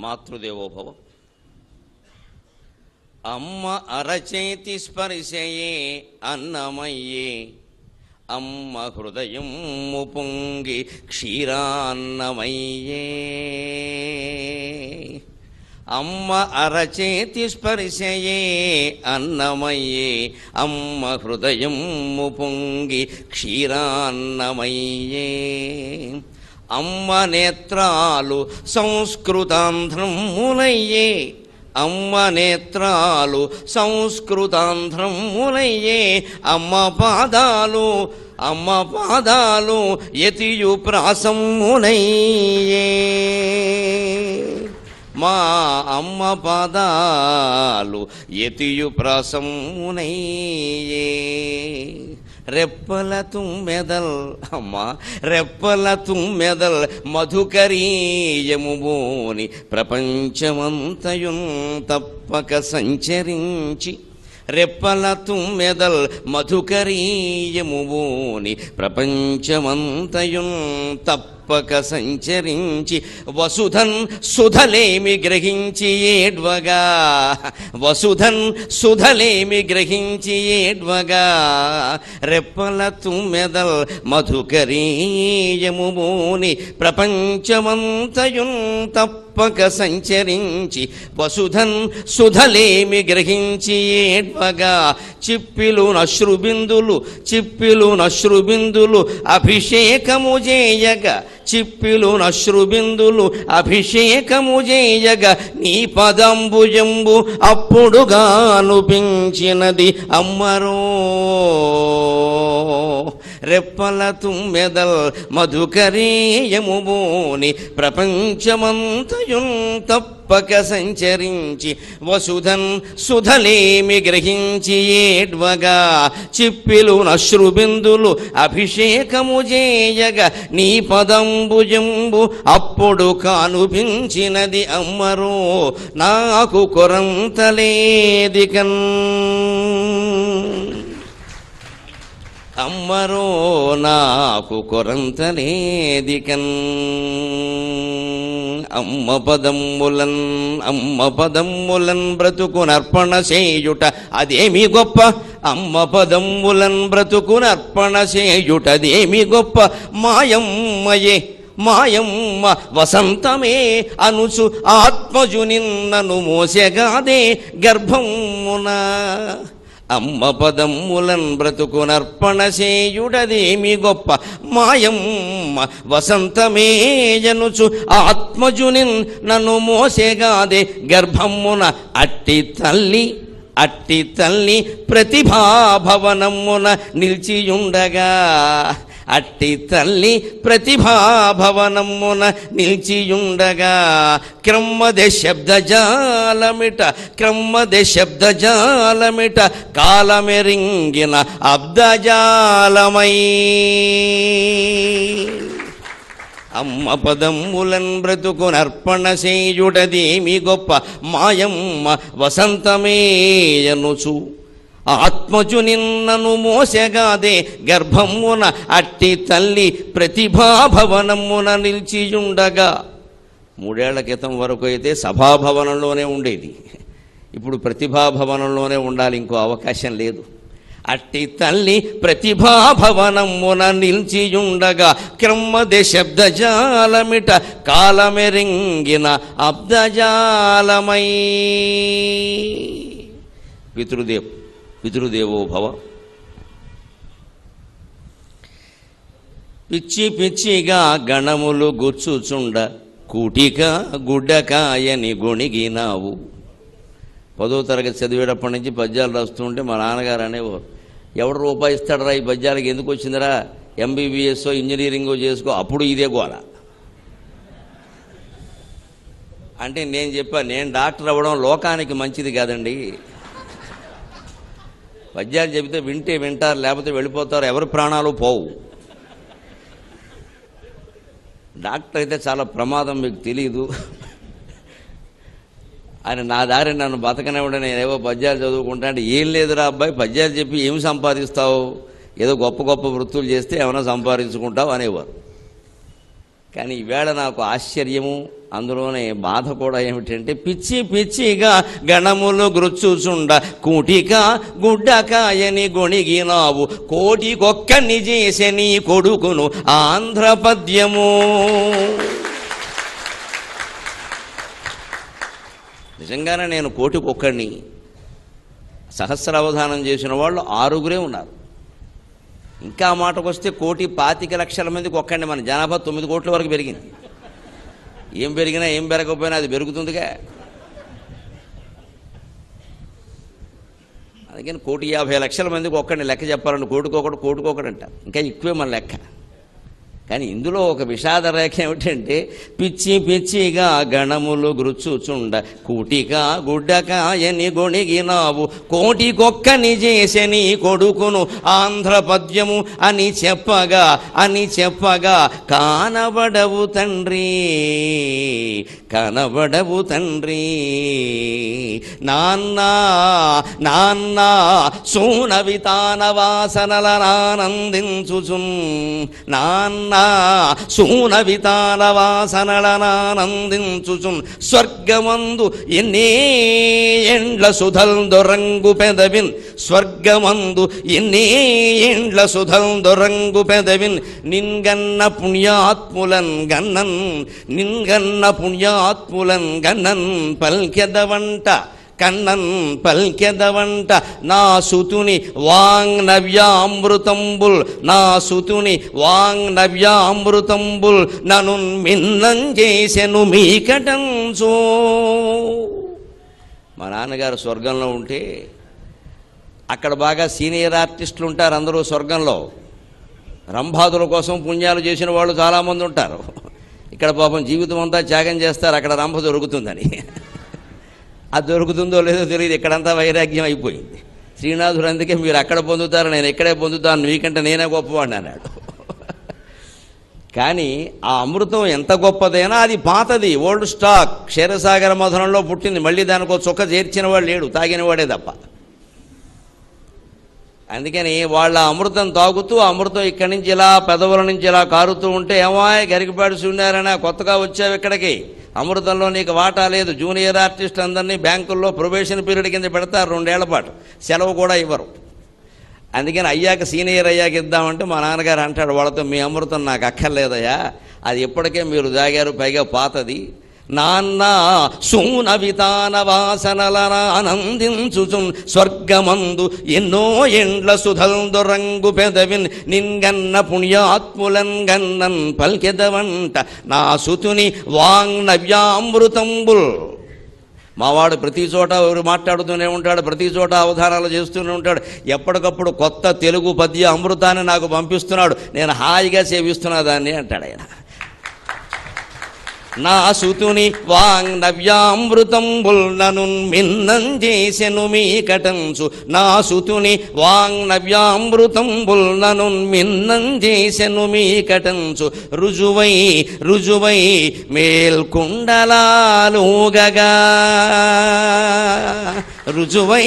మాతృదేవోభవ అమ్మ అరచేతి స్పర్శయే అన్నమయ్యే అమ్మ హృదయం పొంగి క్షీరాన్నమయ్యే అమ్మ అరచేతి స్పర్శయే అన్నమయ్యే అమ్మ హృదయం పొంగి క్షీరాన్నమయ్యే అమ్మ నేత్రాలు సంస్కృతాంధ్రములయ్యే అమ్మ నేత్రాలు సంస్కృతాంధ్రములయ్యే అమ్మ పాదాలు అమ్మ పాదాలు యతియు ప్రాసమునయ్యే మా అమ్మ పాదాలు యతియు ప్రాసమునయ్యే రెప్పల తుమ్మెదల్ అమ్మ రెప్పల తుమ్మెదల్ మధుకరీయముబోని ప్రపంచమంతయున్ తప్పక సంచరించి రెప్పల తుమ్మెదల్ మధుకరీయముబోని ప్రపంచమంతయున్ తప్పక సంచరించి వసుధన్ సుధలేమి గ్రహించి ఏడ్వగా వసుధన్ సుధలేమి గ్రహించి ఏడ్వగా రెప్పల తుమ్మెదల్ మధుకరీయముబోని ప్రపంచమంతయున్ తప్పక సంచరించి వసుధన్ సుధలేమి గ్రహించి ఏడ్వగా చిప్పిలు నశ్రుబిందులు చిప్పిలు నశ్రుబిందులు అభిషేకము చేయగా చిప్పిలు నశ్రుబిందులు అభిషేకము చేయగా నీ పదంబుజంబు అప్పుడుగానుపించినది అమ్మరో రెప్పల తుమ్మెదల్ మధుకరేయముబోని ప్రపంచమంతయున్ తప్పక సంచరించి వసుధన్ సుధలేమి గ్రహించి ఏడ్వగా చిప్పిలు నశ్రుబిందులు అభిషేకము చేయగా నీ పదంబుజంబు అప్పుడు కానుపించినది అమ్మరో నాకు కొరంతలేదికన్ అమ్మరో నాకు కొరంతలేదికన్ అమ్మ పదమ్ములన్ అమ్మ పదమ్ములన్ బ్రతుకునర్పణ చేయుట అదేమి గొప్ప అమ్మ పదమ్ములన్ బ్రతుకునర్పణ చేయుటదేమి గొప్ప మాయమ్మయే మాయమ్మ వసంతమే అనుచు ఆత్మజు నిన్నను మోసెగాదే గర్భమున అమ్మ పదమ్ములన్ బ్రతుకునర్పణ చేయుడదేమి గొప్ప మాయమ్మ వసంతమే జనుచు ఆత్మజునిన్ నన్ను మోసేగాదే గర్భమున అట్టి తల్లి అట్టి తల్లి ప్రతిభాభవనమున నిలిచియుండగా అట్టి తల్లి ప్రతిభాభవనమున నిలిచియుండగా క్రమ్మదే శబ్దజాలమిట క్రమ్మదే శబ్దజాలమిట కాలమెరింగిన అబ్దజాలమై అమ్మ పదమ్ములన్ బ్రతుకునర్పణ చేయుడదేమి గొప్ప మాయమ్మ వసంతమేయనుచు ఆత్మజు నిన్నను మోసెగాదే గర్భమున అట్టి తల్లి ప్రతిభాభవనమున నిలిచియుండగా మూడేళ్ల క్రితం వరకు అయితే సభాభవనంలోనే ఉండేది ఇప్పుడు ప్రతిభాభవనంలోనే ఉండాలి ఇంకో అవకాశం లేదు అట్టి తల్లి ప్రతిభాభవనమున నిలిచియుండగా క్రమ్మదే శబ్దజాలమిట కాలమెరింగిన అబ్దజాలమై పితృదేవ్ పితృదేవో భవ పిచ్చి పిచ్చిగా గణములు గుచ్చుచుండ కూటిక గుడ్డకాయని గొణిగినావు పదో తరగతి చదివేటప్పటి నుంచి పద్యాలు రాస్తుంటే మా నాన్నగారు అనేవారు ఎవడు రూపాయి ఇస్తాడరా ఈ పద్యాలకి ఎందుకు వచ్చిందిరా ఎంబీబీఎస్ ఇంజనీరింగ్ చేసుకో అప్పుడు ఇదే గోల అంటే నేను చెప్పా నేను డాక్టర్ అవ్వడం లోకానికి మంచిది కాదండి పద్యాలు చెబితే వింటే వింటారు లేకపోతే వెళ్ళిపోతారు ఎవరి ప్రాణాలు పోవు డాక్టర్ అయితే చాలా ప్రమాదం మీకు తెలియదు ఆయన నా దారి నన్ను బతకనివ్వడం నేను ఏవో పద్యాలు చదువుకుంటా అంటే ఏం లేదురా అబ్బాయి పద్యాలు చెప్పి ఏమి సంపాదిస్తావు ఏదో గొప్ప గొప్ప వృత్తులు చేస్తే ఏమైనా సంపాదించుకుంటావు అనేవారు కానీ ఈవేళ నాకు ఆశ్చర్యము అందులోనే బాధ కూడా ఏమిటంటే పిచ్చి పిచ్చిగా గణములు గృచ్చుచుండ కూటిక గుడ్డకాయని గొణిగినావు కోటికొక్కని చేసే నీ కొడుకును ఆంధ్రపద్యము నిజంగానే నేను కోటికొక్కడిని సహస్రావధానం చేసిన వాళ్ళు ఆరుగురే ఉన్నారు ఇంకా ఆ మాటకు వస్తే కోటి పాతిక లక్షల మందికి ఒక్కండి మన జనాభా తొమ్మిది కోట్ల వరకు పెరిగింది ఏం పెరిగినా ఏం పెరగకపోయినా అది పెరుగుతుందిగా అందుకని కోటి యాభై లక్షల మందికి ఒక్కడిని లెక్క చెప్పాలని కోటికొకడు కోటికొకడు అంటారు ఇంకా ఎక్కువే మన లెక్క కానీ ఇందులో ఒక విషాద రేఖ ఏమిటంటే పిచ్చి పిచ్చిగా గణములు గృచ్చుచుండ కూటిక గుడ్డకాయని గొణిగినావు కోటికొక్కని చేసే నీ కొడుకును ఆంధ్రపద్యము అని చెప్పగా అని చెప్పగా కానబడవు తండ్రి కనబడవు తండ్రి నాన్న నాన్న సూనవితాన వాసనలనానందించుచున్ నాన్న సూనవితాన వాసనలనానందించుచున్ స్వర్గమందు ఎన్నే ఎండ్ల సుధల్ దొరంగు పెదవిన్ స్వర్గమందు ఎన్నే ఎండ్ల సుధల్ దొరంగు పెదవిన్ నిన్గన్న పుణ్యాత్ములన్ గన్నన్ నిన్గన్న పుణ్యాత్ములన్ గన్నన్ పల్కెదవంట కన్నన్ పల్కెదవంట నా సుతుని వాంగ్ నవ్యామృతంబుల్ నా సుతుని వాంగ్ నవ్యామృతంబుల్ నను మిన్నం చేసెను మీకటంచో మా నాన్నగారు స్వర్గంలో ఉంటే అక్కడ బాగా సీనియర్ ఆర్టిస్టులు ఉంటారు అందరూ స్వర్గంలో రంభాదుల కోసం పుణ్యాలు చేసిన వాళ్ళు చాలామంది ఉంటారు ఇక్కడ పాపం జీవితం అంతా త్యాగం చేస్తారు అక్కడ రంభ దొరుకుతుందని అది దొరుకుతుందో లేదో తెలియదు ఇక్కడంతా వైరాగ్యం అయిపోయింది శ్రీనాథుడు అందుకే మీరు అక్కడ పొందుతారు నేను ఇక్కడే పొందుతాను మీకంటే నేనే గొప్పవాడిని అన్నాడు కానీ ఆ అమృతం ఎంత గొప్పదైనా అది పాతది ఓల్డ్ స్టాక్ క్షీరసాగర మధురంలో పుట్టింది మళ్ళీ దానికో చుక్క చేర్చిన వాడు లేడు తాగినవాడే తప్ప అందుకని వాళ్ళ అమృతం తాగుతూ ఆ అమృతం ఇక్కడి నుంచి ఇలా పెదవుల నుంచి ఇలా కారుతూ ఉంటే ఏమాయ్ గరికపాడు శూన్యారనా కొత్తగా వచ్చావు ఇక్కడికి అమృతంలో నీకు వాటా లేదు జూనియర్ ఆర్టిస్ట్ అందరినీ బ్యాంకుల్లో ప్రొబేషన్ పీరియడ్ కింద పెడతారు రెండేళ్ల పాటు సెలవు కూడా ఇవ్వరు అందుకని అయ్యాక సీనియర్ అయ్యాక ఇద్దామంటే మా నాన్నగారు అంటాడు వాళ్ళతో మీ అమృతం నాకు అక్కర్లేదయ్యా అది ఇప్పటికే మీరు దాగారు పైగా పాతది నాన్న సూనవితాన వాసనలనానందించుచున్ స్వర్గమందు ఎన్నో ఎండ్ల సుధల్దొరంగు పెదవిన్ నిన్గన్న పుణ్యాత్ములన్ గన్నన్ పల్కెదవంట నా సుతుని వాంగ్ నవ్యామృతంబుల్ మావాడు ప్రతి చోట ఎవరు మాట్లాడుతూనే ఉంటాడు ప్రతి చోట అవధానాలు చేస్తూనే ఉంటాడు ఎప్పటికప్పుడు కొత్త తెలుగు పద్య అమృతాన్ని నాకు పంపిస్తున్నాడు నేను హాయిగా సేవిస్తున్నా దాన్ని అంటాడు ఆయన నా సుతుని వాంగ్ నవ్యామృతంబుల్ నను మిన్నం చేసెను మీ కటంచు నా సుతుని వాంగ్ నవ్యామృతంబుల్ నను మిన్నం చేసెను మీ కటంచు రుజువై రుజువై మేల్కుండలాలుగగా రుజువై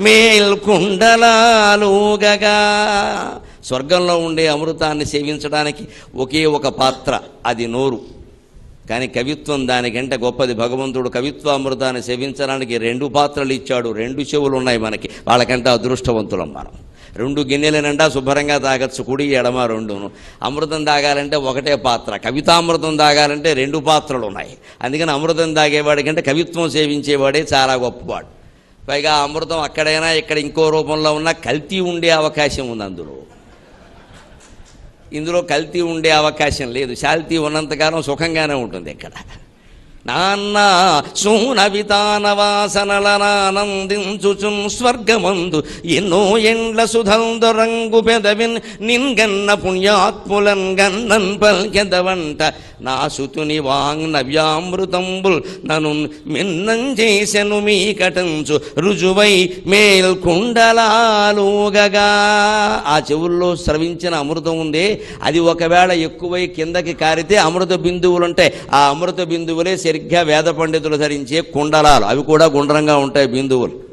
మేల్కుండలాలుగగా స్వర్గంలో ఉండే అమృతాన్ని సేవించడానికి ఒకే ఒక పాత్ర అది నోరు కానీ కవిత్వం దానికంటే గొప్పది భగవంతుడు కవిత్వామృతాన్ని సేవించడానికి రెండు పాత్రలు ఇచ్చాడు రెండు చెవులు ఉన్నాయి మనకి వాళ్ళకంటే అదృష్టవంతులం మనం రెండు గిన్నెల నిండా శుభ్రంగా తాగొచ్చు కుడి ఎడమ రెండును అమృతం తాగాలంటే ఒకటే పాత్ర కవితామృతం తాగాలంటే రెండు పాత్రలు ఉన్నాయి అందుకని అమృతం తాగేవాడి కంటే కవిత్వం సేవించేవాడే చాలా గొప్పవాడు పైగా ఆ అమృతం అక్కడైనా ఇక్కడ ఇంకో రూపంలో ఉన్నా కల్తీ ఉండే అవకాశం ఉంది అందులో ఇందులో కల్తీ ఉండే అవకాశం లేదు శాల్తీ ఉన్నంతకాలం సుఖంగానే ఉంటుంది ఇక్కడ నాన్న సూనవితాన వాసనలనానందించుచున్ స్వర్గమందు ఎన్నో ఎండ్ల సుధందొరంగు పెదవిన్ నిన్గన్న పుణ్యాత్ములన్ గన్నన్ పల్కెదవంట నా సుతుని వాంగ్ నవ్యామృతంబుల్ నను మిన్నం చేసెను మీ కటంచు రుజువై మేల్కుండలాలుగగా ఆ చెవుల్లో స్రవించిన అమృతం ఉందే అది ఒకవేళ ఎక్కువై కిందకి కారితే అమృత బిందువులు ఉంటాయి ఆ అమృత బిందువులే సరిగ్గా వేద పండితులు ధరించే కుండలాలు అవి కూడా గుండ్రంగా ఉంటాయి బిందువులు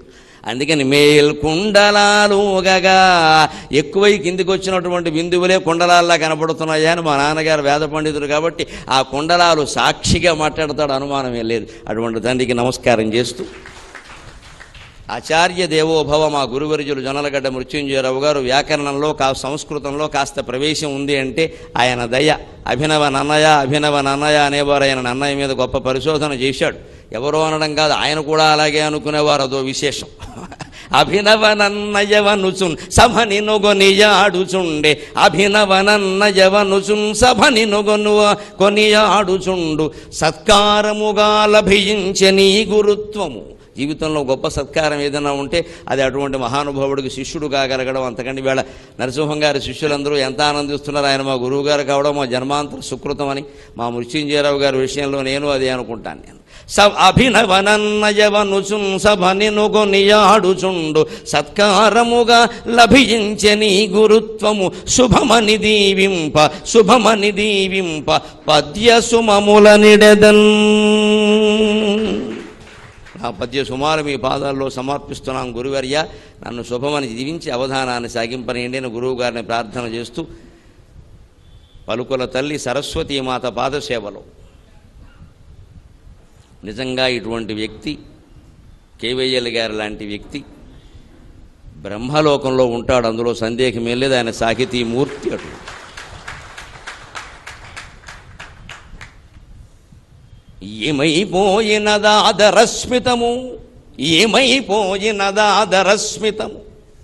అందుకని మేల్ కుండలాలుగగా ఎక్కువై కిందికి వచ్చినటువంటి బిందువులే కుండలాల్లా కనపడుతున్నాయా అని మా నాన్నగారు వేద పండితుడు కాబట్టి ఆ కుండలాలు సాక్షిగా మాట్లాడతాడు అనుమానమే లేదు అటువంటి తండ్రికి నమస్కారం చేస్తూ ఆచార్య దేవోభవ మా గురువరిజులు జొన్నలగడ్డ మృత్యుంజయరావు గారు వ్యాకరణంలో కా సంస్కృతంలో కాస్త ప్రవేశం ఉంది అంటే ఆయన దయ అభినవ నన్నయ అభినవ నన్నయ అనేవారు ఆయన నన్నయ్య మీద గొప్ప పరిశోధన చేశాడు ఎవరో అనడం కాదు ఆయన కూడా అలాగే అనుకునేవారు అదో విశేషం అభినవ నన్నయవనుచున్ సభని నొగొనియాడుచుండే అభినవ నన్నయవనుచున్ సభని నొగొను కొనియాడుచుండు సత్కారముగా లభించే నీ గురుత్వము జీవితంలో గొప్ప సత్కారం ఏదైనా ఉంటే అది అటువంటి మహానుభావుడికి శిష్యుడు కాగలగడం అంతకంటే వేళ నరసింహం గారి శిష్యులందరూ ఎంత ఆనందిస్తున్నారు ఆయన మా గురువు గారు కావడం మా జన్మాంతర సుకృతం అని మా మృత్యుంజయరావు గారి విషయంలో నేను అదే అనుకుంటాను నేను స అభినవనన్నయవనుచున్ సభని నుగొనియాడుచుండు సత్కారముగా లభించే నీ గురుత్వము శుభమని దీవింప శుభమని దీవింప పద్య సుమముల నిడదన్ ఆ పద్య సుమారు మీ పాదాల్లో సమర్పిస్తున్నాం గురువర్య నన్ను శుభమని జీవించి అవధానాన్ని సాగింపనేయండి అని గురువు గారిని ప్రార్థన చేస్తూ పలుకుల తల్లి సరస్వతీ మాత పాదసేవలో నిజంగా ఇటువంటి వ్యక్తి కేవయ్యల్ గారి లాంటి వ్యక్తి బ్రహ్మలోకంలో ఉంటాడు అందులో సందేహమే లేదు ఆయన సాహితీ మూర్తి అటు ఏమైపోయినదాదరస్మితము ఏమైపోయినదాదరస్మితము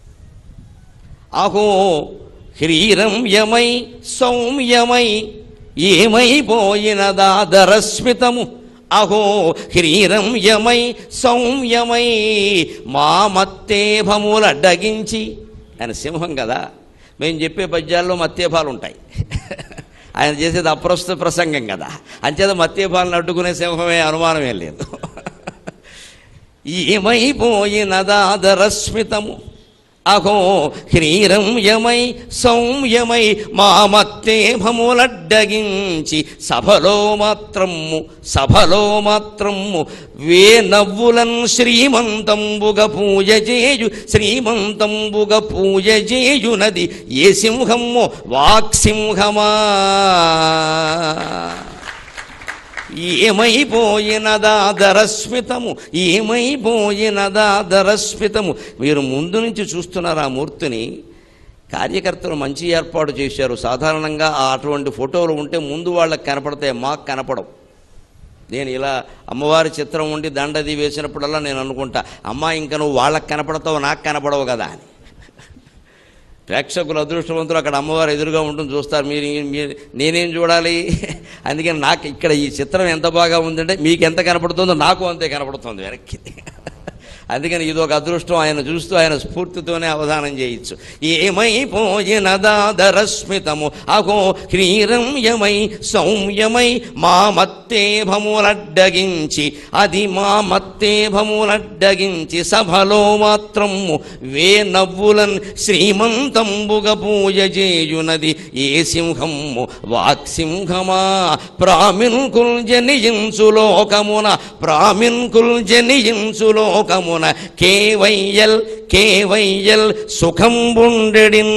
అహో హ్రీరం యమై సౌమ్యమై ఏమైపోయినదాదరస్మితము అహో హ్రీరం యమై సౌమ్యమై మామత్తేభములడ్డగించి ఆయన సింహం కదా మేము చెప్పే పద్యాల్లో మత్తేభాలు ఉంటాయి ఆయన చేసేది అప్రస్తుత ప్రసంగం కదా అంచేత మత్తేభాలను అడ్డుకునే సింహమే అనుమానమే లేదు ఏమైపోయినదాదరస్మితము అహో హ్రీరం యమై సౌమ్యమై మామత్తేభములడ్డగించి సభలో మాత్రము సభలో మాత్రము వే నవ్వులన్ శ్రీమంతంబుగ పూజ చేయు శ్రీమంతంబుగ పూజ చేయునది ఏ సింహము వాక్సింహమా ఏమైపోయినదాదరస్మితము ఏమైపోయినదాదరస్మితము మీరు ముందు నుంచి చూస్తున్నారు ఆ మూర్తిని కార్యకర్తలు మంచి ఏర్పాటు చేశారు సాధారణంగా ఆ అటువంటి ఫోటోలు ఉంటే ముందు వాళ్ళకి కనపడతాయి మాకు కనపడవు నేను ఇలా అమ్మవారి చిత్రం ఉండి దండది వేసినప్పుడల్లా నేను అనుకుంటా అమ్మ ఇంకా నువ్వు వాళ్ళకి కనపడతావు నాకు కనపడవు కదా అని ప్రేక్షకులు అదృష్టవంతులు అక్కడ అమ్మవారు ఎదురుగా ఉంటుంది చూస్తారు మీరు మీరు నేనేం చూడాలి అందుకని నాకు ఇక్కడ ఈ చిత్రం ఎంత బాగా ఉందంటే మీకు ఎంత కనపడుతుందో నాకు అంతే కనపడుతుంది వెనక్కి అందుకని ఇది ఒక అదృష్టం ఆయన చూస్తూ ఆయన స్ఫూర్తితోనే అవధానం చేయొచ్చు ఏమైపోయినదాదరస్మితము అహో హ్రీరం యమై సౌమ్యమై మామత్తేభములడ్డగించి అది మామత్తేభములడ్డగించి సభలో మాత్రము వే నవ్వులన్ శ్రీమంతంబుగ పూజ చేయునది ఏ సింహము వాక్సింహమా ప్రామిన్కుల్ జనియించు లోకమున ప్రామిన్కుల్ జనియించు లోకమున కేవయ్యల్ కేవయ్యల్ సుఖంబుండెడిన్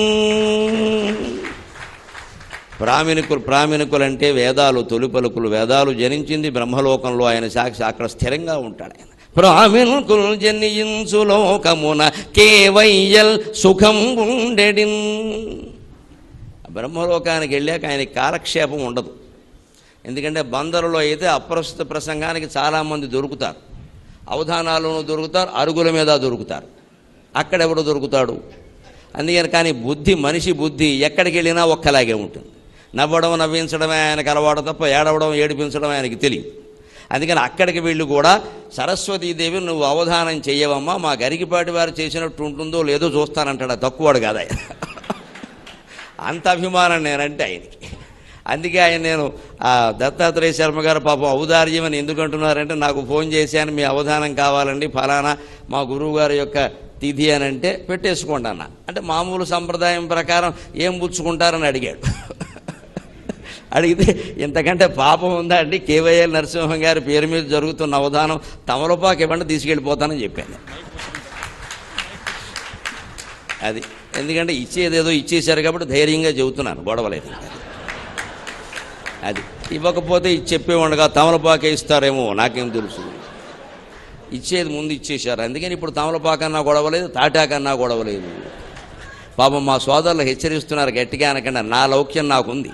ప్రామిణికులు ప్రామిణికులు అంటే వేదాలు తొలి పలుకులు వేదాలు జనించింది బ్రహ్మలోకంలో ఆయన సాక్షి అక్కడ స్థిరంగా ఉంటాడు ఆయన ప్రామిణుకులు జనియించు లోకమున కేవయ్యల్ సుఖం ఉండెడిన్ బ్రహ్మలోకానికి వెళ్ళాక ఆయనకి కాలక్షేపం ఉండదు ఎందుకంటే బందరులో అయితే అప్రస్తుత ప్రసంగానికి చాలామంది దొరుకుతారు అవధానాలను దొరుకుతారు అరుగుల మీద దొరుకుతారు అక్కడెవడు దొరుకుతాడు అందుకని కానీ బుద్ధి మనిషి బుద్ధి ఎక్కడికి వెళ్ళినా ఒక్కలాగే ఉంటుంది నవ్వడం నవ్వించడమే ఆయనకు అలవాటు తప్ప ఏడవడం ఏడిపించడం ఆయనకి తెలియదు అందుకని అక్కడికి వెళ్ళి కూడా సరస్వతీదేవి నువ్వు అవధానం చెయ్యవమ్మా మా గరికిపాటి వారు చేసినట్టు ఉంటుందో లేదో చూస్తానంటాడు ఆ తక్కువడు కాదు ఆయన అంత అభిమానం నేనంటే ఆయనకి అందుకే ఆయన నేను ఆ దత్తాత్రేయ శర్మ గారు పాపం ఔదార్యం అని ఎందుకు అంటున్నారంటే నాకు ఫోన్ చేశాను మీ అవధానం కావాలండి ఫలానా మా గురువు గారి యొక్క తిథి అని అంటే పెట్టేసుకోండి అన్న అంటే మామూలు సంప్రదాయం ప్రకారం ఏం పుచ్చుకుంటారని అడిగాడు అడిగితే ఇంతకంటే పాపం ఉందా అండి కేవైఎల్ నరసింహం గారి పేరు మీద జరుగుతున్న అవధానం తమలపాకు ఇవ్వండి తీసుకెళ్ళిపోతానని చెప్పాను అది ఎందుకంటే ఇచ్చేదేదో ఇచ్చేశారు కాబట్టి ధైర్యంగా చెబుతున్నాను గొడవలేదు అది ఇవ్వకపోతే ఇచ్చి చెప్పేవాడుగా తమలపాకే ఇస్తారేమో నాకేం తెలుసు ఇచ్చేది ముందు ఇచ్చేశారు అందుకని ఇప్పుడు తమలపాకన్నా గొడవలేదు తాటాకన్నా గొడవలేదు పాపం మా సోదరులు హెచ్చరిస్తున్నారు గట్టిగా అనకుండా నా లౌక్యం నాకుంది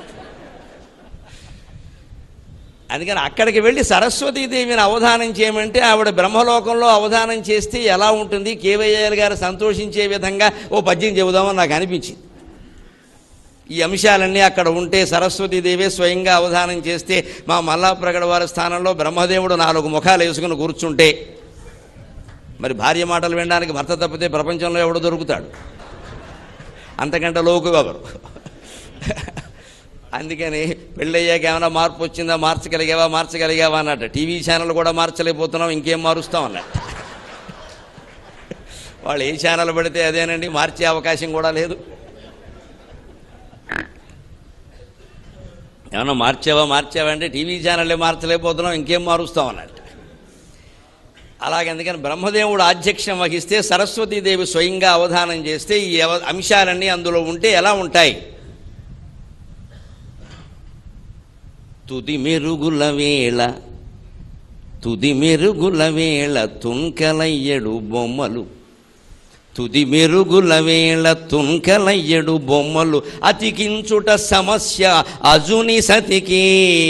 అందుకని అక్కడికి వెళ్ళి సరస్వతీదేవిని అవధానం చేయమంటే ఆవిడ బ్రహ్మలోకంలో అవధానం చేస్తే ఎలా ఉంటుంది కేవయ్యలు గారు సంతోషించే విధంగా ఓ పద్యం చెబుదామని నాకు అనిపించింది ఈ అంశాలన్నీ అక్కడ ఉంటే సరస్వతీదేవే స్వయంగా అవధానం చేస్తే మా మల్లాప్రగడ వారి స్థానంలో బ్రహ్మదేవుడు నాలుగు ముఖాలు వేసుకుని కూర్చుంటే మరి భార్య మాటలు వినడానికి భర్త తప్పితే ప్రపంచంలో ఎవడు దొరుకుతాడు అంతకంటే లోకు ఎవరు అందుకని పెళ్ళయ్యాక ఏమైనా మార్పు వచ్చిందా మార్చగలిగావా మార్చగలిగావా అన్నట్టు టీవీ ఛానల్ కూడా మార్చలేకపోతున్నాం ఇంకేం మారుస్తాం అన్నట్టు వాళ్ళు ఏ ఛానల్ పెడితే అదేనండి మార్చే అవకాశం కూడా లేదు ఏమన్నా మార్చావా మార్చావా అంటే టీవీ ఛానల్లే మార్చలేకపోతున్నాం ఇంకేం మారుస్తాం అన్నట్టు అలాగే అందుకని బ్రహ్మదేవుడు ఆధ్యక్షం వహిస్తే సరస్వతీదేవి స్వయంగా అవధానం చేస్తే ఈ అవ- అంశాలన్నీ అందులో ఉంటే ఎలా ఉంటాయి తుది మెరుగుల వేళ తుది మెరుగుల వేళ తుంకలయ్యడు బొమ్మలు తుది మెరుగుల వేళ తుంకలయ్యడు బొమ్మలు అతికించుట సమస్య అజుని సతికి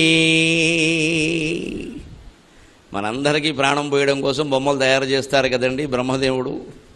మనందరికీ ప్రాణం పోయడం కోసం బొమ్మలు తయారు చేస్తారు కదండి బ్రహ్మదేవుడు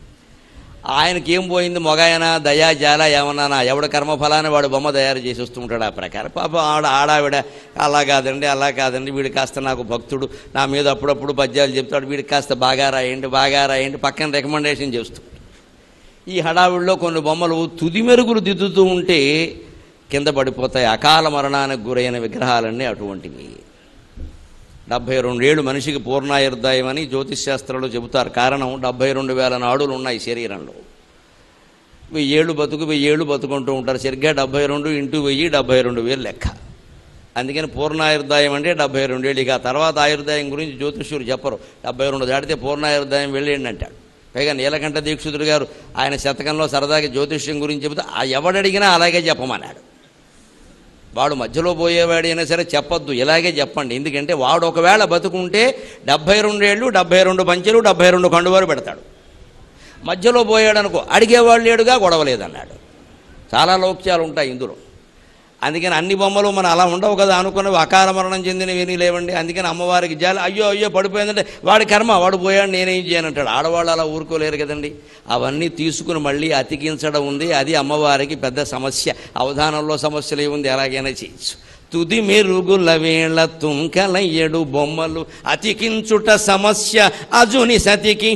ఆయనకి ఏం పోయింది మొగాయన దయా జాల ఏమన్నా ఎవడ కర్మఫలాన్ని వాడు బొమ్మ తయారు చేసి వస్తూ ఉంటాడు ఆ ప్రకారం పాప ఆడ ఆడావిడ అలా కాదండి అలా కాదండి వీడు కాస్త నాకు భక్తుడు నా మీద అప్పుడప్పుడు పద్యాలు చెప్తాడు వీడికి కాస్త బాగా రాయండి బాగా రాయండి పక్కన రికమెండేషన్ చేస్తూ ఈ హడావిడిలో కొన్ని బొమ్మలు తుది మెరుగులు దిద్దుతూ ఉంటే కింద పడిపోతాయి అకాల మరణానికి గురైన విగ్రహాలన్నీ అటువంటివి డెబ్భై రెండేళ్ళు మనిషికి పూర్ణాయుర్దాయం అని జ్యోతిష్ శాస్త్రంలో చెబుతారు కారణం డెబ్భై రెండు వేల నాడులు ఉన్నాయి శరీరంలో వెయ్యేళ్ళు బతుకు వెయ్యేళ్ళు బతుకుంటూ ఉంటారు సరిగ్గా డెబ్భై రెండు ఇంటూ వెయ్యి డెబ్భై రెండు వేలు లెక్క అందుకని పూర్ణాయుర్దాయం అంటే డెబ్భై రెండేళ్ళు ఇక ఆ తర్వాత ఆయుర్దాయం గురించి జ్యోతిష్యులు చెప్పరు డెబ్భై రెండు దాటితే పూర్ణాయుర్దాయం వెళ్ళేయండి అంటాడు పైగా నీలకంఠ దీక్షితుడు గారు ఆయన శతకంలో సరదాగా జ్యోతిష్యం గురించి చెబుతే ఆ ఎవడడిగినా అలాగే చెప్పమన్నాడు వాడు మధ్యలో పోయేవాడు అయినా సరే చెప్పొద్దు ఇలాగే చెప్పండి ఎందుకంటే వాడు ఒకవేళ బతుకుంటే డెబ్భై రెండేళ్ళు డెబ్భై రెండు పంచెలు డెబ్భై రెండు కండువారు పెడతాడు మధ్యలో పోయాడు అనుకో అడిగేవాడు లేడుగా గొడవలేదన్నాడు చాలా లౌక్యాలు ఉంటాయి ఇందులో అందుకని అన్ని బొమ్మలు మనం అలా ఉండవు కదా అనుకున్నవి అకాల మరణం చెందినవి ఏమీ లేవండి అందుకని అమ్మవారికి జాలి అయ్యో అయ్యో పడిపోయిందంటే వాడి కర్మ వాడు పోయాడు నేనేం చేయనంటాడు ఆడవాళ్ళు అలా ఊరుకోలేరు కదండి అవన్నీ తీసుకుని మళ్ళీ అతికించడం ఉంది అది అమ్మవారికి పెద్ద సమస్య అవధానంలో సమస్యలు ఏముంది ఎలాగైనా చేయొచ్చు తుది మెరుగుల వేళ తుంకలయ్యడు బొమ్మలు అతికించుట సమస్య అజుని సతికి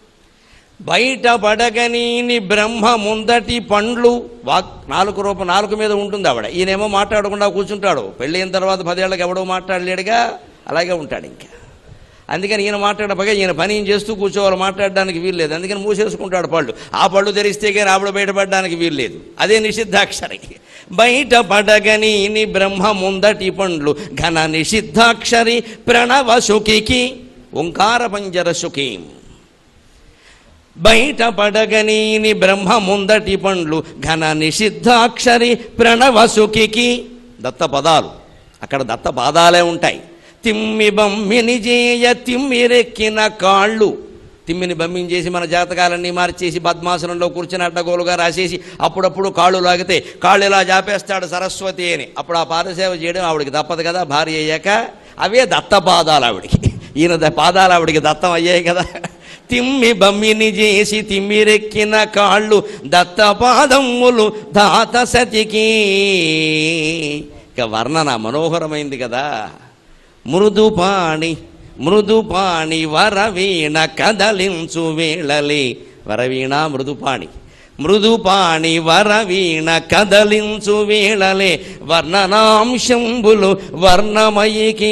బయట పడగనీని బ్రహ్మ ముందటి పండ్లు వాక్ నాలుగు రూప నాలుగు మీద ఉంటుంది ఆవిడ ఈయనేమో మాట్లాడకుండా కూర్చుంటాడు పెళ్ళైన తర్వాత పదేళ్ళకి ఎవడో మాట్లాడలేడుగా అలాగే ఉంటాడు ఇంకా అందుకని ఈయన మాట్లాడపగా ఈయన పని ఏం చేస్తూ కూర్చోవాలి మాట్లాడడానికి వీల్లేదు అందుకని మూసేసుకుంటాడు పళ్ళు ఆ పళ్ళు తెరిస్తే కానీ ఆవిడ బయటపడడానికి వీల్లేదు అదే నిషిద్ధాక్షరి బయట పడగనీని బ్రహ్మ ముందటి పండ్లు ఘన నిషిద్ధాక్షరి ప్రణవ సుఖికి ఓంకార పంజర సుఖీం బయట పడగనీని బ్రహ్మ ముందటి పండ్లు ఘన నిషిద్ధాక్షరి ప్రణవ సుఖికి దత్త పదాలు అక్కడ దత్త పాదాలే ఉంటాయి తిమ్మి బమ్మిని చేయ తిమ్మిరెక్కిన కాళ్ళు తిమ్మిని బమ్మించేసి మన జాతకాలన్నీ మార్చేసి పద్మాసనంలో కూర్చుని అడ్డగోలుగా రాసేసి అప్పుడప్పుడు కాళ్ళు లాగితే కాళ్ళు ఇలా జాపేస్తాడు సరస్వతి అని అప్పుడు ఆ పాదసేవ చేయడం ఆవిడికి తప్పదు కదా భార్య అయ్యాక అవే దత్త పాదాలు ఆవిడికి ఈయన ద- పాదాలు ఆవిడికి దత్తం అయ్యాయి కదా తిమ్మి బమ్మిని చేసి తిమ్మిరెక్కిన కాళ్ళు దత్త పాదమ్ములు దాత సతికి ఇక వర్ణన మనోహరమైంది కదా మృదుపాణి మృదుపాణి వరవీణ కదలించు వేళలే వరవీణ మృదుపాణి మృదుపాణి వరవీణ కదలించు వేళలే వర్ణనాంశంబులు వర్ణమయికి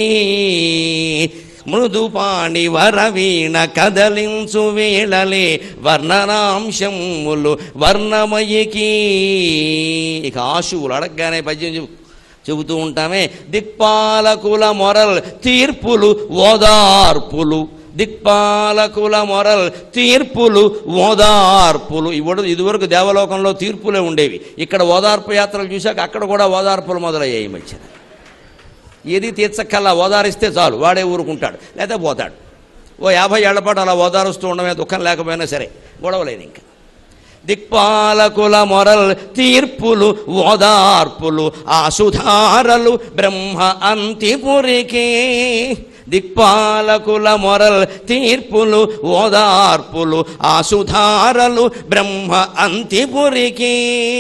మృదుపాణి వరవీణ కదలించు వేళలే వర్ణనాంశములు వర్ణమయికి ఇక ఆశువులు అడగగానే పద్యం చెబు చెబుతూ ఉంటామే దిక్పాలకుల మొరల్ తీర్పులు ఓదార్పులు దిక్పాలకుల మొరల్ తీర్పులు ఓదార్పులు ఇవ్వడు ఇదివరకు దేవలోకంలో తీర్పులే ఉండేవి ఇక్కడ ఓదార్పు యాత్రలు చూశాక అక్కడ కూడా ఓదార్పులు మొదలయ్యాయి ఈ మధ్యన ఏది తీర్చక్కల్లా ఓదారిస్తే చాలు వాడే ఊరుకుంటాడు లేదా పోతాడు ఓ యాభై ఏళ్ల పాటు అలా ఓదారుస్తూ ఉండమే దుఃఖం లేకపోయినా సరే గొడవలేదు ఇంకా దిక్పాలకుల మొరల్ తీర్పులు ఓదార్పులు ఆ సుధారలు బ్రహ్మ అంతిపురికి దిక్పాలకుల మొరల్ తీర్పులు ఓదార్పులు ఆ సుధారలు బ్రహ్మ అంతిపురికి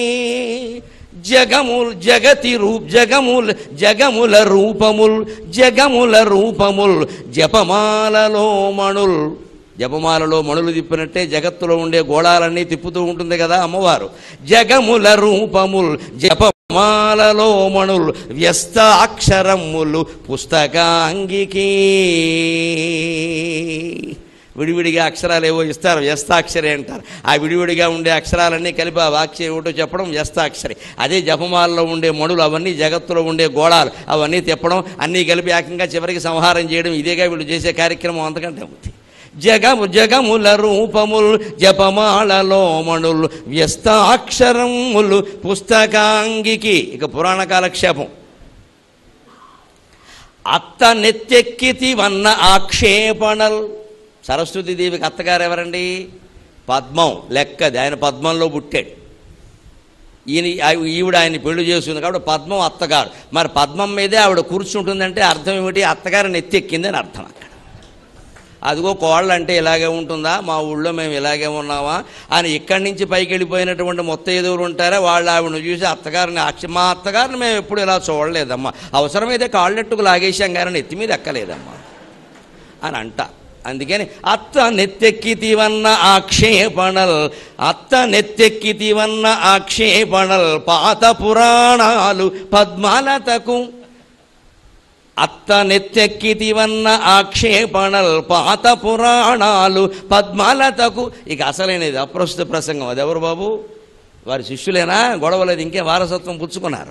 జగముల్ జగతి రూప్ జగముల్ జగముల రూపముల్ జగముల రూపముల్ జపమాలలో మణుల్ జపమాలలో మణులు తిప్పినట్టే జగత్తులో ఉండే గోళాలన్నీ తిప్పుతూ ఉంటుంది కదా అమ్మవారు జగముల రూపముల్ జపమాలలో మణుల్ వ్యస్త అక్షరములు పుస్తకాంగికి విడివిడిగా అక్షరాలు ఏవో ఇస్తారు వ్యస్తాక్షరి అంటారు ఆ విడివిడిగా ఉండే అక్షరాలన్నీ కలిపి ఆ వాక్యం ఏమిటో చెప్పడం వ్యస్తాక్షరి అదే జపమాలలో ఉండే మణులు అవన్నీ జగత్తులో ఉండే గోళాలు అవన్నీ తిప్పడం అన్నీ కలిపి ఏకంగా చివరికి సంహారం చేయడం ఇదేగా వీళ్ళు చేసే కార్యక్రమం అంతకంటే ఉంది జగము జగముల రూపములు జపమాలలో మణులు వ్యస్తాక్షరములు పుస్తకాంగికి ఇక పురాణ కాలక్షేపం అత్త నెత్తెక్కితి వన్న ఆక్షేపణలు సరస్వతీదేవికి అత్తగారు ఎవరండి పద్మం లెక్కది ఆయన పద్మంలో పుట్టాడు ఈయన ఆ- ఈవిడ ఆయన పెళ్లి చేస్తుంది కాబట్టి పద్మం అత్తగారు మరి పద్మం మీదే ఆవిడ కూర్చుంటుందంటే అర్థం ఏమిటి అత్తగారిని ఎత్తెక్కింది అని అర్థం అక్కడ అదిగో కోళ్ళు అంటే ఇలాగే ఉంటుందా మా ఊళ్ళో మేము ఇలాగే ఉన్నామా అని ఇక్కడి నుంచి పైకి వెళ్ళిపోయినటువంటి మొత్తం ఎదురు ఉంటారా వాళ్ళు ఆవిడను చూసి అత్తగారిని అక్ష మా అత్తగారిని మేము ఎప్పుడు ఇలా చూడలేదమ్మా అవసరమైతే కాళ్ళెట్టుకు లాగేసాం కానీ ఎత్తి మీద ఎక్కలేదమ్మా అని అంట అందుకని అత్త నెత్తెక్కితివన్న ఆక్షేపణల్ అత్త నెత్తెక్కితివన్న ఆక్షేపణల్ పాత పురాణాలు పద్మాలతకు అత్త నెత్తెక్కితివన్న ఆక్షేపణల్ పాత పురాణాలు పద్మాలతకు ఇక అసలైనది అప్రస్తుత ప్రసంగం అది ఎవరు బాబు వారి శిష్యులేనా గొడవలేదు ఇంకే వారసత్వం పుచ్చుకున్నారు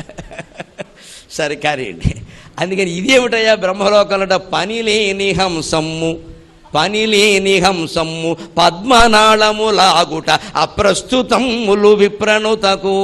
సరే కానివ్వండి అందుకని ఇదేమిటయ్యా బ్రహ్మలోకలట పని లేని హంసమ్ము పని లేని హంసమ్ము పద్మనాళములాగుట అప్రస్తుతమ్ములు విప్రణుతకు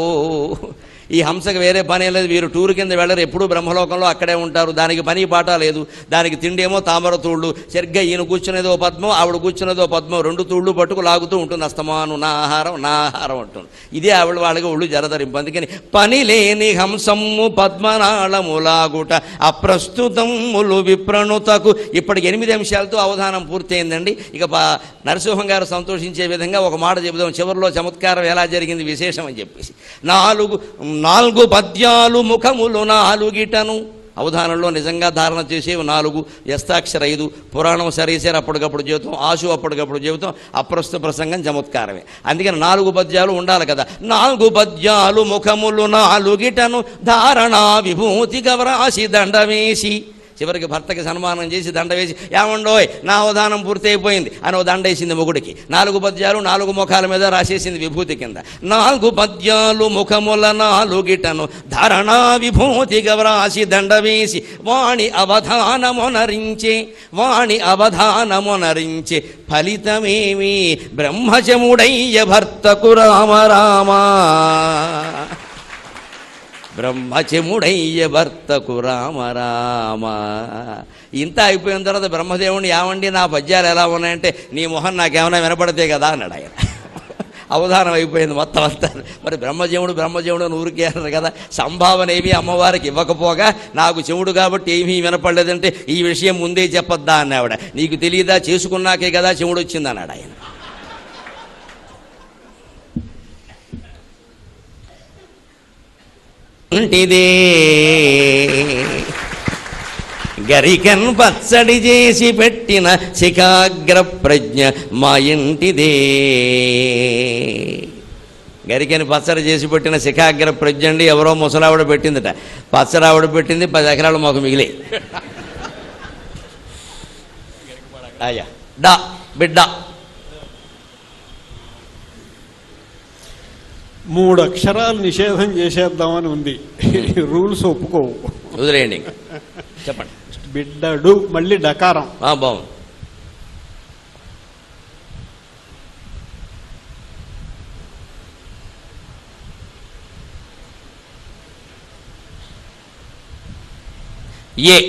ఈ హంసకు వేరే పని లేదు వీరు టూర్ కింద వెళ్ళరు ఎప్పుడూ బ్రహ్మలోకంలో అక్కడే ఉంటారు దానికి పని పాట లేదు దానికి తిండి ఏమో తామర తూళ్ళు సరిగ్గా ఈయన కూర్చునేదో పద్మం ఆవిడ కూర్చునేదో పద్మం రెండు తూళ్ళు పట్టుకు లాగుతూ ఉంటుంది అస్తమాను నా ఆహారం నా ఆహారం అంటుంది ఇదే ఆవిడ వాళ్ళకి ఒళ్ళు జరదరింపు అందుకని పని లేని హంసమ్ము పద్మనాళములాగుట అప్రస్తుతమ్ములు విప్రణుతకు ఇప్పటికి ఎనిమిది అంశాలతో అవధానం పూర్తయిందండి ఇక ప- నరసింహం గారు సంతోషించే విధంగా ఒక మాట చెబుదాం చివరిలో చమత్కారం ఎలా జరిగింది విశేషం అని చెప్పేసి నాలుగు నాలుగు పద్యాలు ముఖములు నాలుగిటను అవధానంలో నిజంగా ధారణ చేసేవి నాలుగు యస్తాక్షర ఐదు పురాణం సరీసరి అప్పటికప్పుడు చెబుతాం ఆశు అప్పటికప్పుడు చెబుతాం అప్రస్తుత ప్రసంగం చమత్కారమే అందుకని నాలుగు పద్యాలు ఉండాలి కదా నాలుగు పద్యాలు ముఖములు నాలుగిటను ధారణ విభూతి గవరాసి దండవేసి చివరికి భర్తకి సన్మానం చేసి దండ వేసి ఏమండోయ్ నా అవధానం పూర్తి అయిపోయింది అని ఓ దండ వేసింది మొగుడికి నాలుగు పద్యాలు నాలుగు ముఖాల మీద రాసేసింది విభూతి కింద నాలుగు పద్యాలు ముఖముల నాలుగిటను ధారణా విభూతి గవరాసి దండ వేసి వాణి అవధానమునరించే వాణి అవధానమునరించే ఫలితమేమి బ్రహ్మచముడయ్య భర్తకు రామ రామా బ్రహ్మచముడయ్య భర్తకు రామ రామ ఇంత అయిపోయిన తర్వాత బ్రహ్మదేవుని ఏమండి నా పద్యాలు ఎలా ఉన్నాయంటే నీ మొహం నాకేమైనా వినపడితే కదా అన్నాడు ఆయన అవధానం అయిపోయింది మొత్తం అంతా మరి బ్రహ్మజీవుడు బ్రహ్మజీవుడు అని ఊరికే అన్నారు కదా సంభావన ఏమీ అమ్మవారికి ఇవ్వకపోగా నాకు చెవుడు కాబట్టి ఏమీ వినపడలేదంటే ఈ విషయం ముందే చెప్పొద్దా అన్నావిడ నీకు తెలియదా చేసుకున్నాకే కదా చెవుడు వచ్చింది అన్నాడు ఆయన ఇంటిదే గరికన్ పచ్చడి చేసి పెట్టిన శిఖాగ్ర ప్రజ్ఞ మా ఇంటిదే గరికని పచ్చడి చేసి పెట్టిన శిఖాగ్ర ప్రజ్ఞ అండి ఎవరో ముసలావిడ పెట్టిందట పచ్చడావిడ పెట్టింది పది ఎకరాలు మాకు మిగిలే అయ్యా డా బిడ్డ మూడు అక్షరాలు నిషేధం చేసేద్దామని ఉంది రూల్స్ ఒప్పుకోవు వదిలేయండి ఇంకా చెప్పండి బిడ్డడు మళ్ళీ డకారం ఆ, బాగుంది ఏ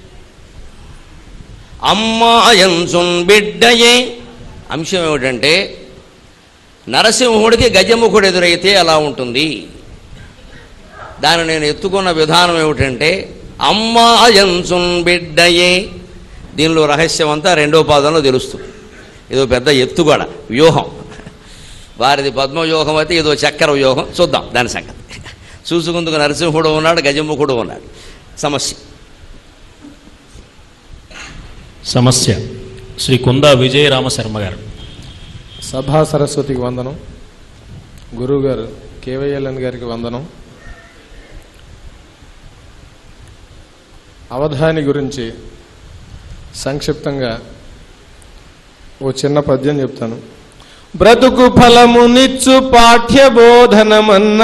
అమ్మాయంసున్ బిడ్డయే అంశం ఏమిటంటే నరసింహుడికి గజముఖుడు ఎదురైతే ఎలా ఉంటుంది దాన్ని నేను ఎత్తుకున్న విధానం ఏమిటంటే అమ్మాయంసున్ బిడ్డయే దీనిలో రహస్యం అంతా రెండో పాదంలో తెలుస్తుంది ఇదో పెద్ద ఎత్తుగడ వ్యూహం వారిది పద్మవ్యూహం అయితే ఇదో చక్కెర వ్యూహం చూద్దాం దాని సంగతి చూసుకుందుకు నరసింహుడు ఉన్నాడు గజముఖుడు ఉన్నాడు సమస్య సమస్య శ్రీ కుందా విజయరామ శర్మ గారు సభా సరస్వతికి వందనం గురువు గారు కేవైఎల్ఎన్ గారికి వందనం అవధాని గురించి సంక్షిప్తంగా ఓ చిన్న పద్యం చెప్తాను బ్రతుకు ఫలమునిచ్చు పాఠ్యబోధనమన్న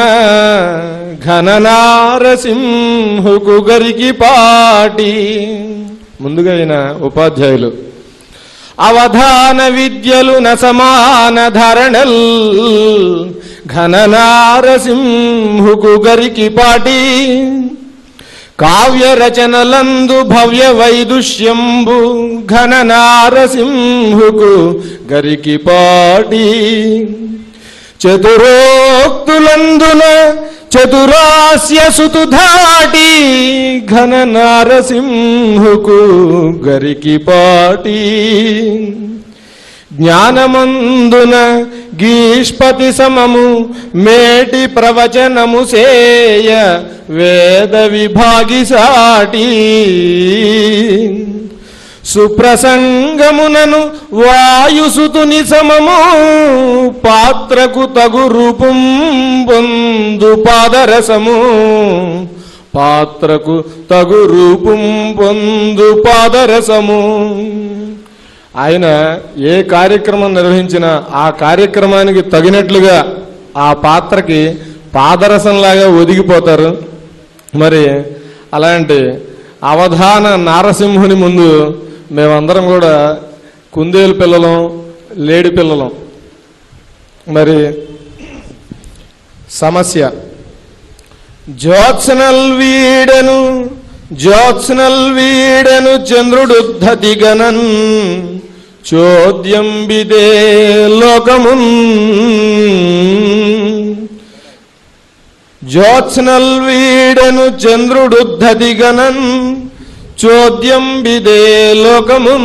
ఘననారసింహుకు గరికి పాటి ముందుగా ఈయన ఉపాధ్యాయులు అవధాన విద్యలు న సమాన ధరణల్ ఘననారసింహుకు గరికి పాటి కావ్య రచనలందు భవ్య వైదుష్యంబు ఘన నారసింహుకు గరికి పాటి చతురోక్తులందున చతురాస్య సుతు ధాటి ఘన నారసింహుకు గరికి పాటి జ్ఞానమందున గీష్పతి సమము మేటి ప్రవచనము సేయ వేద విభాగి సాటి సుప్రసంగమునను వాయుసుతుని సమము పాత్రకు తగు రూపం పొందు పాదరసము పాత్రకు తగు రూపం పొందు పాదరసము ఆయన ఏ కార్యక్రమం నిర్వహించినా ఆ కార్యక్రమానికి తగినట్లుగా ఆ పాత్రకి పాదరసంలాగా ఒదిగిపోతారు మరి అలాంటి అవధాన నారసింహుని ముందు మేమందరం కూడా కుందేలు పిల్లలం లేడి పిల్లలం మరి సమస్య జ్యోత్స్నల్ వీడను జ్యోత్స్నల్ వీడను చంద్రుడుద్ధతి గణన్ చోద్యం బిదే లోకమున్ జ్యోత్స్నల్ వీడను చంద్రుడుద్ధతి గణన్ చోద్యం బిదే లోకమున్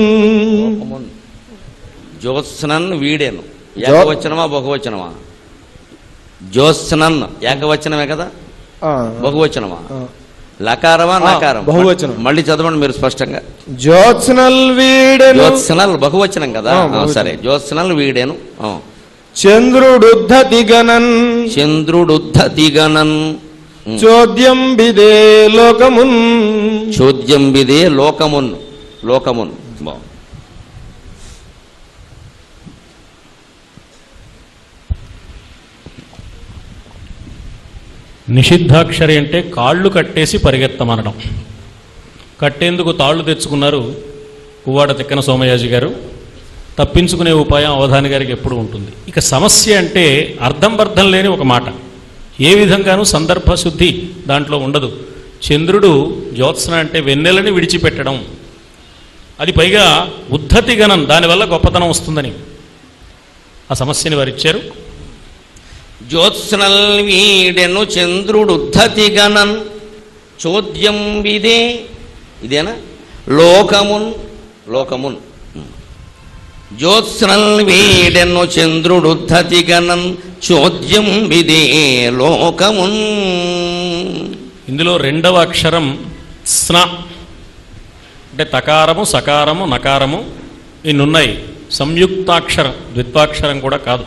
జ్యోత్స్నన్ వీడేను ఏకవచనమా బహువచనమా జ్యోత్స్నన్ ఏకవచనమే కదా ఆ, బహువచనమా ఆ. లకారమా ఆ, నకారం బహువచనం. మళ్ళీ చదవండి మీరు స్పష్టంగా జ్యోత్స్నల్ వీడను జ్యోత్స్నల్ బహువచనం కదా ఆ, ఆ, బహువచనం. సరే జ్యోత్స్నల్ వీడేను ఆ. చంద్రుడుద్ధతి గణన్ చంద్రుడుద్ధతిగణన్ చోద్యం బిదే లోకమున్ చోద్యం విదే లోకమున్ లోకమున్ బాగుంది. నిషిద్ధాక్షరి అంటే కాళ్ళు కట్టేసి పరిగెత్తమనడం కట్టేందుకు తాళ్ళు తెచ్చుకున్నారు పువ్వాడ తిక్కన సోమయాజి గారు తప్పించుకునే ఉపాయం అవధాని గారికి ఎప్పుడు ఉంటుంది ఇక సమస్య అంటే అర్థం బర్థం లేని ఒక మాట ఏ విధంగానూ సందర్భ శుద్ధి దాంట్లో ఉండదు చంద్రుడు జ్యోత్స్న అంటే వెన్నెలని విడిచిపెట్టడం అది పైగా ఉద్ధతి గణం దానివల్ల గొప్పతనం వస్తుందని ఆ సమస్యని వారు ఇచ్చారు జ్యోత్స్నల్ వీడెను చంద్రుడుద్ధతి గణన్ చోద్యం విదే ఇదేనా లోకమున్ లోకమున్ జ్యోత్స్నల్ వీడెను చంద్రుడుద్ధతి గణన్ చోద్యం విదే లోకమున్ ఇందులో రెండవ అక్షరం స్న అంటే తకారము సకారము నకారము ఇన్నున్నాయి సంయుక్తాక్షరం ద్విత్వాక్షరం కూడా కాదు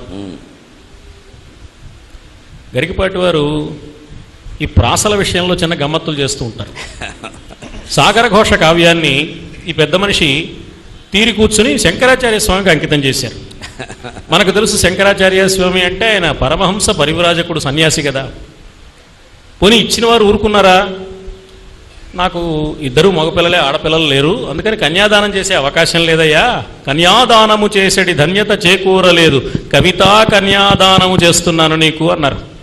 గరికపాటి వారు ఈ ప్రాసల విషయంలో చిన్న గమ్మత్తులు చేస్తూ ఉంటారు సాగర ఘోష కావ్యాన్ని ఈ పెద్ద మనిషి తీరి కూర్చుని శంకరాచార్య స్వామికి అంకితం చేశారు మనకు తెలుసు శంకరాచార్య స్వామి అంటే ఆయన పరమహంస పరివిరాజకుడు సన్యాసి కదా పోనీ ఇచ్చిన వారు ఊరుకున్నారా నాకు ఇద్దరు మగపిల్లలే ఆడపిల్లలు లేరు అందుకని కన్యాదానం చేసే అవకాశం లేదయ్యా కన్యాదానము చేసేటి ధన్యత చేకూరలేదు కవితా కన్యాదానము చేస్తున్నాను నీకు అన్నారు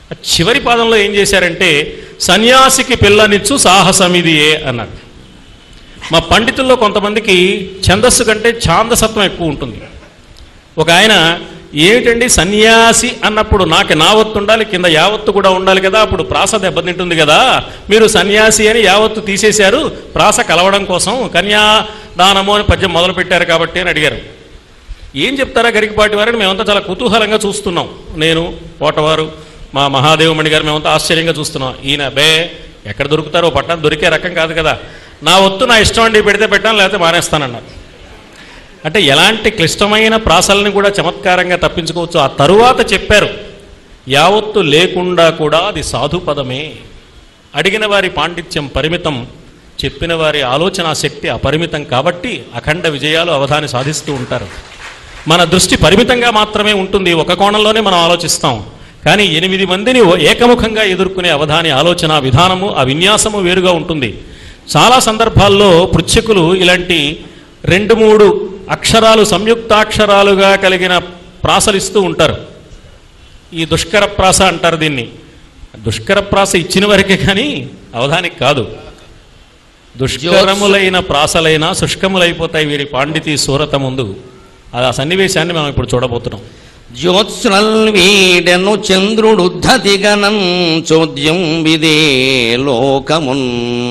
ఆ చివరి పాదంలో ఏం చేశారంటే సన్యాసికి పిల్లనిచ్చు సాహసమిదియే అన్నారు మా పండితుల్లో కొంతమందికి ఛందస్సు కంటే ఛాందసత్వం ఎక్కువ ఉంటుంది ఒక ఆయన ఏమిటండి సన్యాసి అన్నప్పుడు నాకు నావత్తు ఉండాలి కింద యావత్తు కూడా ఉండాలి కదా అప్పుడు ప్రాస దెబ్బతింటుంది కదా మీరు సన్యాసి అని యావత్తు తీసేశారు ప్రాస కలవడం కోసం కన్యాదానము అని పద్యం మొదలు పెట్టారు కాబట్టి అని అడిగారు ఏం చెప్తారా గరికపాటి వారని మేమంతా చాలా కుతూహలంగా చూస్తున్నాం నేను పోటవారు మా మహాదేవమణి గారు మేమంతా ఆశ్చర్యంగా చూస్తున్నాం ఈయన బే ఎక్కడ దొరుకుతారో పట్టణం దొరికే రకం కాదు కదా నా ఒత్తు నా ఇష్టం అండి పెడితే పెట్టాను లేకపోతే మానేస్తానన్నారు అంటే ఎలాంటి క్లిష్టమైన ప్రాసల్ని కూడా చమత్కారంగా తప్పించుకోవచ్చు ఆ తరువాత చెప్పారు యావత్తు లేకుండా కూడా అది సాధుపదమే అడిగిన వారి పాండిత్యం పరిమితం చెప్పిన వారి ఆలోచన శక్తి అపరిమితం కాబట్టి అఖండ విజయాలు అవధాని సాధిస్తూ ఉంటారు మన దృష్టి పరిమితంగా మాత్రమే ఉంటుంది ఒక కోణంలోనే మనం ఆలోచిస్తాం కానీ ఎనిమిది మందిని ఓ- ఏకముఖంగా ఎదుర్కొనే అవధాని ఆలోచన విధానము ఆ విన్యాసము వేరుగా ఉంటుంది చాలా సందర్భాల్లో పృచ్ఛకులు ఇలాంటి రెండు మూడు అక్షరాలు సంయుక్తాక్షరాలుగా కలిగిన ప్రాసలిస్తూ ఉంటారు ఈ దుష్కర ప్రాస అంటారు దీన్ని దుష్కర ప్రాస ఇచ్చిన వరకే కానీ అవధానికి కాదు దుష్కరములైన ప్రాసలైన శుష్కములైపోతాయి వీరి పాండితి సూరత ముందు అది ఆ సన్నివేశాన్ని మనం ఇప్పుడు చూడబోతున్నాం జ్యోత్స్నల్ వీడెను చంద్రుడుద్ధతి గణం చోద్యం విదే లోకమున్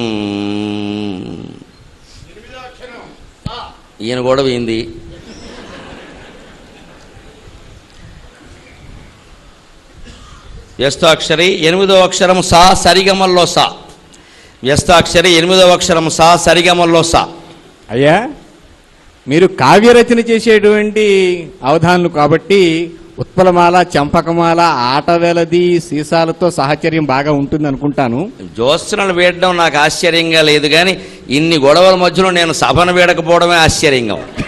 ఈయన కూడా పోయింది వ్యస్తాక్షరి ఎనిమిదో అక్షరం సా సరిగమల్లో సా వ్యస్తాక్షరి ఎనిమిదో అక్షరం సా సరిగమల్లో సా అయ్యా మీరు కావ్య రచన చేసేటువంటి అవధానులు కాబట్టి ఉత్పలమాల చంపకమాల ఆటవేలది సీసాలతో సహచర్యం బాగా ఉంటుంది అనుకుంటాను జ్యోత్సనలు వేయడం నాకు ఆశ్చర్యంగా లేదు కానీ ఇన్ని గొడవల మధ్యలో నేను సభను వేడకపోవడమే ఆశ్చర్యంగా ఉంది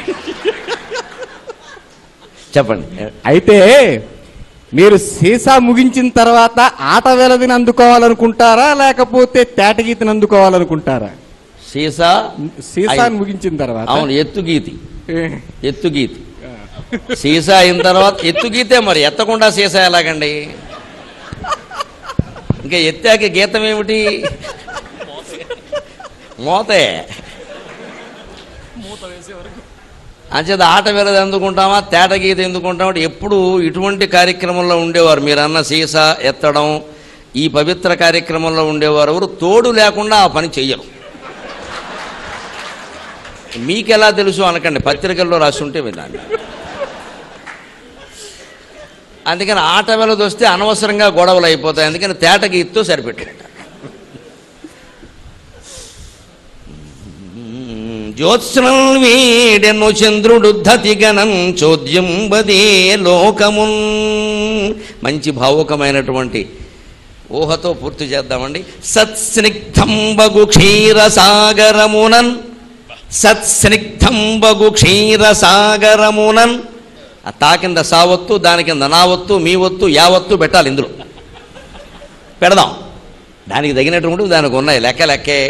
చెప్పండి అయితే మీరు సీసా ముగించిన తర్వాత ఆటవేలదిని అందుకోవాలనుకుంటారా లేకపోతే తేటగీతని అందుకోవాలనుకుంటారా సీసా సీసాని ముగించిన తర్వాత అవును ఎత్తుగీతి ఏ, ఎత్తుగీతి సీసా అయిన తర్వాత ఎత్తుగీతే మరి ఎత్తకుండా సీసా ఎలాగండి ఇంకా ఎత్తాక గీతం ఏమిటి మోతే అంచేత ఆట వేరేది ఎందుకుంటామా తేట గీత ఎందుకుంటామా అంటే ఎప్పుడు ఇటువంటి కార్యక్రమంలో ఉండేవారు మీరు అన్న సీసా ఎత్తడం ఈ పవిత్ర కార్యక్రమంలో ఉండేవారు ఎవరు తోడు లేకుండా ఆ పని చెయ్యరు మీకెలా తెలుసు అనకండి పత్రికల్లో రాసి ఉంటే వినండి అందుకని ఆట వెలది వస్తే అనవసరంగా గొడవలు అయిపోతాయి అందుకని తేట గీత్తో సరిపెట్టుకుంటారు జ్యోత్స్నం వీడెను చంద్రుడు గణం చోద్యం బదే లోకమున్ మంచి భావుకమైనటువంటి ఊహతో పూర్తి చేద్దామండి సత్స్నిగ్ధం బగు క్షీరసాగరమునన్ సత్స్నిగ్ధం బగు క్షీరసాగరమునన్ ఆ తా కింద సావత్తు దాని కింద నా వత్తు మీ వత్తు యావత్తు పెట్టాలి ఇందులో పెడదాం దానికి తగినటువంటి దానికి ఉన్నాయి లెక్క లెక్కే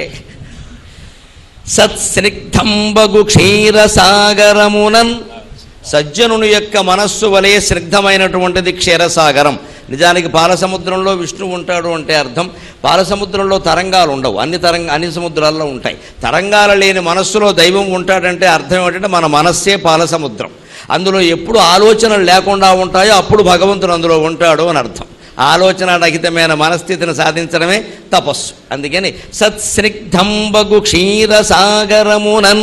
సత్స్నిగ్ధంబగు క్షీరసాగరమునన్ సజ్జనుని యొక్క మనస్సు వలె స్నిగ్ధమైనటువంటిది క్షీరసాగరం నిజానికి పాలసముద్రంలో విష్ణువు ఉంటాడు అంటే అర్థం పాలసముద్రంలో తరంగాలు ఉండవు అన్ని తరంగ అన్ని సముద్రాల్లో ఉంటాయి తరంగాలు లేని మనస్సులో దైవం ఉంటాడంటే అర్థం ఏంటంటే మన మనస్సే పాలసముద్రం అందులో ఎప్పుడు ఆలోచనలు లేకుండా ఉంటాయో అప్పుడు భగవంతుడు అందులో ఉంటాడు అని అర్థం ఆలోచన రహితమైన మనస్థితిని సాధించడమే తపస్సు అందుకని సత్స్నిగ్ధంబగు క్షీరసాగరమునన్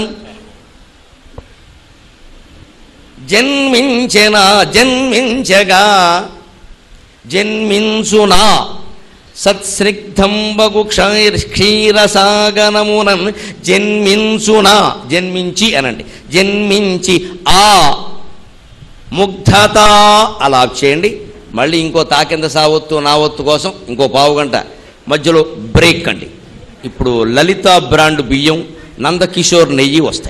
జన్మించెనా జన్మించగా జన్మించునా సత్స్నిగ్ధంబగు క్షీర క్షీరసాగనమునన్ జన్మించునా జన్మించి అనండి జన్మించి ఆ ముగ్ధత అలా చేయండి మళ్ళీ ఇంకో తాకింద సావత్తు నా వత్తు కోసం ఇంకో పావు గంట మధ్యలో బ్రేక్ అండి ఇప్పుడు లలిత బ్రాండ్ బియ్యం నందకిషోర్ నెయ్యి వస్తాయి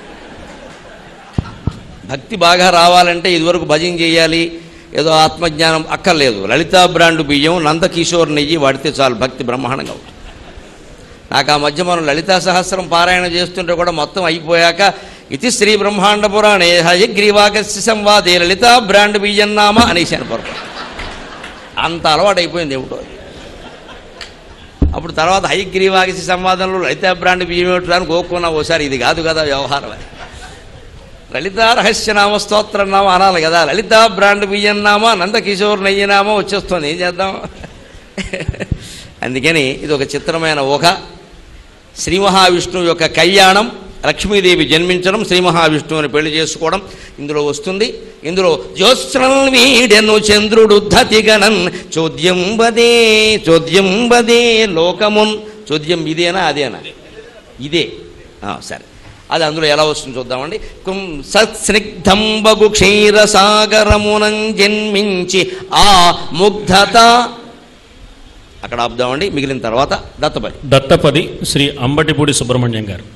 భక్తి బాగా రావాలంటే ఇదివరకు భజన చేయాలి ఏదో ఆత్మజ్ఞానం అక్కర్లేదు లలిత బ్రాండ్ బియ్యం నందకిషోర్ నెయ్యి వాడితే చాలు భక్తి బ్రహ్మాండంగా అవుతుంది నాకు ఆ మధ్య మనం లలితా సహస్రం పారాయణ చేస్తుంటే కూడా మొత్తం అయిపోయాక ఇది శ్రీ బ్రహ్మాండ పురాణే హయగ్రీవాగస్య సంవాదే లలితా బ్రాండ్ బియ్యన్నామ అనేసాను పొరపాటు అంత అలవాటు అయిపోయింది ఏమిటో అప్పుడు తర్వాత హైగ్రీవాగిసి సంవాదంలో లలితా బ్రాండ్ బియ్యం అని కోరుకున్నా ఓసారి ఇది కాదు కదా వ్యవహారం అని లలితా రహస్యనామ స్తోత్రం నామ అనాలి కదా లలితా బ్రాండ్ బియ్యం నామా నందకిషోర్ నయ్యనామా వచ్చేస్తుంది ఏం చేద్దాం అందుకని ఇది ఒక చిత్రమైన ఊహ శ్రీ మహావిష్ణువు యొక్క కళ్యాణం లక్ష్మీదేవి జన్మించడం శ్రీ మహావిష్ణువుని పెళ్లి చేసుకోవడం ఇందులో వస్తుంది ఇందులో జ్యోత్స్నల్ వీడెను చంద్రుడు ధతిగణన్ చోద్యం బదే చోద్యం బదే లోకమున్ చోద్యం ఇదేనా అదేనా ఇదే ఆ, సరే అది అందులో ఎలా వస్తుంది చూద్దామండి కుం సత్స్నిగ్ధం బగు క్షీరసాగరమునం జన్మించి ఆ ముగ్ధత అక్కడ ఆపుదామండి మిగిలిన తర్వాత దత్తపల్లి దత్తపది శ్రీ అంబటిపూడి సుబ్రహ్మణ్యం గారు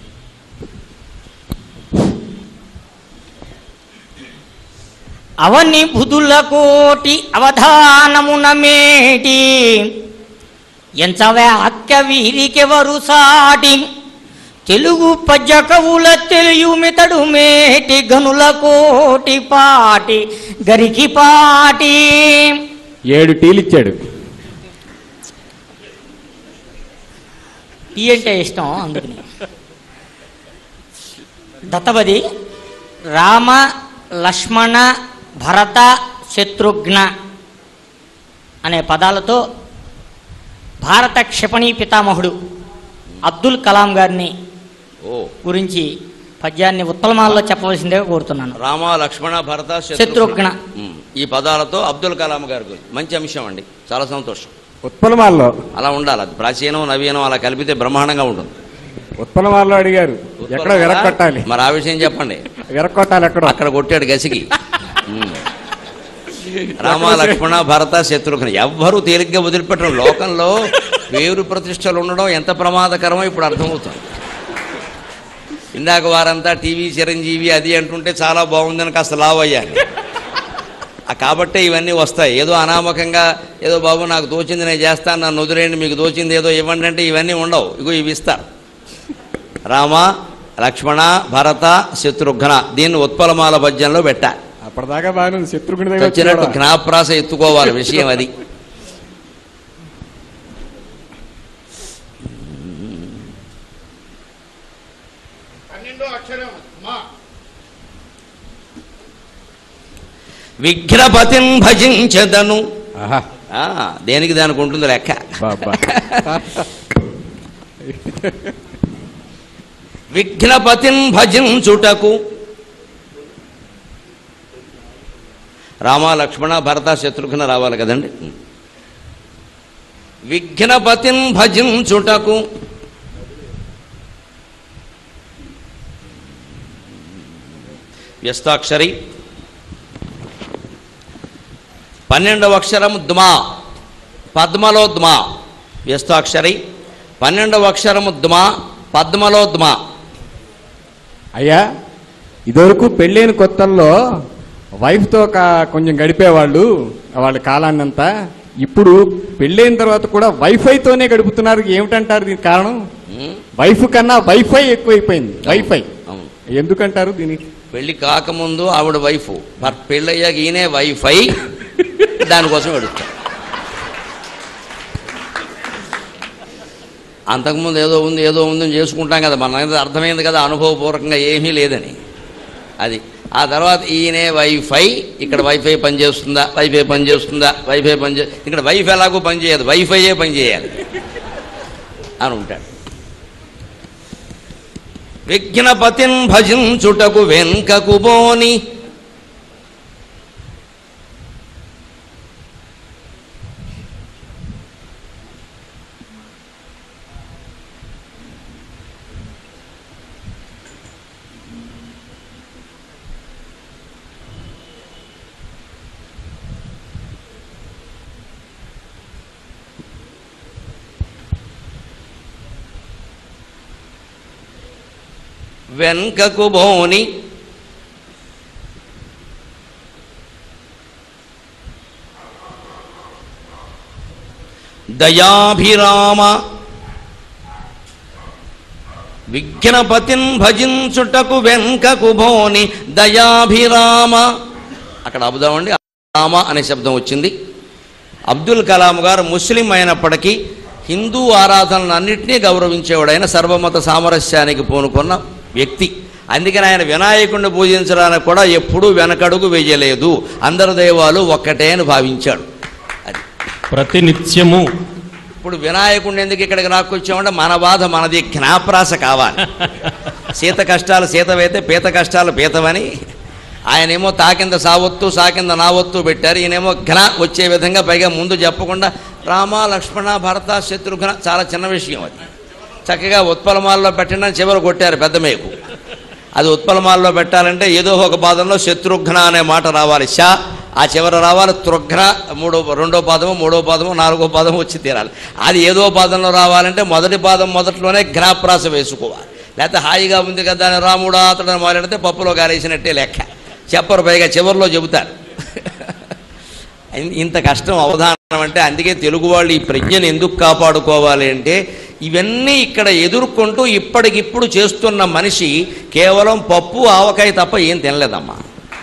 అవని బుధుల కోటి అవధానమున మేటి ఎంచవాక్య వీరికెవరు సాటి తెలుగు పద్య కవుల తెలియుమితడు మేటి గనుల కోటి పాటి గరికి పాటి ఏడు టీలు ఇచ్చాడు టీ అంటే ఇష్టం అందుకని దత్తపది రామ లక్ష్మణ భరత శత్రుఘ్న అనే పదాలతో భారత క్షిపణి పితామహుడు అబ్దుల్ కలాం గారిని ఓ గురించి పద్యాన్ని ఉత్తలమాల్లో చెప్పవలసిందిగా కోరుతున్నాను రామ లక్ష్మణ భరత శత్రుఘ్న. ఉమ్, ఈ పదాలతో అబ్దుల్ కలాం గారి గురించి మంచి అంశం అండి చాలా సంతోషం ఉత్పలమాల్లో అలా ఉండాలి అది ప్రాచీనం నవీనం అలా కలిపితే బ్రహ్మాండంగా ఉంటుంది ఉత్పలమాల్లో అడిగారు ఎక్కడ విరక్కొట్టాలి మరి ఆ విషయం చెప్పండి విరక్కొట్టాలి ఎక్కడ అక్కడ కొట్టాడు గసికి ఉమ్. రామ లక్ష్మణ భరత శత్రుఘ్న ఎవ్వరూ తేలిగ్గా వదిలిపెట్టడం లోకంలో పేరు ప్రతిష్టలు ఉండడం ఎంత ప్రమాదకరమో ఇప్పుడు అర్థమవుతుంది ఇందాక వారంతా టీవీ చిరంజీవి అది అంటుంటే చాలా బాగుందని కాస్త లావ్ అయ్యాను ఆ కాబట్టే ఇవన్నీ వస్తాయి ఏదో అనామకంగా ఏదో బాబు నాకు దోచింది నేను చేస్తాను నన్ను వదిలేయండి మీకు దోచింది ఏదో ఇవ్వండి అంటే ఇవన్నీ ఉండవు ఇగో ఇవి ఇస్తారు రామ లక్ష్మణ భరత శత్రుఘ్న దీన్ని ఉత్పలమాల పద్యంలో పెట్టాలి అప్పటిదాకా బాగానే ఉంది శత్రుఘ్ని దగ్గర వచ్చి వచ్చినట్టు కూడా. జ్ఞాప్రాస ఎత్తుకోవాలి విషయం అది విఘ్నపతిం భజించదను ఆహా ఆ, దేనికి దానికి ఉంటుంది లెక్క బాబా విఘ్నపతిం భజించుటకు రామ లక్ష్మణ భరత శత్రుఘ్న రావాలి కదండి విఘ్నపతిం భజించుటకు వ్యస్తాక్షరి పన్నెండవ అక్షరం ద్మా పద్మలో ద్మా వ్యస్తాక్షరి పన్నెండవ అక్షరము ద్మా పద్మలో ద్మా అయ్యా ఇదివరకు పెళ్ళైన కొత్తల్లో వైఫ్తో కా కొంచెం గడిపేవాళ్ళు వాళ్ళ కాలాన్నంతా ఇప్పుడు పెళ్ళైన తర్వాత కూడా వైఫైతోనే గడుపుతున్నారు ఏమిటంటారు దీనికి కారణం ఉమ్, వైఫ్ కన్నా వైఫై ఎక్కువైపోయింది వైఫై అవును ఎందుకంటారు దీనికి పెళ్లి కాకముందు ఆవిడ వైఫ్ మరి పెళ్ళయ్యాక ఈయనే వైఫై దానికోసం ఎడుస్తాడు అంతకుముందు ఏదో ఉంది ఏదో ఉంది అని చేసుకుంటాం కదా మన అర్థమైంది కదా అనుభవపూర్వకంగా ఏమీ లేదని అది ఆ తర్వాత ఈయనే వైఫై ఇక్కడ వైఫై పనిచేస్తుందా వైఫై పనిచేస్తుందా వైఫై పనిచే ఇక్కడ వైఫ్ ఎలాగో పనిచేయదు వైఫైయే పనిచేయాలి అని ఉంటాడు విఘ్నపతిన్ భజించుటకు వెంకకు బోని వెంకకు బోని దయాభిరామ విఘ్నపతిన్ భజించుటకు వెంకకు బోని దయాభిరామ అక్కడ అబుదామండి రామ అనే శబ్దం వచ్చింది అబ్దుల్ కలాం గారు ముస్లిం అయినప్పటికీ హిందూ ఆరాధనలు అన్నింటినీ గౌరవించేవాడైన సర్వమత సామరస్యానికి పూనుకున్న వ్యక్తి అందుకని ఆయన వినాయకుడిని పూజించడానికి కూడా ఎప్పుడూ వెనకడుగు వేయలేదు అందరు దైవాలు ఒక్కటే అని భావించాడు అది ప్రతినిత్యము ఇప్పుడు వినాయకుడిని ఎందుకు ఇక్కడికి రాకొచ్చామంటే మన బాధ మనది జ్ఞాప్రాస కావాలి సీత కష్టాలు సీతవైతే పీత కష్టాలు పీతవని ఆయనేమో తాకింద సావత్తు సాకింద నావత్తు పెట్టారు ఈయనేమో ఘన వచ్చే విధంగా పైగా ముందు చెప్పకుండా రామ లక్ష్మణ భరత శత్రుఘ్న చాలా చిన్న విషయం అది చక్కగా ఉత్పలమాల్లో పెట్టిన చివరి కొట్టారు పెద్ద మేకు అది ఉత్పలమాల్లో పెట్టాలంటే ఏదో ఒక పాదంలో శత్రుఘ్న అనే మాట రావాలి షా ఆ చివర రావాలి తృఘ్న మూడో రెండో పాదము మూడో పాదము నాలుగో పాదము వచ్చి తీరాలి అది ఏదో పాదంలో రావాలంటే మొదటి పాదం మొదట్లోనే ఘ్నాప్రాస వేసుకోవాలి లేకపోతే హాయిగా ఉంది కదా అని రాముడా అతడు మాట్లాడితే పప్పులో గారేసినట్టే లెక్క చెప్పరు పైగా చివరిలో చెబుతారు ఇన్- ఇంత కష్టం అవధానం అంటే అందుకే తెలుగు వాళ్ళు ఈ ప్రజ్ఞను ఎందుకు కాపాడుకోవాలి అంటే ఇవన్నీ ఇక్కడ ఎదుర్కొంటూ ఇప్పటికిప్పుడు చేస్తున్న మనిషి కేవలం పప్పు ఆవకాయ తప్ప ఏం తినలేదమ్మా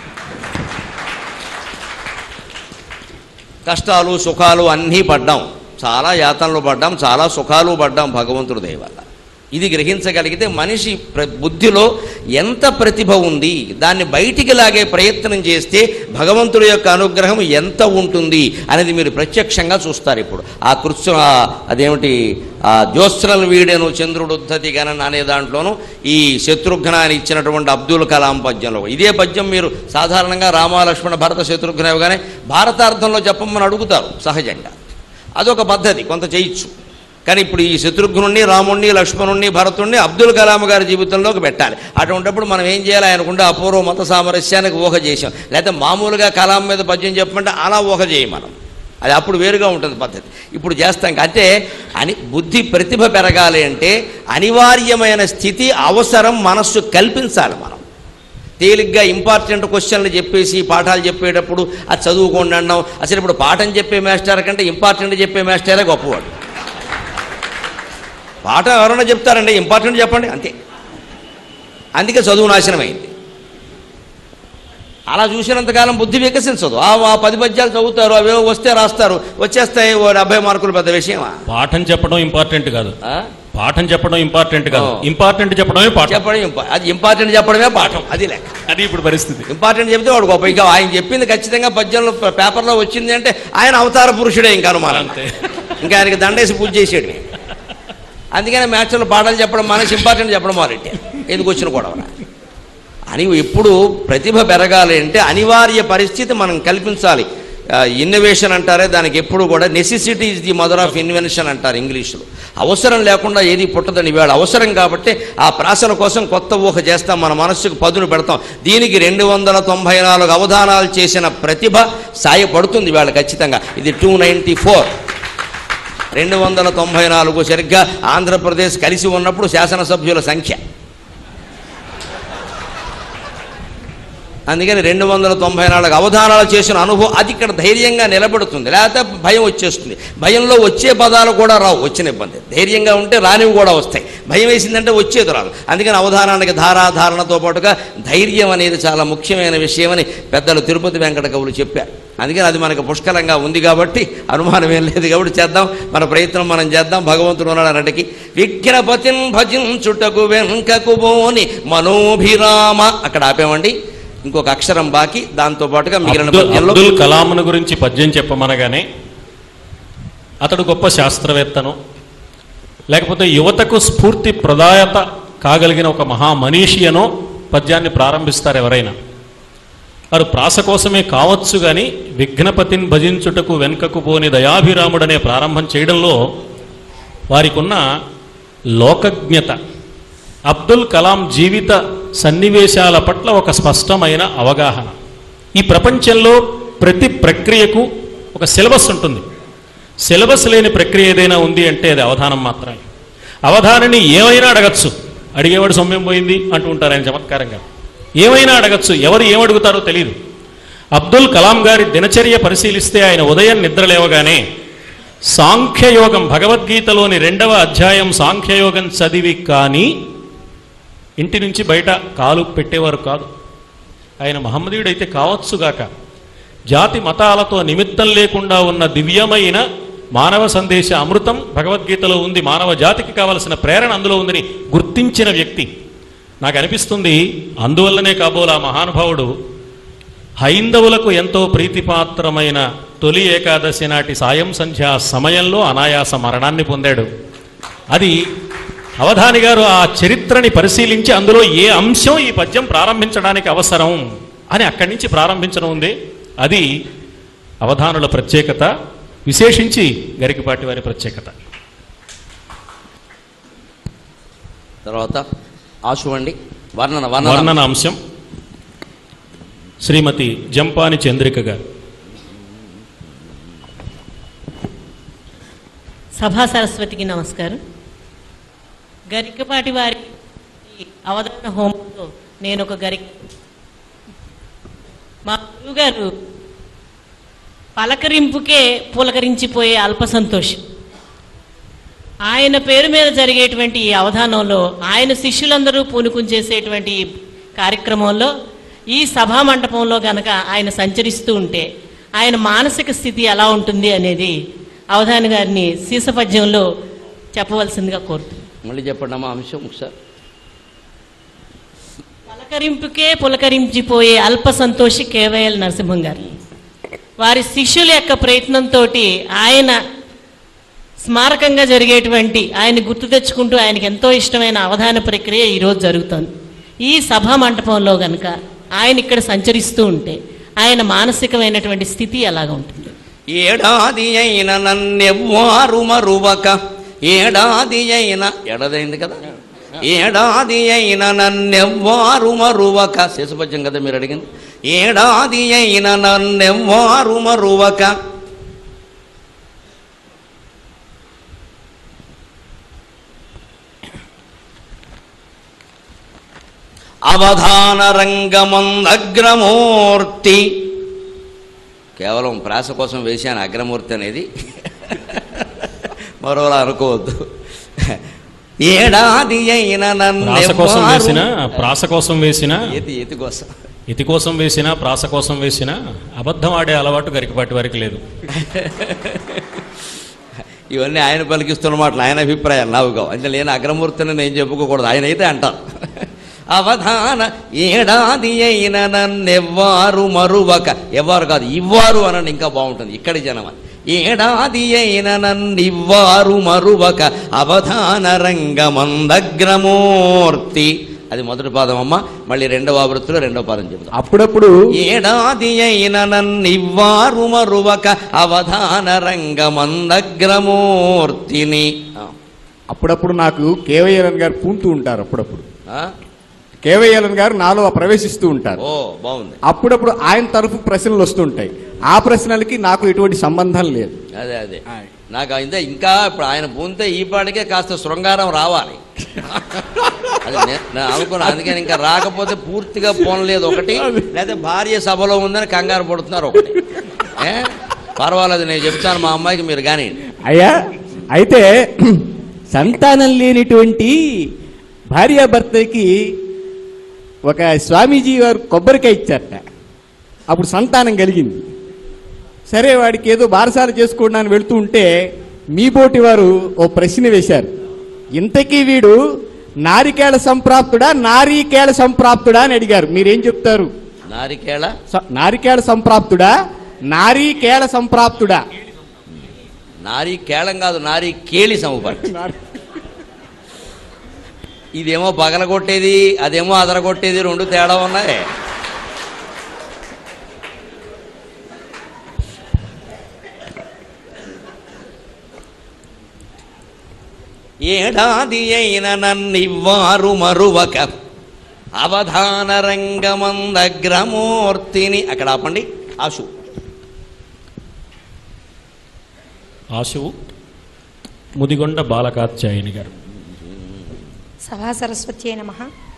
కష్టాలు సుఖాలు అన్నీ పడ్డాం చాలా యాతనలు పడ్డాం చాలా సుఖాలు పడ్డాం భగవంతుడి దయ వల్ల ఇది గ్రహించగలిగితే మనిషి ప్ర బుద్ధిలో ఎంత ప్రతిభ ఉంది దాన్ని బయటికి లాగే ప్రయత్నం చేస్తే భగవంతుడి యొక్క అనుగ్రహం ఎంత ఉంటుంది అనేది మీరు ప్రత్యక్షంగా చూస్తారు ఇప్పుడు ఆ కృత్య ఆ- అదేమిటి ఆ జ్యోత్స్నల్ వీడెను చంద్రుడుద్ధతి గణన్ అనే దాంట్లోనూ ఈ శత్రుఘ్న అని ఇచ్చినటువంటి అబ్దుల్ కలాం పద్యంలో ఇదే పద్యం మీరు సాధారణంగా రామలక్ష్మణ భరత శత్రుఘ్న ఇవ్వగానే భారతార్థంలో చెప్పమని అడుగుతారు సహజంగా అదొక పద్ధతి కొంత చేయొచ్చు కానీ ఇప్పుడు ఈ శత్రుఘ్నుణ్ణి రాముణ్ణి లక్ష్మణుణ్ణి భరతుణ్ణి అబ్దుల్ కలాం గారి జీవితంలోకి పెట్టాలి అటువంటిప్పుడు మనం ఏం చేయాలి ఆయనకుంటే అపూర్వ మత సామరస్యానికి ఊహ చేసాం లేకపోతే మామూలుగా కలాం మీద పద్యం చెప్పమంటే అలా ఊహ చేయం మనం అది అప్పుడు వేరుగా ఉంటుంది పద్ధతి ఇప్పుడు చేస్తాం అంటే అని బుద్ధి ప్రతిభ పెరగాలి అంటే అనివార్యమైన స్థితి అవసరం మనస్సు కల్పించాలి మనం తేలిగ్గా ఇంపార్టెంట్ క్వశ్చన్లు చెప్పేసి పాఠాలు చెప్పేటప్పుడు అది చదువుకోండి అన్నాం అసలు ఇప్పుడు పాఠం చెప్పే మాస్టర్ కంటే ఇంపార్టెంట్ చెప్పే మాస్టరే గొప్పవాడు పాఠం ఎవరైనా చెప్తారండి ఇంపార్టెంట్ చెప్పండి అంతే అందుకే చదువు నాశనమైంది అలా చూసినంతకాలం బుద్ధి వికసించదు ఆ ఆ పది పద్యాలు చదువుతారు అవేవో వస్తే రాస్తారు వచ్చేస్తాయి ఓ డెబ్బై మార్కులు పెద్ద విషయమా పాఠం చెప్పడం ఇంపార్టెంట్ కాదు ఆ? పాఠం చెప్పడం ఇంపార్టెంట్ కాదు ఓ. ఇంపార్టెంట్ చెప్పడమే పాఠం చెప్పడం ఇంపా- అది ఇంపార్టెంట్ చెప్పడమే పాఠం అది లెక్క అది ఇప్పుడు పరిస్థితి ఇంపార్టెంట్ చెప్తే వాడు గొప్ప ఇంకా ఆయన చెప్పింది ఖచ్చితంగా పద్యంలో ప- పేపర్లో వచ్చింది అంటే ఆయన అవతార పురుషుడే ఇంకా అనుమానం అంతే. ఇంకా ఆయనకి దండేసి పూజ చేసేడు అందుకనే మ్యాచ్లో పాటలు చెప్పడం మానేసి ఇంపార్టెంట్ చెప్పడం మొదలెట్టే ఎందుకు వచ్చిన గొడవ అని ఎప్పుడు ప్రతిభ పెరగాలి అంటే అనివార్య పరిస్థితి మనం కల్పించాలి ఇన్నోవేషన్ అంటారే దానికి ఎప్పుడు కూడా necessity is the mother of invention అంటారు ఇంగ్లీష్లో అవసరం లేకుండా ఏది పుట్టదని వేళ అవసరం కాబట్టి ఆ ప్రాసన కోసం కొత్త ఊహ చేస్తాం మన మనస్సుకు పదును పెడతాం దీనికి రెండు వందల తొంభై నాలుగు అవధానాలు చేసిన ప్రతిభ సాయపడుతుంది వేళ ఖచ్చితంగా ఇది టూ నైంటీ ఫోర్ రెండు వందల తొంభై నాలుగు సరిగ్గా ఆంధ్రప్రదేశ్ కలిసి ఉన్నప్పుడు శాసనసభ్యుల సంఖ్య అందుకని రెండు వందల తొంభై నాలుగు అవధానాలు చేసిన అనుభవం అది ఇక్కడ ధైర్యంగా నిలబడుతుంది లేకపోతే భయం వచ్చేస్తుంది భయంలో వచ్చే పదాలు కూడా రావు వచ్చిన ఇబ్బంది ధైర్యంగా ఉంటే రానివి కూడా వస్తాయి భయం వేసిందంటే వచ్చేది రాదు అందుకని అవధానానికి ధారాధారణతో పాటుగా ధైర్యం అనేది చాలా ముఖ్యమైన విషయమని పెద్దలు తిరుపతి వెంకట కవులు చెప్పారు అందుకని అది మనకు పుష్కలంగా ఉంది కాబట్టి అనుమానం ఏం లేదు కాబట్టి చేద్దాం మన ప్రయత్నం మనం చేద్దాం భగవంతుడు ఉన్నాడు అన్నటికి విఘ్నపతిన్ భజించుటకు వెంకకు బోని మనోభిరామ అక్కడ ఆపేమండి ఇంకొక అక్షరం బాకి దాంతో పాటుగా మిగిలిన అబ్దుల్ పద్యంలో అబ్దుల్ కలాంను గురించి పద్యం చెప్పమనగానే అతడు గొప్ప శాస్త్రవేత్తను లేకపోతే యువతకు స్ఫూర్తి ప్రదాయత కాగలిగిన ఒక మహా మనీషి అనో పద్యాన్ని ప్రారంభిస్తారు ఎవరైనా వారు ప్రాస కోసమే కావచ్చు కానీ విఘ్నపతిని భజించుటకు వెనుకకు పోని దయాభిరాముడనే ప్రారంభం చేయడంలో వారికున్న లోకజ్ఞత అబ్దుల్ కలాం జీవిత సన్నివేశాల పట్ల ఒక స్పష్టమైన అవగాహన ఈ ప్రపంచంలో ప్రతి ప్రక్రియకు ఒక సిలబస్ ఉంటుంది సిలబస్ లేని ప్రక్రియ ఏదైనా ఉంది అంటే అది అవధానం మాత్రమే అవధానిని ఏమైనా అడగచ్చు అడిగేవాడు సొమ్యం పోయింది అంటూ ఉంటారు ఆయన చమత్కారంగా ఏమైనా అడగచ్చు ఎవరు ఏమడుగుతారో తెలియదు అబ్దుల్ కలాం గారి దినచర్య పరిశీలిస్తే ఆయన ఉదయం నిద్ర లేవగానే సాంఖ్యయోగం భగవద్గీతలోని రెండవ అధ్యాయం సాంఖ్యయోగం చదివి కానీ ఇంటి నుంచి బయట కాలు పెట్టేవారు కాదు ఆయన మహమ్మదీయుడైతే కావచ్చుగాక జాతి మతాలతో నిమిత్తం లేకుండా ఉన్న దివ్యమైన మానవ సందేశ అమృతం భగవద్గీతలో ఉంది మానవ జాతికి కావలసిన ప్రేరణ అందులో ఉందని గుర్తించిన వ్యక్తి నాకు అనిపిస్తుంది అందువల్లనే కాబోలు ఆ మహానుభావుడు హైందవులకు ఎంతో ప్రీతిపాత్రమైన తొలి ఏకాదశి నాటి సాయం సంధ్యా సమయంలో అనాయాస మరణాన్ని పొందాడు అది అవధాని గారు ఆ చరిత్రని పరిశీలించి అందులో ఏ అంశం ఈ పద్యం ప్రారంభించడానికి అవసరం అని అక్కడి నుంచి ప్రారంభించడం ఉంది అది అవధానుల ప్రత్యేకత విశేషించి గరికపాటి వారి ప్రత్యేకత తర్వాత ఆశు అండి వర్ణన వర్ణన వర్ణన అంశం శ్రీమతి జంపాని చంద్రిక గారు సభా సరస్వతికి నమస్కారం గరికపాటి వారి ఈ అవధాన హోమంలో నేను ఒక గరిక మా గురువుగారు పలకరింపుకే పులకరించిపోయే అల్ప సంతోషం ఆయన పేరు మీద జరిగేటువంటి ఈ అవధానంలో ఆయన శిష్యులందరూ పూనుకుని చేసేటువంటి ఈ కార్యక్రమంలో ఈ సభా మండపంలో గనక ఆయన సంచరిస్తూ ఉంటే ఆయన మానసిక స్థితి ఎలా ఉంటుంది అనేది అవధాని గారిని శీసపద్యంలో చెప్పవలసిందిగా కోరుతున్నాను మళ్ళీ చెప్పండి అమ్మా అంశం ఒకసారి పలకరింపుకే పులకరించిపోయే అల్ప సంతోషి కేవైఎల్ నరసింహం గారు వారి శిష్యుల యొక్క ప్రయత్నంతో ఆయన స్మారకంగా జరిగేటువంటి ఆయన గుర్తు తెచ్చుకుంటూ ఆయనకి ఎంతో ఇష్టమైన అవధాన ప్రక్రియ ఈరోజు జరుగుతోంది ఈ సభా మంటపంలో గనక ఆయన ఇక్కడ సంచరిస్తూ ఉంటే ఆయన మానసికమైనటువంటి స్థితి ఎలాగ ఉంటుంది ఏడాది అయిన నన్నెవ్వారు మరువక ఏడాది అయిన ఏడాదైంది కదా ఏడాది అయిన నన్నెవ్వారు మరువక శేషపద్యం కదా మీరు అడిగింది ఏడాది అయిన నన్నెవ్వారు మరువక అవధాన రంగమందగ్రమూర్తి కేవలం ప్రాస కోసం వేశాను అగ్రమూర్తి అనేది మరోలా అనుకోవద్దు ఏడాది అయిన ప్రాస కోసం వేసిన నన్ను ప్రాస కోసం వేసిన ఎతి ఎతి కోసం ఇతి కోసం వేసిన ప్రాస కోసం వేసిన అబద్ధం ఆడే అలవాటు గరికపాటి వారికి లేదు ఇవన్నీ ఆయన పలికిస్తున్న మాటలు ఆయన అభిప్రాయాలు నావు కావు అంటే నేను అగ్రమూర్తిని నేను చెప్పుకోకూడదు ఆయన అయితే అంటారు అవధాన ఏడాది అయిన నన్నెవ్వారు మరువక ఎవ్వారు కాదు ఇవ్వారు అనండి ఇంకా బాగుంటుంది ఇక్కడి జనం అని. ఏడాది అయిన నన్నివ్వారు మరువక అవధాన రంగమందగ్రమూర్తి అది మొదటి పాదం అమ్మ మళ్ళీ రెండవ ఆవృత్తిలో రెండవ పాదం చెబుతాం అప్పుడప్పుడు ఏడాది అయిన నన్నివ్వారు మరువక అవధాన రంగమందగ్రమూర్తిని ఆ, అప్పుడప్పుడు నాకు కేవయ్యలన్ గారు పూంతూ ఉంటారు అప్పుడప్పుడు ఆ? కేవయ్యలన్ గారు నాలో ప్రవేశిస్తూ ఉంటారు ఓ బాగుంది అప్పుడప్పుడు ఆయన తరఫు ప్రశ్నలు వస్తుంటాయి ఆ ప్రశ్నలకి నాకు ఎటువంటి సంబంధం లేదు అదే అదే నాకు అయితే ఇంకా ఇప్పుడు ఆయన పూంతే ఈ పాటికే కాస్త శృంగారం రావాలి అది నే- నేను అనుకున్నా అందుకని ఇంకా రాకపోతే పూర్తిగా పోనలేదు ఒకటి లేదా భార్య సభలో ఉందని కంగారు పడుతున్నారు ఒకటి ఏ పర్వాలేదు నేను చెప్తాను మా అమ్మాయికి మీరు కానీ అయ్యా అయితే సంతానం లేనిటువంటి భార్యాభర్తకి ఒక స్వామీజీ గారు కొబ్బరికాయ ఇచ్చారట అప్పుడు సంతానం కలిగింది సరే వాడికి ఏదో బారసాల చేసుకోవడానికి వెళుతూ ఉంటే మీ బోటి వారు ఓ ప్రశ్న వేశారు ఇంతకీ వీడు నారికేళ సంప్రాప్తుడా నారీకేళ సంప్రాప్తుడా అని అడిగారు మీరేం చెప్తారు నారికేళ స- నారికేళ సంప్రాప్తుడా నారీకేళ సంప్రాప్తుడా నారీ కేళం కాదు నారీ కేళి సముపడి ఇదేమో పగలగొట్టేది అదేమో అదరగొట్టేది రెండు తేడా ఉన్నాయి ఏడాది అయిన నన్నివ్వారు మరువక అవధాన రంగమందగ్రమూర్తిని అక్కడ ఆపండి ఆశు ఆశువు ముదిగొండ బాలకాత్యాయని గారు సభా సరస్వతి నమ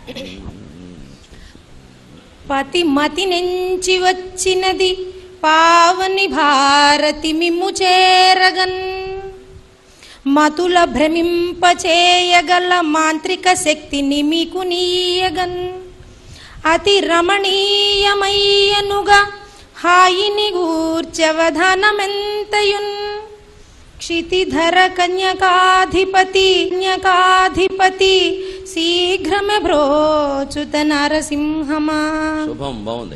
పతి మతి నెంచి వచ్చినది పావని భారతి మిమ్ము చేరగన్ మతుల భ్రమింపచేయగల మాంత్రిక శక్తిని మీకు నీయగన్ అతి రమణీయమయ్యనుగా హాయిని గూర్చవధానమెంతయున్ క్షితిధర కన్యకాధిపతి కన్యకాధిపతి శీఘ్రమే భ్రోచుత నరసింహమా శుభం బాగుంది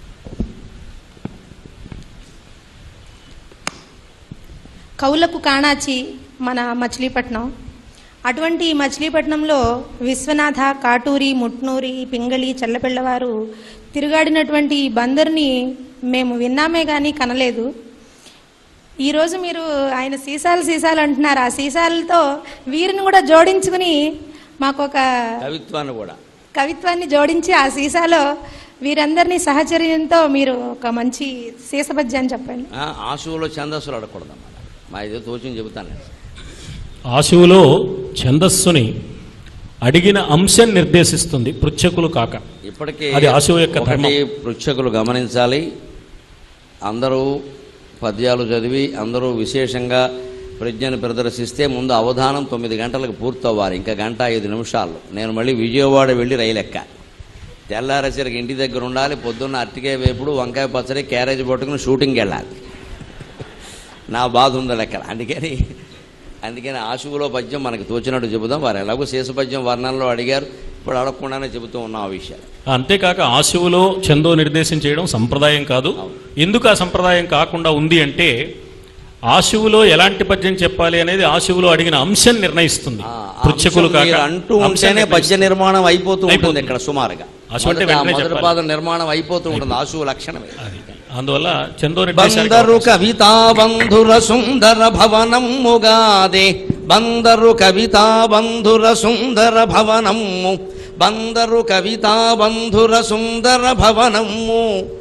కౌలకు కాణాచి మన మచిలీపట్నం అటువంటి ఈ మచిలీపట్నంలో విశ్వనాథ కాటూరి ముట్నూరి పింగళి చల్లపిల్లవారు తిరుగాడినటువంటి ఈ బందర్ని మేము విన్నామే కానీ కనలేదు ఈరోజు మీరు ఆయన సీసాలు సీసాలు అంటున్నారు ఆ సీసాలతో వీరిని కూడా జోడించుకుని మాకు ఒక కవిత్వాన్ని కూడా కవిత్వాన్ని జోడించి ఆ సీసాలో వీరందరినీ సహచర్యంతో మీరు ఒక మంచి సీసపద్యాన్ని చెప్పండి ఆ, ఆశువులో ఛందస్సులు అడగకూడదమ్మా మా ఏదో తోచింది చెబుతాను నేను. ఆశువులో ఛందస్సుని అడిగిన అంశం నిర్దేశిస్తుంది పృచ్ఛకులు కాక ఇప్పటికీ అది ఆశువు యొక్క ఒకటి ధర్మం పృచ్ఛకులు గమనించాలి అందరూ పద్యాలు చదివి అందరూ విశేషంగా ప్రజ్ఞను ప్రదర్శిస్తే ముందు అవధానం తొమ్మిది గంటలకు పూర్తవ్వాలి ఇంకా గంట ఐదు నిమిషాలు నేను మళ్ళీ విజయవాడ వెళ్ళి రైలు ఎక్క తెల్లారేసరికి ఇంటి దగ్గర ఉండాలి పొద్దున్న అరటికాయ వేపుడు వంకాయ పచ్చడి క్యారేజ్ పట్టుకుని షూటింగ్కి వెళ్ళాలి నా బాధ ఉందో లెక్క అందుకని అందుకని ఆశువులో పద్యం మనకు తోచినట్టు చెబుదాం వారు ఎలాగో శేష పద్యం వర్ణంలో అడిగారు ఇప్పుడు అడగకుండానే చెబుతూ ఉన్నాం ఆ విషయాలు అంతేకాక ఆశువులో చందో నిర్దేశం చేయడం సంప్రదాయం కాదు ఎందుకు ఆ సంప్రదాయం కాకుండా ఉంది అంటే ఆశువులో ఎలాంటి పద్యం చెప్పాలి అనేది ఆశువులో అడిగిన అంశం నిర్ణయిస్తుంది ఆ, ఆ పృచ్ఛకులు అంశం కాక మీరు అంటూ అంశం ఉంటేనే నిర్ణయిస్తుంది. పద్య నిర్మాణం అయిపోతూ ఉంటుంది అయిపోతుంది. ఇక్కడ సుమారుగా ఆశు అంటే మొదట ఆ వెంటనే మొదటి చెప్పాలి. పాదం నిర్మాణం అయిపోతూ ఉంటుంది ఆశువు లక్షణమే అది. అందువల్ల చందో నిర్దేశానికి బందరు అవకాశం. కవితా బంధుర సుందర భవనమ్ముగాదే బందరు కవితా బంధుర సుందర భవనమ్ము బందరు కవితా బంధుర సుందర భవనమ్ము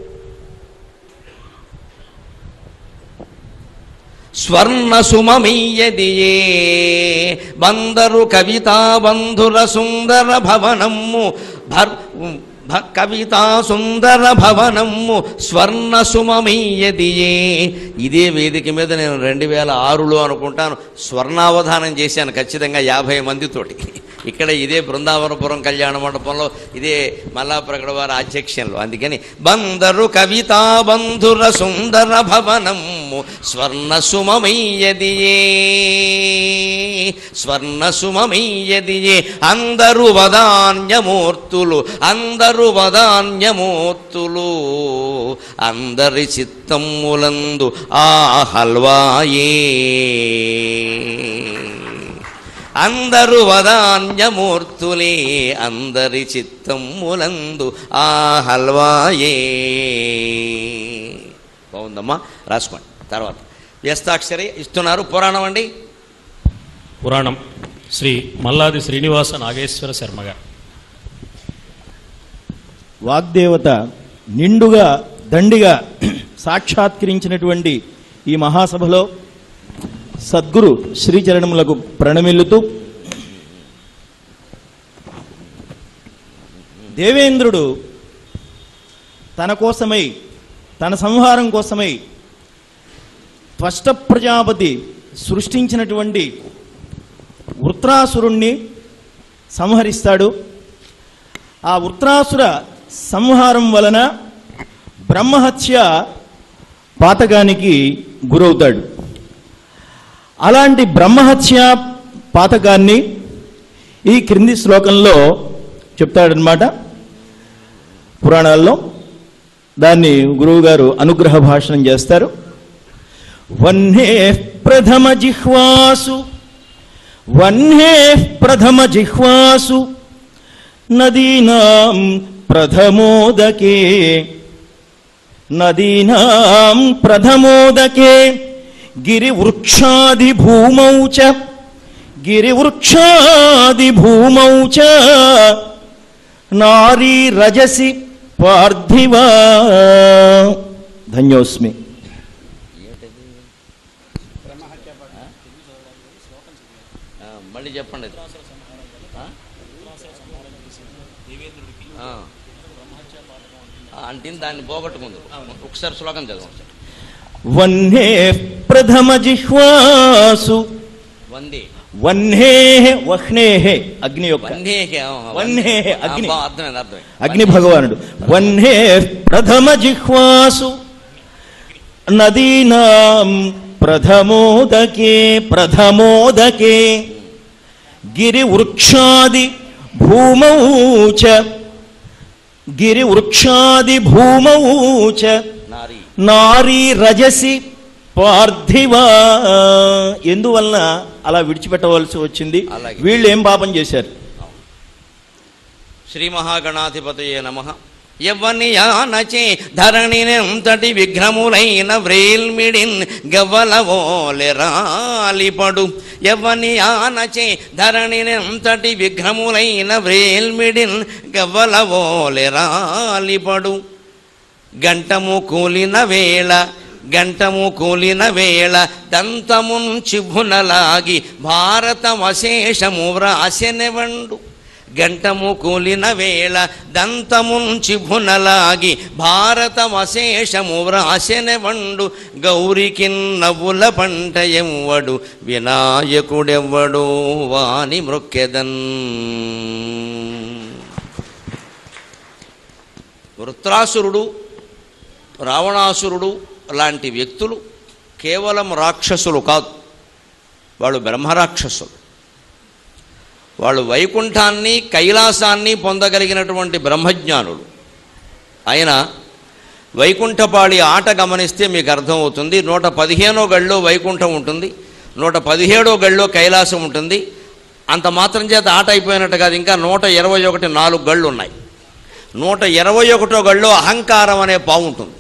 స్వర్ణ సుమమీయదియే బందరు కవితా బంధుర సుందర భవనమ్ము భర్ భ- కవితా సుందర భవనమ్ము స్వర్ణ సుమమీయదియే ఇదే వేదిక మీద నేను రెండు వేల ఆరులో అనుకుంటాను స్వర్ణావధానం చేశాను ఖచ్చితంగా యాభై మందితోటి ఇక్కడ ఇదే బృందావనపురం కళ్యాణ మండపంలో ఇదే మల్లాప్రగడ వారి ఆధ్యక్షంలో అందుకని బందరు కవితా బంధుర సుందర భవనమ్ము స్వర్ణ సుమమయ్యదియే స్వర్ణ సుమమయ్యదియే అందరు వదాన్యమూర్తులు అందరు వదాన్యమూర్తులు అందరి చిత్తమ్ములందు ఆ హల్వాయే అందరు వదాన్యమూర్తులే అందరి చిత్తమ్ములందు ఆ హల్వాయే బాగుందమ్మా రాసుకోండి తర్వాత వ్యస్తాక్షరి ఇస్తున్నారు పురాణం అండి పురాణం శ్రీ మల్లాది శ్రీనివాస నాగేశ్వర శర్మ గారు వాగ్దేవత నిండుగా దండిగా సాక్షాత్కరించినటువంటి ఈ మహాసభలో సద్గురు శ్రీచరణములకు ప్రణమిల్లుతూ దేవేంద్రుడు తన కోసమై తన సంహారం కోసమై త్వష్ట ప్రజాపతి సృష్టించినటువంటి వృత్రాసురుణ్ణి సంహరిస్తాడు ఆ వృత్రాసుర సంహారం వలన బ్రహ్మహత్య పాతకానికి గురవుతాడు అలాంటి బ్రహ్మహత్య పాతకాన్ని ఈ క్రింది శ్లోకంలో చెప్తాడనమాట పురాణాల్లో దాన్ని గురువుగారు అనుగ్రహ భాషణం చేస్తారు వన్హే ప్రథమ జిహ్వాసు వన్హే ప్రథమ జిహ్వాసు నదీనాం ప్రథమోదకే నదీనాం ప్రథమోదకే గిరివృక్షాది భూమౌ చ గిరివృక్షాది భూమౌ చ నారీ రజసి పార్థివా ధన్యోస్మి ఆ, మళ్ళీ చెప్పండి అది. ఆ? ఆ. ఆ, అంటే దాన్ని పోగొట్టుకుంది ఒకసారి శ్లోకం చదవండి వన్హే ప్రథమ జిహ్వాసు వందే వన్హే వహ్నే అగ్ని యొక్క వన్నేహే ఆ, వన్నేహే, ఆ, అగ్ని. బా, అర్థమైంది అర్థమైంది అగ్ని భగవానుడు వన్హే ప్రథమ జిహ్వాసు నదీనాం ప్రథమోదకే ప్రథమోదకే గిరివృక్షాది భూమౌ చ గిరివృక్షాది భూమౌ చ నారీ నారీ రజసి పార్థివా ఎందువలన అలా విడిచిపెట్టవలసి వచ్చింది అలాగే. వీళ్ళు ఏం పాపం చేశారు శ్రీ మహాగణాధిపతయే నమ యవ్వనియానచే ధరణినంతటి విఘ్నములైన వ్రేల్మిడిన్ గవ్వలవోలె రాలిపడు యవ్వనియానచే ధరణినంతటి విఘ్నములైన వ్రేల్మిడిన్ గవ్వలవోలె రాలిపడు గంటము కూలిన వేళ గంటము కూలిన వేళ దంతమున్ చిభునలాగి భారతమశేషము వ్రాసెనెవండు గంటము కూలిన వేళ దంతమున్ చిభునలాగి భారతమశేషము వ్రాసెనెవండు గౌరికిన్ నవ్వుల పంట ఎవ్వడు వినాయకుడెవ్వడు వాని మృక్కెదన్ వృత్రాసురుడు రావణాసురుడు లాంటి వ్యక్తులు కేవలం రాక్షసులు కాదు వాళ్ళు బ్రహ్మరాక్షసులు వాళ్ళు వైకుంఠాన్ని కైలాసాన్ని పొందగలిగినటువంటి బ్రహ్మజ్ఞానులు ఆయన వైకుంఠపాళి ఆట గమనిస్తే మీకు అర్థమవుతుంది నూట పదిహేనో గడిలో వైకుంఠం ఉంటుంది నూట పదిహేడో గడిలో కైలాసం ఉంటుంది అంత మాత్రం చేత ఆట అయిపోయినట్టు కాదు ఇంకా నూట ఇరవై ఒకటి నాలుగు గళ్ళు ఉన్నాయి నూట ఇరవై ఒకటో గడిలో అహంకారం అనే పాము ఉంటుంది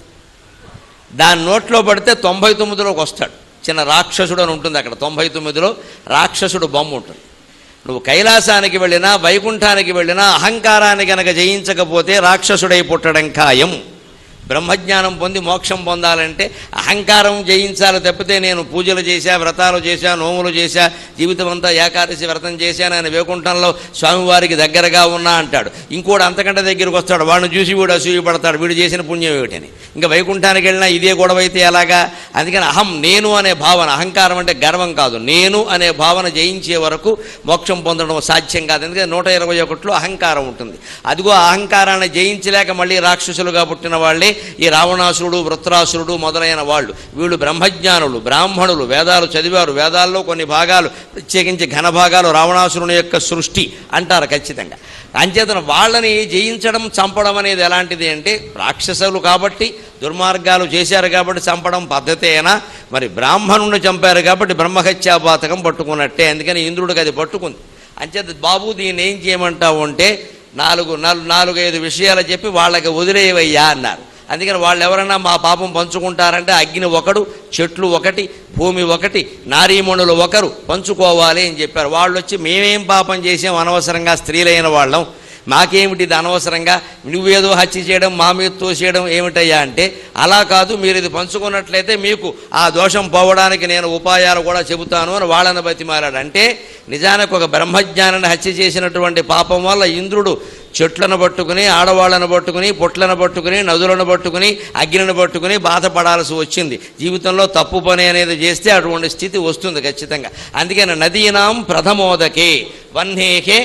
దాని నోట్లో పడితే తొంభై తొమ్మిదిలోకి వస్తాడు చిన్న రాక్షసుడు అని ఉంటుంది అక్కడ తొంభై తొమ్మిదిలో రాక్షసుడు బొమ్మ ఉంటుంది నువ్వు కైలాసానికి వెళ్ళినా వైకుంఠానికి వెళ్ళినా అహంకారాన్ని గనక జయించకపోతే రాక్షసుడై పుట్టడం ఖాయం బ్రహ్మజ్ఞానం పొంది మోక్షం పొందాలంటే అహంకారం జయించాలి తప్పితే నేను పూజలు చేశా వ్రతాలు చేశా నోములు చేశా జీవితం అంతా ఏకాదశి వ్రతం చేశాను ఆయన వైకుంఠంలో స్వామివారికి దగ్గరగా ఉన్నా అంటాడు ఇంకోటి అంతకంటే దగ్గరికి వస్తాడు వాడిని చూసి వీడు అసూయ పడతాడు వీడు చేసిన పుణ్యం ఏమిటని ఇంకా వైకుంఠానికి వెళ్ళినా ఇదే గొడవ అయితే ఎలాగా అందుకని అహం నేను అనే భావన అహంకారం అంటే గర్వం కాదు నేను అనే భావన జయించే వరకు మోక్షం పొందడం సాధ్యం కాదు ఎందుకంటే నూట ఇరవై ఒకటిలో అహంకారం ఉంటుంది అదిగో ఆ అహంకారాన్ని జయించలేక మళ్ళీ రాక్షసులుగా పుట్టిన వాళ్ళే ఈ రావణాసురుడు వృత్రాసురుడు మొదలైన వాళ్ళు వీళ్ళు బ్రహ్మజ్ఞానులు బ్రాహ్మణులు వేదాలు చదివారు వేదాల్లో కొన్ని భాగాలు ప్రత్యేకించి ఘన భాగాలు రావణాసురుని యొక్క సృష్టి అంటారు ఖచ్చితంగా అంచేతన వాళ్ళని జయించడం చంపడం అనేది ఎలాంటిది అంటే రాక్షసులు కాబట్టి దుర్మార్గాలు చేశారు కాబట్టి చంపడం పద్ధతేనా మరి బ్రాహ్మణుని చంపారు కాబట్టి బ్రహ్మహత్యాపాతకం పట్టుకున్నట్టే అందుకని ఇంద్రుడికి అది పట్టుకుంది అంచేత బాబు దీన్ని ఏం చేయమంటావు అంటే నాలుగు నాలుగు నాలుగైదు విషయాలు చెప్పి వాళ్ళకి వదిలేవయ్యా అన్నారు అందుకని వాళ్ళు ఎవరైనా మా పాపం పంచుకుంటారంటే అగ్ని ఒకడు చెట్లు ఒకటి భూమి ఒకటి నారీమణులు ఒకరు పంచుకోవాలి అని చెప్పారు వాళ్ళు వచ్చి మేమేం పాపం చేసాం అనవసరంగా స్త్రీలైన వాళ్ళం మాకేమిటి ఇది అనవసరంగా నువ్వేదో హత్య చేయడం మా మీద తోసేయడం ఏమిటయ్యా అంటే అలా కాదు మీరు ఇది పంచుకున్నట్లయితే మీకు ఆ దోషం పోవడానికి నేను ఉపాయాలు కూడా చెబుతాను అని వాళ్ళని బతిమాలాడు అంటే నిజానికి ఒక బ్రహ్మజ్ఞానాన్ని హత్య చేసినటువంటి పాపం వల్ల ఇంద్రుడు చెట్లను పట్టుకుని ఆడవాళ్ళను పట్టుకుని పుట్లను పట్టుకుని నదులను పట్టుకుని అగ్నిని పట్టుకుని బాధపడాల్సి వచ్చింది జీవితంలో తప్పు పని అనేది చేస్తే అటువంటి స్థితి వస్తుంది ఖచ్చితంగా అందుకని నదీనాం ప్రథమోదకే వన్నేకే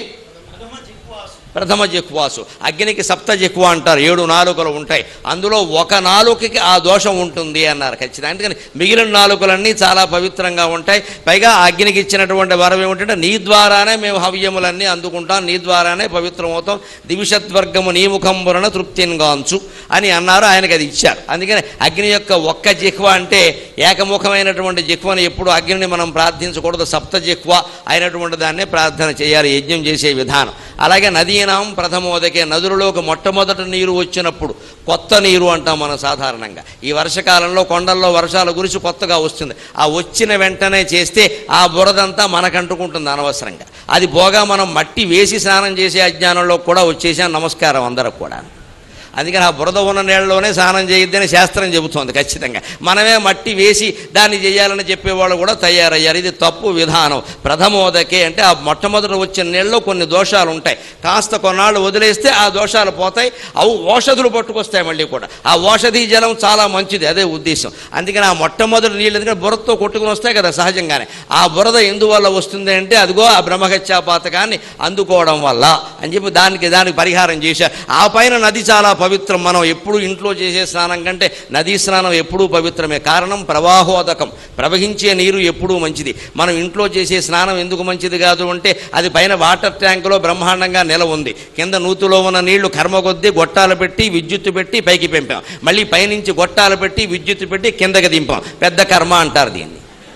ప్రథమ జిహ్వాసు అగ్నికి సప్త జిహ్వ అంటారు ఏడు నాలుకలు ఉంటాయి అందులో ఒక నాలుకకి ఆ దోషం ఉంటుంది అన్నారు ఖచ్చితంగా అందుకని మిగిలిన నాలుకలన్నీ చాలా పవిత్రంగా ఉంటాయి పైగా ఆ అగ్నికి ఇచ్చినటువంటి వరం ఏమిటంటే నీ ద్వారానే మేము హవ్యములన్నీ అందుకుంటాం నీ ద్వారానే పవిత్రమవుతాం దివిషద్వర్గము నీ ముఖంబురన తృప్తిన్గాంచు అని అన్నారు ఆయనకి అది ఇచ్చారు అందుకని అగ్ని యొక్క ఒక్క జిహ్వ అంటే ఏకముఖమైనటువంటి జిహ్వని ఎప్పుడు అగ్నిని మనం ప్రార్థించకూడదు సప్త జిహ్వ అయినటువంటి దాన్నే ప్రార్థన చేయాలి యజ్ఞం చేసే విధానం అలాగే నదీనాం ప్రథమోదకే నదులలోకి మొట్టమొదటి నీరు వచ్చినప్పుడు కొత్త నీరు అంటాం మనం సాధారణంగా ఈ వర్షకాలంలో కొండల్లో వర్షాలు గురించి కొత్తగా వస్తుంది ఆ వచ్చిన వెంటనే చేస్తే ఆ బురదంతా మనకంటుకుంటుంది అనవసరంగా అది పోగా మనం మట్టి వేసి స్నానం చేసే అజ్ఞానంలో కూడా వచ్చేసాం నమస్కారం అందరికి కూడా అందుకని ఆ బురద ఉన్న నీళ్ళలోనే స్నానం చేయొద్దని శాస్త్రం చెబుతోంది ఖచ్చితంగా మనమే మట్టి వేసి దాన్ని చేయాలని చెప్పేవాళ్ళు కూడా తయారయ్యారు ఇది తప్పు విధానం ప్రథమోదకే అంటే ఆ మొట్టమొదట వచ్చిన నీళ్ళలో కొన్ని దోషాలు ఉంటాయి కాస్త కొన్నాళ్ళు వదిలేస్తే ఆ దోషాలు పోతాయి అవి ఓషధులు పట్టుకొస్తాయి మళ్ళీ కూడా ఆ ఓషధి జలం చాలా మంచిది అదే ఉద్దేశం అందుకని ఆ మొట్టమొదటి నీళ్ళు ఎందుకంటే బురదతో కొట్టుకుని వస్తాయి కదా సహజంగానే ఆ బురద ఎందువల్ల వస్తుంది అంటే అదిగో ఆ బ్రహ్మహత్యా పాతకాన్ని అందుకోవడం వల్ల అని చెప్పి దానికి దానికి పరిహారం చేశారు ఆ పైన నది చాలా పవిత్రం మనం ఎప్పుడు ఇంట్లో చేసే స్నానం కంటే నదీ స్నానం ఎప్పుడూ పవిత్రమే కారణం ప్రవాహోదకం ప్రవహించే నీరు ఎప్పుడూ మంచిది మనం ఇంట్లో చేసే స్నానం ఎందుకు మంచిది కాదు అంటే అది పైన వాటర్ ట్యాంకులో బ్రహ్మాండంగా నిల ఉంది కింద నూతులో ఉన్న నీళ్లు కర్మ కొద్దీ గొట్టాలు పెట్టి విద్యుత్తు పెట్టి పైకి పెంపాం మళ్ళీ పైనుంచి గొట్టాలు పెట్టి విద్యుత్తు పెట్టి కిందకి దింపాం పెద్ద కర్మ అంటారు దీన్ని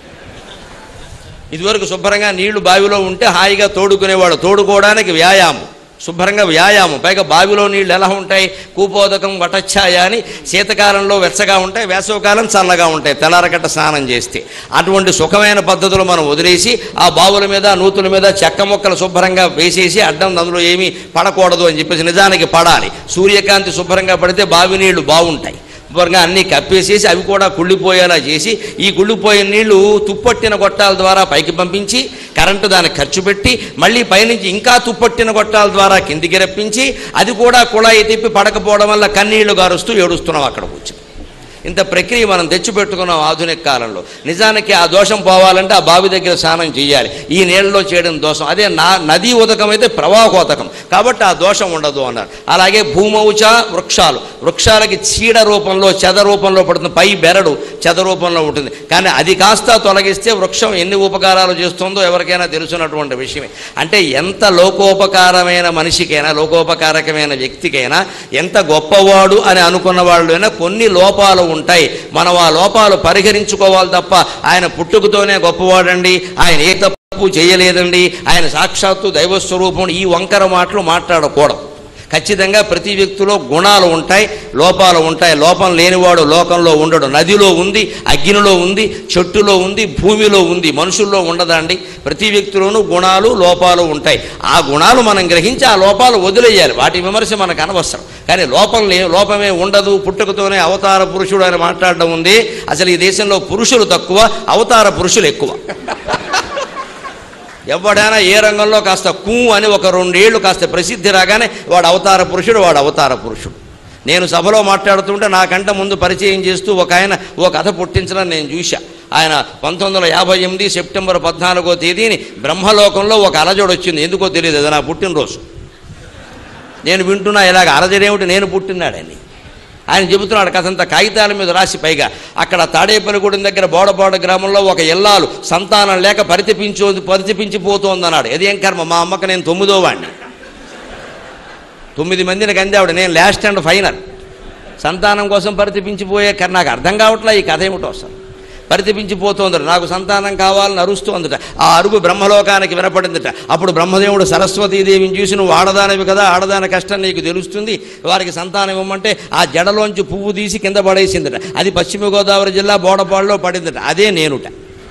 ఇదివరకు శుభ్రంగా నీళ్లు బావిలో ఉంటే హాయిగా తోడుకునేవాడు తోడుకోవడానికి వ్యాయామం శుభ్రంగా వ్యాయామం పైగా బావిలో నీళ్లు ఎలా ఉంటాయి కూపోదకం వటఛాయ అని శీతకాలంలో వెచ్చగా ఉంటాయి వేసవకాలం చల్లగా ఉంటాయి తెల్లారగట్ట స్నానం చేస్తే అటువంటి సుఖమైన పద్ధతులు మనం వదిలేసి ఆ బావుల మీద నూతుల మీద చెక్క మొక్కలు శుభ్రంగా వేసేసి అడ్డం అందులో ఏమీ పడకూడదు అని చెప్పేసి నిజానికి పడాలి సూర్యకాంతి శుభ్రంగా పడితే బావి నీళ్లు బాగుంటాయి శుభ్రంగా అన్నీ కప్పేసేసి అవి కూడా కుళ్ళిపోయేలా చేసి ఈ కుళ్ళిపోయిన నీళ్లు తుప్పట్టిన గొట్టాల ద్వారా పైకి పంపించి కరెంటు దానికి ఖర్చు పెట్టి మళ్ళీ పైనుంచి ఇంకా తుప్పట్టిన గొట్టాల ద్వారా కిందికి రప్పించి అది కూడా కుళాయి తిప్పి పడకపోవడం వల్ల కన్నీళ్లు గారుస్తూ ఏడుస్తున్నాం అక్కడ కూర్చొని ఇంత ప్రక్రియ మనం తెచ్చిపెట్టుకున్నాం ఆధునిక కాలంలో నిజానికి ఆ దోషం పోవాలంటే ఆ బావి దగ్గర స్నానం చేయాలి ఈ నీళ్ళలో చేయడం దోషం అదే నా నదీ ఉదకం అయితే ప్రవాహోదకం కాబట్టి ఆ దోషం ఉండదు అన్నారు అలాగే భూమౌచ వృక్షాలు వృక్షాలకి చీడ రూపంలో చెద రూపంలో పడుతుంది పై బెరడు చెద రూపంలో ఉంటుంది కానీ అది కాస్త తొలగిస్తే వృక్షం ఎన్ని ఉపకారాలు చేస్తుందో ఎవరికైనా తెలుసున్నటువంటి విషయమే అంటే ఎంత లోకోపకారమైన మనిషికైనా లోకోపకారకమైన వ్యక్తికైనా ఎంత గొప్పవాడు అని అనుకున్న వాళ్ళైనా కొన్ని లోపాలు ఉంటాయి మనం ఆ లోపాలు పరిహరించుకోవాలి తప్ప ఆయన పుట్టుకతోనే గొప్పవాడండి ఆయన ఏ తప్పు చేయలేదండి ఆయన సాక్షాత్తు దైవస్వరూపం ఈ వంకర మాటలు మాట్లాడకూడదు ఖచ్చితంగా ప్రతి వ్యక్తిలో గుణాలు ఉంటాయి లోపాలు ఉంటాయి లోపం లేనివాడు లోకంలో ఉండడు నదిలో ఉంది అగ్నిలో ఉంది చెట్టులో ఉంది భూమిలో ఉంది మనుషుల్లో ఉండదండి ప్రతి వ్యక్తిలోనూ గుణాలు లోపాలు ఉంటాయి ఆ గుణాలు మనం గ్రహించి ఆ లోపాలు వదిలేయాలి వాటి విమర్శ మనకు అనవసరం కానీ లోపం లే లోపమే ఉండదు పుట్టుకతోనే అవతార పురుషుడు అని మాట్లాడడం ఉంది అసలు ఈ దేశంలో పురుషులు తక్కువ అవతార పురుషులు ఎక్కువ ఎవడైనా ఏ రంగంలో కాస్త కూ అని ఒక రెండేళ్లు కాస్త ప్రసిద్ధి రాగానే వాడు అవతార పురుషుడు వాడు అవతార పురుషుడు నేను సభలో మాట్లాడుతుంటే నాకంట ముందు పరిచయం చేస్తూ ఒక ఆయన ఓ కథ పుట్టించడం నేను చూశా ఆయన పంతొమ్మిది వందల యాభై ఎనిమిది సెప్టెంబర్ పద్నాలుగో తేదీని బ్రహ్మలోకంలో ఒక అలజడి వచ్చింది ఎందుకో తెలియదు అది నా పుట్టినరోజు నేను వింటున్నా ఇలాగ అలజడేమిటి నేను పుట్టినాడని ఆయన చెబుతున్నాడు కథంతా కాగితాల మీద రాసి పైగా అక్కడ తాడేపల్లిగూడెం దగ్గర బోడపాడు గ్రామంలో ఒక ఇల్లాలు సంతానం లేక పరితపించో పరితపించిపోతోందన్నాడు అదేం కర్మ మా అమ్మకి నేను తొమ్మిదో వాడిని తొమ్మిది మందిని కందావిడ నేను లాస్ట్ అండ్ ఫైనల్ సంతానం కోసం పరితపించిపోయే కర్ నాకు అర్థం కావట్లే ఈ కథ ఏమిటో అసలు పరితపించిపోతోందట నాకు సంతానం కావాలని అరుస్తోందట ఆ అరుగు బ్రహ్మలోకానికి వినపడిందట అప్పుడు బ్రహ్మదేవుడు సరస్వతీదేవిని చూసి నువ్వు ఆడదానివి కదా ఆడదాని కష్టం నీకు తెలుస్తుంది వారికి సంతానం ఇవ్వమంటే ఆ జడలోంచి పువ్వు తీసి కింద పడేసిందట అది పశ్చిమ గోదావరి జిల్లా బోడపాడులో పడిందట అదే నేనుట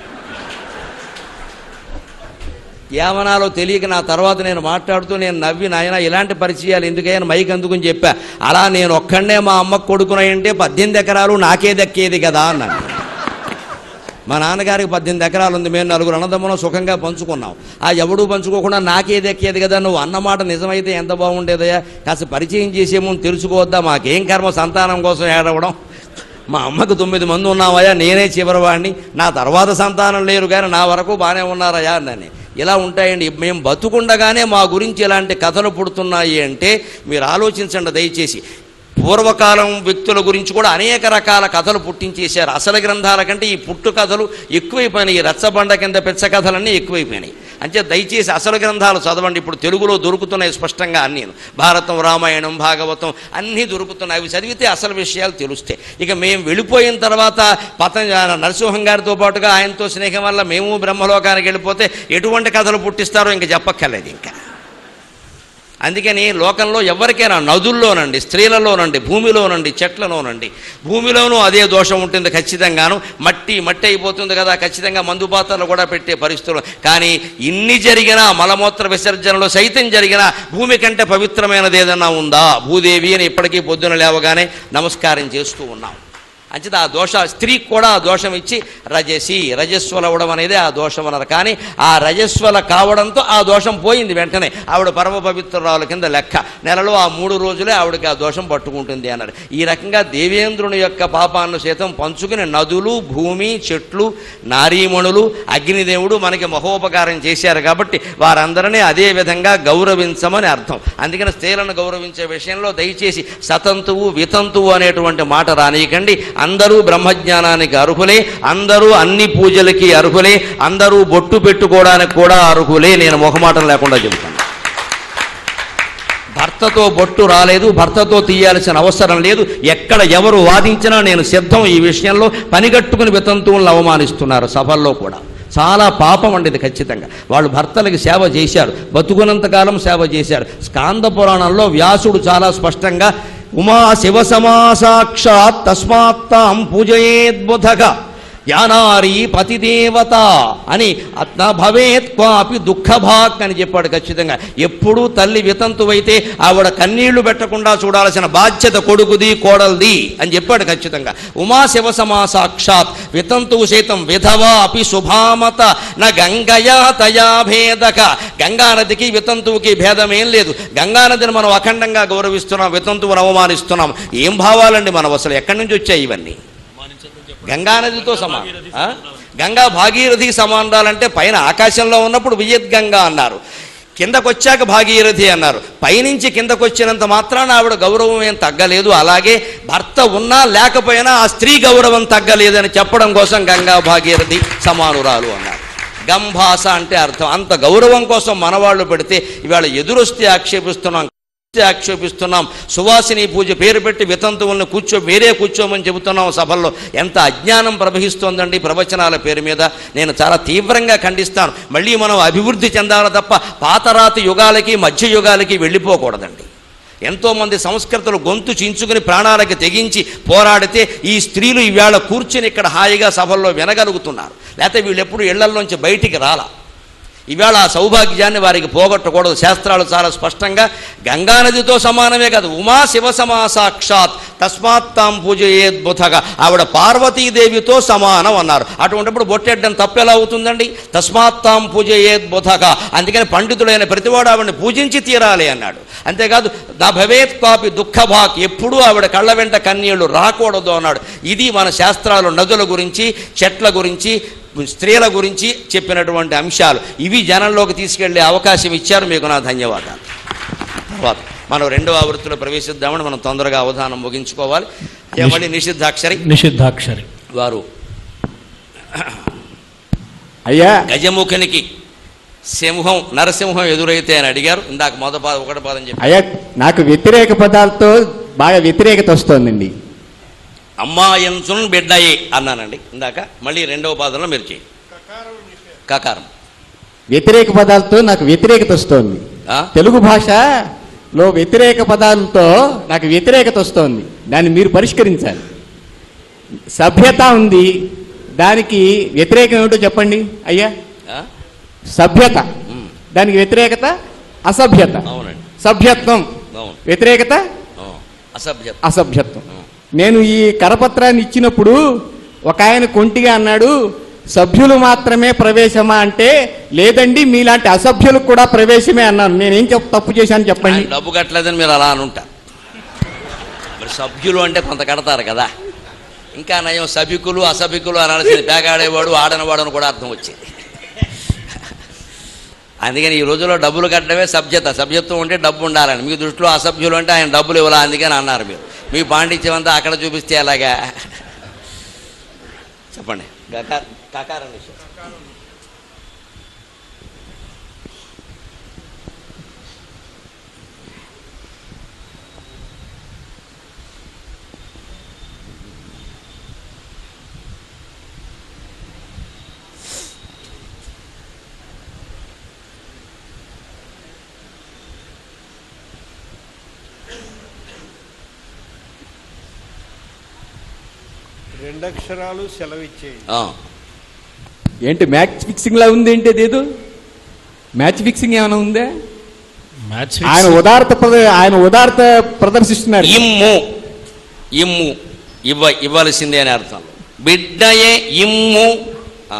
ఏమనాలో తెలియక నా తర్వాత నేను మాట్లాడుతూ నేను నవ్వి నాయన ఇలాంటి పరిచయాలు ఎందుకైనా మైక్ అందుకుని చెప్పా అలా నేను ఒక్కడనే మా అమ్మకు కొడుకున్నాయంటే పద్దెనిమిది ఎకరాలు నాకే దక్కేది కదా అన్నాను మా నాన్నగారికి పద్దెనిమిది ఎకరాలు ఉంది మేము నలుగురు అన్నదమ్ములం సుఖంగా పంచుకున్నాం ఆ ఎవడూ పంచుకోకుండా నాకే దక్కేది కదా నువ్వు అన్నమాట నిజమైతే ఎంత బాగుండేదయ్యా కాస్త పరిచయం చేసేమో తెలుసుకోవద్దా మాకేం కర్మ సంతానం కోసం ఏడవడం మా అమ్మకు తొమ్మిది మంది ఉన్నామయ్యా నేనే చివరివాడిని నా తర్వాత సంతానం లేరు కానీ నా వరకు బాగానే ఉన్నారయ్యా అని ఇలా ఉంటాయండి మేము బతుకుండగానే మా గురించి ఇలాంటి కథలు పుడుతున్నాయి అంటే మీరు ఆలోచించండి దయచేసి పూర్వకాలం వ్యక్తుల గురించి కూడా అనేక రకాల కథలు పుట్టించేశారు అసలు గ్రంథాల కంటే ఈ పుట్టు కథలు ఎక్కువైపోయినాయి ఈ రచ్చబండ కింద పెచ్చ కథలన్నీ ఎక్కువైపోయినాయి అంటే దయచేసి అసలు గ్రంథాలు చదవండి ఇప్పుడు తెలుగులో దొరుకుతున్నాయి స్పష్టంగా అన్నీ భారతం రామాయణం భాగవతం అన్నీ దొరుకుతున్నాయి అవి చదివితే అసలు విషయాలు తెలుస్తాయి ఇక మేము వెళ్ళిపోయిన తర్వాత పత నరసింహం గారితో పాటుగా ఆయనతో స్నేహం వల్ల మేము బ్రహ్మలోకానికి వెళ్ళిపోతే ఎటువంటి కథలు పుట్టిస్తారో ఇంక చెప్పక్కర్లేదు ఇంకా అందుకని లోకంలో ఎవరికైనా నదుల్లోనండి స్త్రీలలోనండి భూమిలోనండి చెట్లలోనండి భూమిలోనూ అదే దోషం ఉంటుంది ఖచ్చితంగాను మట్టి మట్టి అయిపోతుంది కదా ఖచ్చితంగా మందు పాత్రలు కూడా పెట్టే పరిస్థితులు కానీ ఇన్ని జరిగినా మలమూత్ర విసర్జనలో సైతం జరిగినా భూమి కంటే పవిత్రమైనది ఏదన్నా ఉందా భూదేవి అని ఇప్పటికీ పొద్దున లేవగానే నమస్కారం చేస్తూ ఉన్నాం అంచేత ఆ దోష స్త్రీకి కూడా ఆ దోషం ఇచ్చి రజసి రజస్వల అవడం అనేది ఆ దోషం అన్నారు కానీ ఆ రజస్వల కావడంతో ఆ దోషం పోయింది వెంటనే ఆవిడ పరమ పవిత్రురాల కింద లెక్క నెలలో ఆ మూడు రోజులే ఆవిడకి ఆ దోషం పట్టుకుంటుంది అన్నారు ఈ రకంగా దేవేంద్రుని యొక్క పాపాలను సైతం పంచుకుని నదులు భూమి చెట్లు నారీమణులు అగ్నిదేవుడు మనకి మహోపకారం చేశారు కాబట్టి వారందరినీ అదే విధంగా గౌరవించమని అర్థం అందుకని స్త్రీలను గౌరవించే విషయంలో దయచేసి సతంతువు వితంతువు అనేటువంటి మాట రానియకండి అందరూ బ్రహ్మజ్ఞానానికి అర్హులే అందరూ అన్ని పూజలకి అర్హులే అందరూ బొట్టు పెట్టుకోవడానికి కూడా అర్హులే నేను మొహమాటం లేకుండా చెబుతాను భర్తతో బొట్టు రాలేదు భర్తతో తీయాల్సిన అవసరం లేదు ఎక్కడ ఎవరు వాదించినా నేను సిద్ధం ఈ విషయంలో పనిగట్టుకుని వితంతువులను అవమానిస్తున్నారు సభల్లో కూడా చాలా పాపం అండి ఇది ఖచ్చితంగా వాళ్ళు భర్తలకి సేవ చేశారు బతుకునంతకాలం సేవ చేశారు స్కాంద పురాణంలో వ్యాసుడు చాలా స్పష్టంగా ఉమా శివ సమాసాక్షాత్ తస్మాత్తాం పూజయేద్బుధగా యానారి పతిదేవత అని అత్న భవేత్ క్వాపి దుఃఖభాక్ అని చెప్పాడు ఖచ్చితంగా ఎప్పుడూ తల్లి వితంతువైతే ఆవిడ కన్నీళ్లు పెట్టకుండా చూడాల్సిన బాధ్యత కొడుకుది కోడల్ది అని చెప్పాడు ఖచ్చితంగా ఉమా శివ సమా సాక్షాత్ వితంతువు సైతం విధవా అపి శుభామత నా గంగయా తయా భేదక గంగానదికి వితంతువుకి భేదమేం లేదు గంగానదిని మనం అఖండంగా గౌరవిస్తున్నాం వితంతువును అవమానిస్తున్నాం ఏం భావాలండి మనం అసలు ఎక్కడి నుంచి వచ్చాయి ఇవన్నీ గంగానదితో సమానం ఆ? గంగా భాగీరథి సమానాలంటే పైన ఆకాశంలో ఉన్నప్పుడు వియత్ గంగా అన్నారు కిందకు వచ్చాక భాగీరథి అన్నారు పైనుంచి కిందకు వచ్చినంత మాత్రాన ఆవిడ గౌరవం ఏం తగ్గలేదు అలాగే భర్త ఉన్నా లేకపోయినా ఆ స్త్రీ గౌరవం తగ్గలేదని చెప్పడం కోసం గంగా భాగీరథి సమానురాలు అన్నారు గంభాస అంటే అర్థం అంత గౌరవం కోసం మనవాళ్ళు పెడితే ఇవాళ ఎదురొస్తే ఆక్షేపిస్తున్నాం ఆక్షేపిస్తున్నాం సువాసిని పూజ పేరు పెట్టి వితంతువులను కూర్చో వేరే కూర్చోమని చెబుతున్నాం సభల్లో ఎంత అజ్ఞానం ప్రవహిస్తోందండి ప్రవచనాల పేరు మీద నేను చాలా తీవ్రంగా ఖండిస్తాను మళ్ళీ మనం అభివృద్ధి చెందాలి తప్ప పాతరాతి యుగాలకి మధ్య యుగాలకి వెళ్ళిపోకూడదండి ఎంతోమంది సంస్కృతులు గొంతు చించుకుని ప్రాణాలకి తెగించి పోరాడితే ఈ స్త్రీలు ఈవేళ కూర్చుని ఇక్కడ హాయిగా సభల్లో వినగలుగుతున్నారు లేకపోతే వీళ్ళు ఎప్పుడు ఇళ్లల్లోంచి బయటికి రాలా ఇవాళ ఆ సౌభాగ్యాన్ని వారికి పోగొట్టకూడదు శాస్త్రాలు చాలా స్పష్టంగా గంగానదితో సమానమే కాదు ఉమా శివ సమా సాక్షాత్ తస్మాత్ తాం పూజయేద్బుధగా ఆవిడ పార్వతీదేవితో సమానం అన్నారు అటువంటిప్పుడు బొట్టెడ్డం తప్పెలా అవుతుందండి తస్మాత్ తాం పూజయేద్బుధగా అందుకని పండితుడైన ప్రతివాడు ఆవిడని పూజించి తీరాలి అన్నాడు అంతేకాదు నా భవేత్ కాపి దుఃఖభాక్ ఎప్పుడూ ఆవిడ కళ్ళ వెంట కన్నీళ్లు రాకూడదు అన్నాడు ఇది మన శాస్త్రాలు నదుల గురించి చెట్ల గురించి స్త్రీల గురించి చెప్పినటువంటి అంశాలు ఇవి జనంలోకి తీసుకెళ్లే అవకాశం ఇచ్చారు మీకు నా ధన్యవాదాలు తర్వాత మనం రెండవ ఆవృత్తిలో ప్రవేశిద్దామని మనం తొందరగా అవధానం ముగించుకోవాలి ఇక మళ్ళీ నిషిద్ధాక్షరి నిషిద్ధాక్షరి వారు అయ్యా గజముఖునికి సింహం నరసింహం ఎదురైతే అని అడిగారు ఇందాక మొదటి పాదం ఒకటి పాదం చెప్పి అయ్యా నాకు వ్యతిరేక పదాలతో బాగా వ్యతిరేకత వస్తోందండి అమ్మాయంచున్ బిడ్డయే అన్నానండి ఇందాక మళ్ళీ రెండవ పాదంలో మీరు చేయండి కకారం వ్యతిరేక పదాలతో నాకు వ్యతిరేకత వస్తోంది ఆ? తెలుగు భాషలో వ్యతిరేక పదాలతో నాకు వ్యతిరేకత వస్తోంది దాన్ని మీరు పరిష్కరించాలి సభ్యత ఉంది దానికి వ్యతిరేకం ఏమిటో చెప్పండి అయ్యా ఆ? సభ్యత ఉమ్, దానికి వ్యతిరేకత అసభ్యత అవునండి సభ్యత్వం అవును వ్యతిరేకత ఆ, అసభ్యత అసభ్యత్వం ఆ. నేను ఈ కరపత్రాన్ని ఇచ్చినప్పుడు ఒక ఆయన కొంటిగా అన్నాడు సభ్యులు మాత్రమే ప్రవేశమా అంటే లేదండి మీలాంటి అసభ్యులకు కూడా ప్రవేశమే అన్నాను నేనేం చెప్ తప్పు చేశాను చెప్పండి ఆయన డబ్బు కట్టలేదని మీరు అలా అనుంటారు మరి సభ్యులు అంటే కొంత కడతారు కదా ఇంకా నయం సభికులు అసభికులు అనాల్సింది పేగాడేవాడు ఆడనివాడు అని కూడా అర్థం వచ్చింది అందుకని ఈ రోజుల్లో డబ్బులు కట్టడమే సభ్యత సభ్యత్వం ఉంటే డబ్బు ఉండాలని మీ దృష్టిలో అసభ్యులు అంటే ఆయన డబ్బులు ఇవ్వాలా అందుకని అన్నారు మీరు మీ పాండిత్యం అంతా అక్కడ చూపిస్తే అలాగా చెప్పండి గకా- కకారం విషయం రెండక్షరాలు సెలవిచ్చేయి ఆ, ఏంటి మ్యాచ్ ఫిక్సింగ్ లా ఉంది ఏంటి అదేదో మ్యాచ్ ఫిక్సింగ్ ఏమైనా ఉందా మ్యాచ్ ఆయన ఉదారత ప్రద- ఆయన ఉదారత ప్రదర్శిస్తున్నారు ఇమ్ము ఇమ్ము ఇవ్వ ఇవ్వాల్సిందే అని అర్థం బిడ్డయే ఇమ్ము ఆ,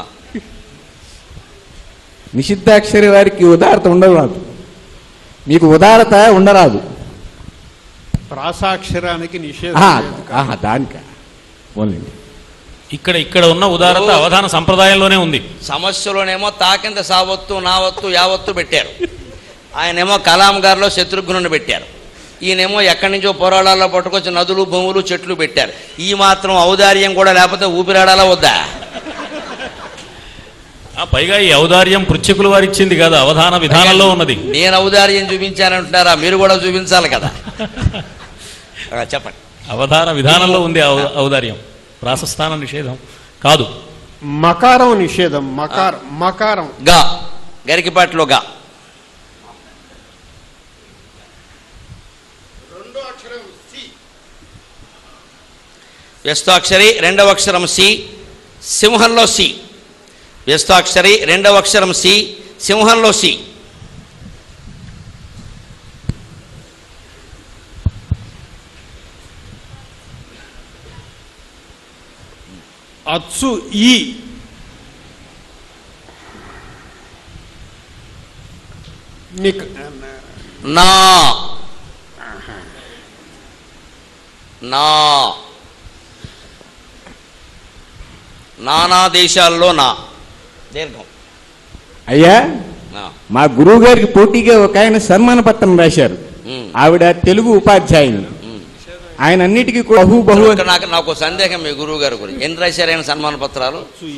నిషిద్ధాక్షరి వారికి ఉదారత ఉండరాదు మీకు ఉదారత ఉండరాదు ప్రాసాక్షరానికి నిషేధం ఆహా, లేదు. ఆహా, దానిక ఓన్లీ ఇక్కడ ఇక్కడ ఉన్న ఉదారత అవధాన సంప్రదాయంలోనే ఉంది సమస్యలోనేమో తాకింద సావత్తు నావత్తు యావత్తు పెట్టారు ఆయనేమో కలాం గారిలో శత్రుఘ్నుని పెట్టారు ఈయనేమో ఎక్కడి నుంచో పోరాడాల్లో పట్టుకొచ్చి నదులు భూములు చెట్లు పెట్టారు ఈ మాత్రం ఔదార్యం కూడా లేకపోతే ఊపిరాడాలా వద్దా ఆ, పైగా ఈ ఔదార్యం పృచ్ఛకులు వారు ఇచ్చింది కాదు అవధాన విధానంలో ఉన్నది నేను ఔదార్యం చూపించానంటున్నారా మీరు కూడా చూపించాలి కదా ఆ, చెప్పండి అవధాన విధానంలో ఉంది ఔ- ఔదార్యం ప్రాసస్థాన నిషేధం కాదు మకారం నిషేధం మకారం మకారం గా గరికిపాటిలో గా వ్యస్తాక్షరి రెండవ అక్షరం సి సింహంలో సి వ్యస్తాక్షరి రెండవ అక్షరం సి సింహంలో సి అచ్చు ఈ నిక్ నా నా నానా దేశాల్లో నా దీర్ఘం అయ్యా నా. మా గురువు గారికి పోటీగా ఒక ఆయన సన్మాన పత్రం రాశారు ఉమ్. ఆవిడ తెలుగు ఉపాధ్యాయుని ఆయన అన్నిటికీ కూడా బహు బహు ఇక్కడ నాకు నాకు ఒక సందేహం మీ గురువు గారి గురించి ఎన్ని రాశారైన సన్మాన పత్రాలు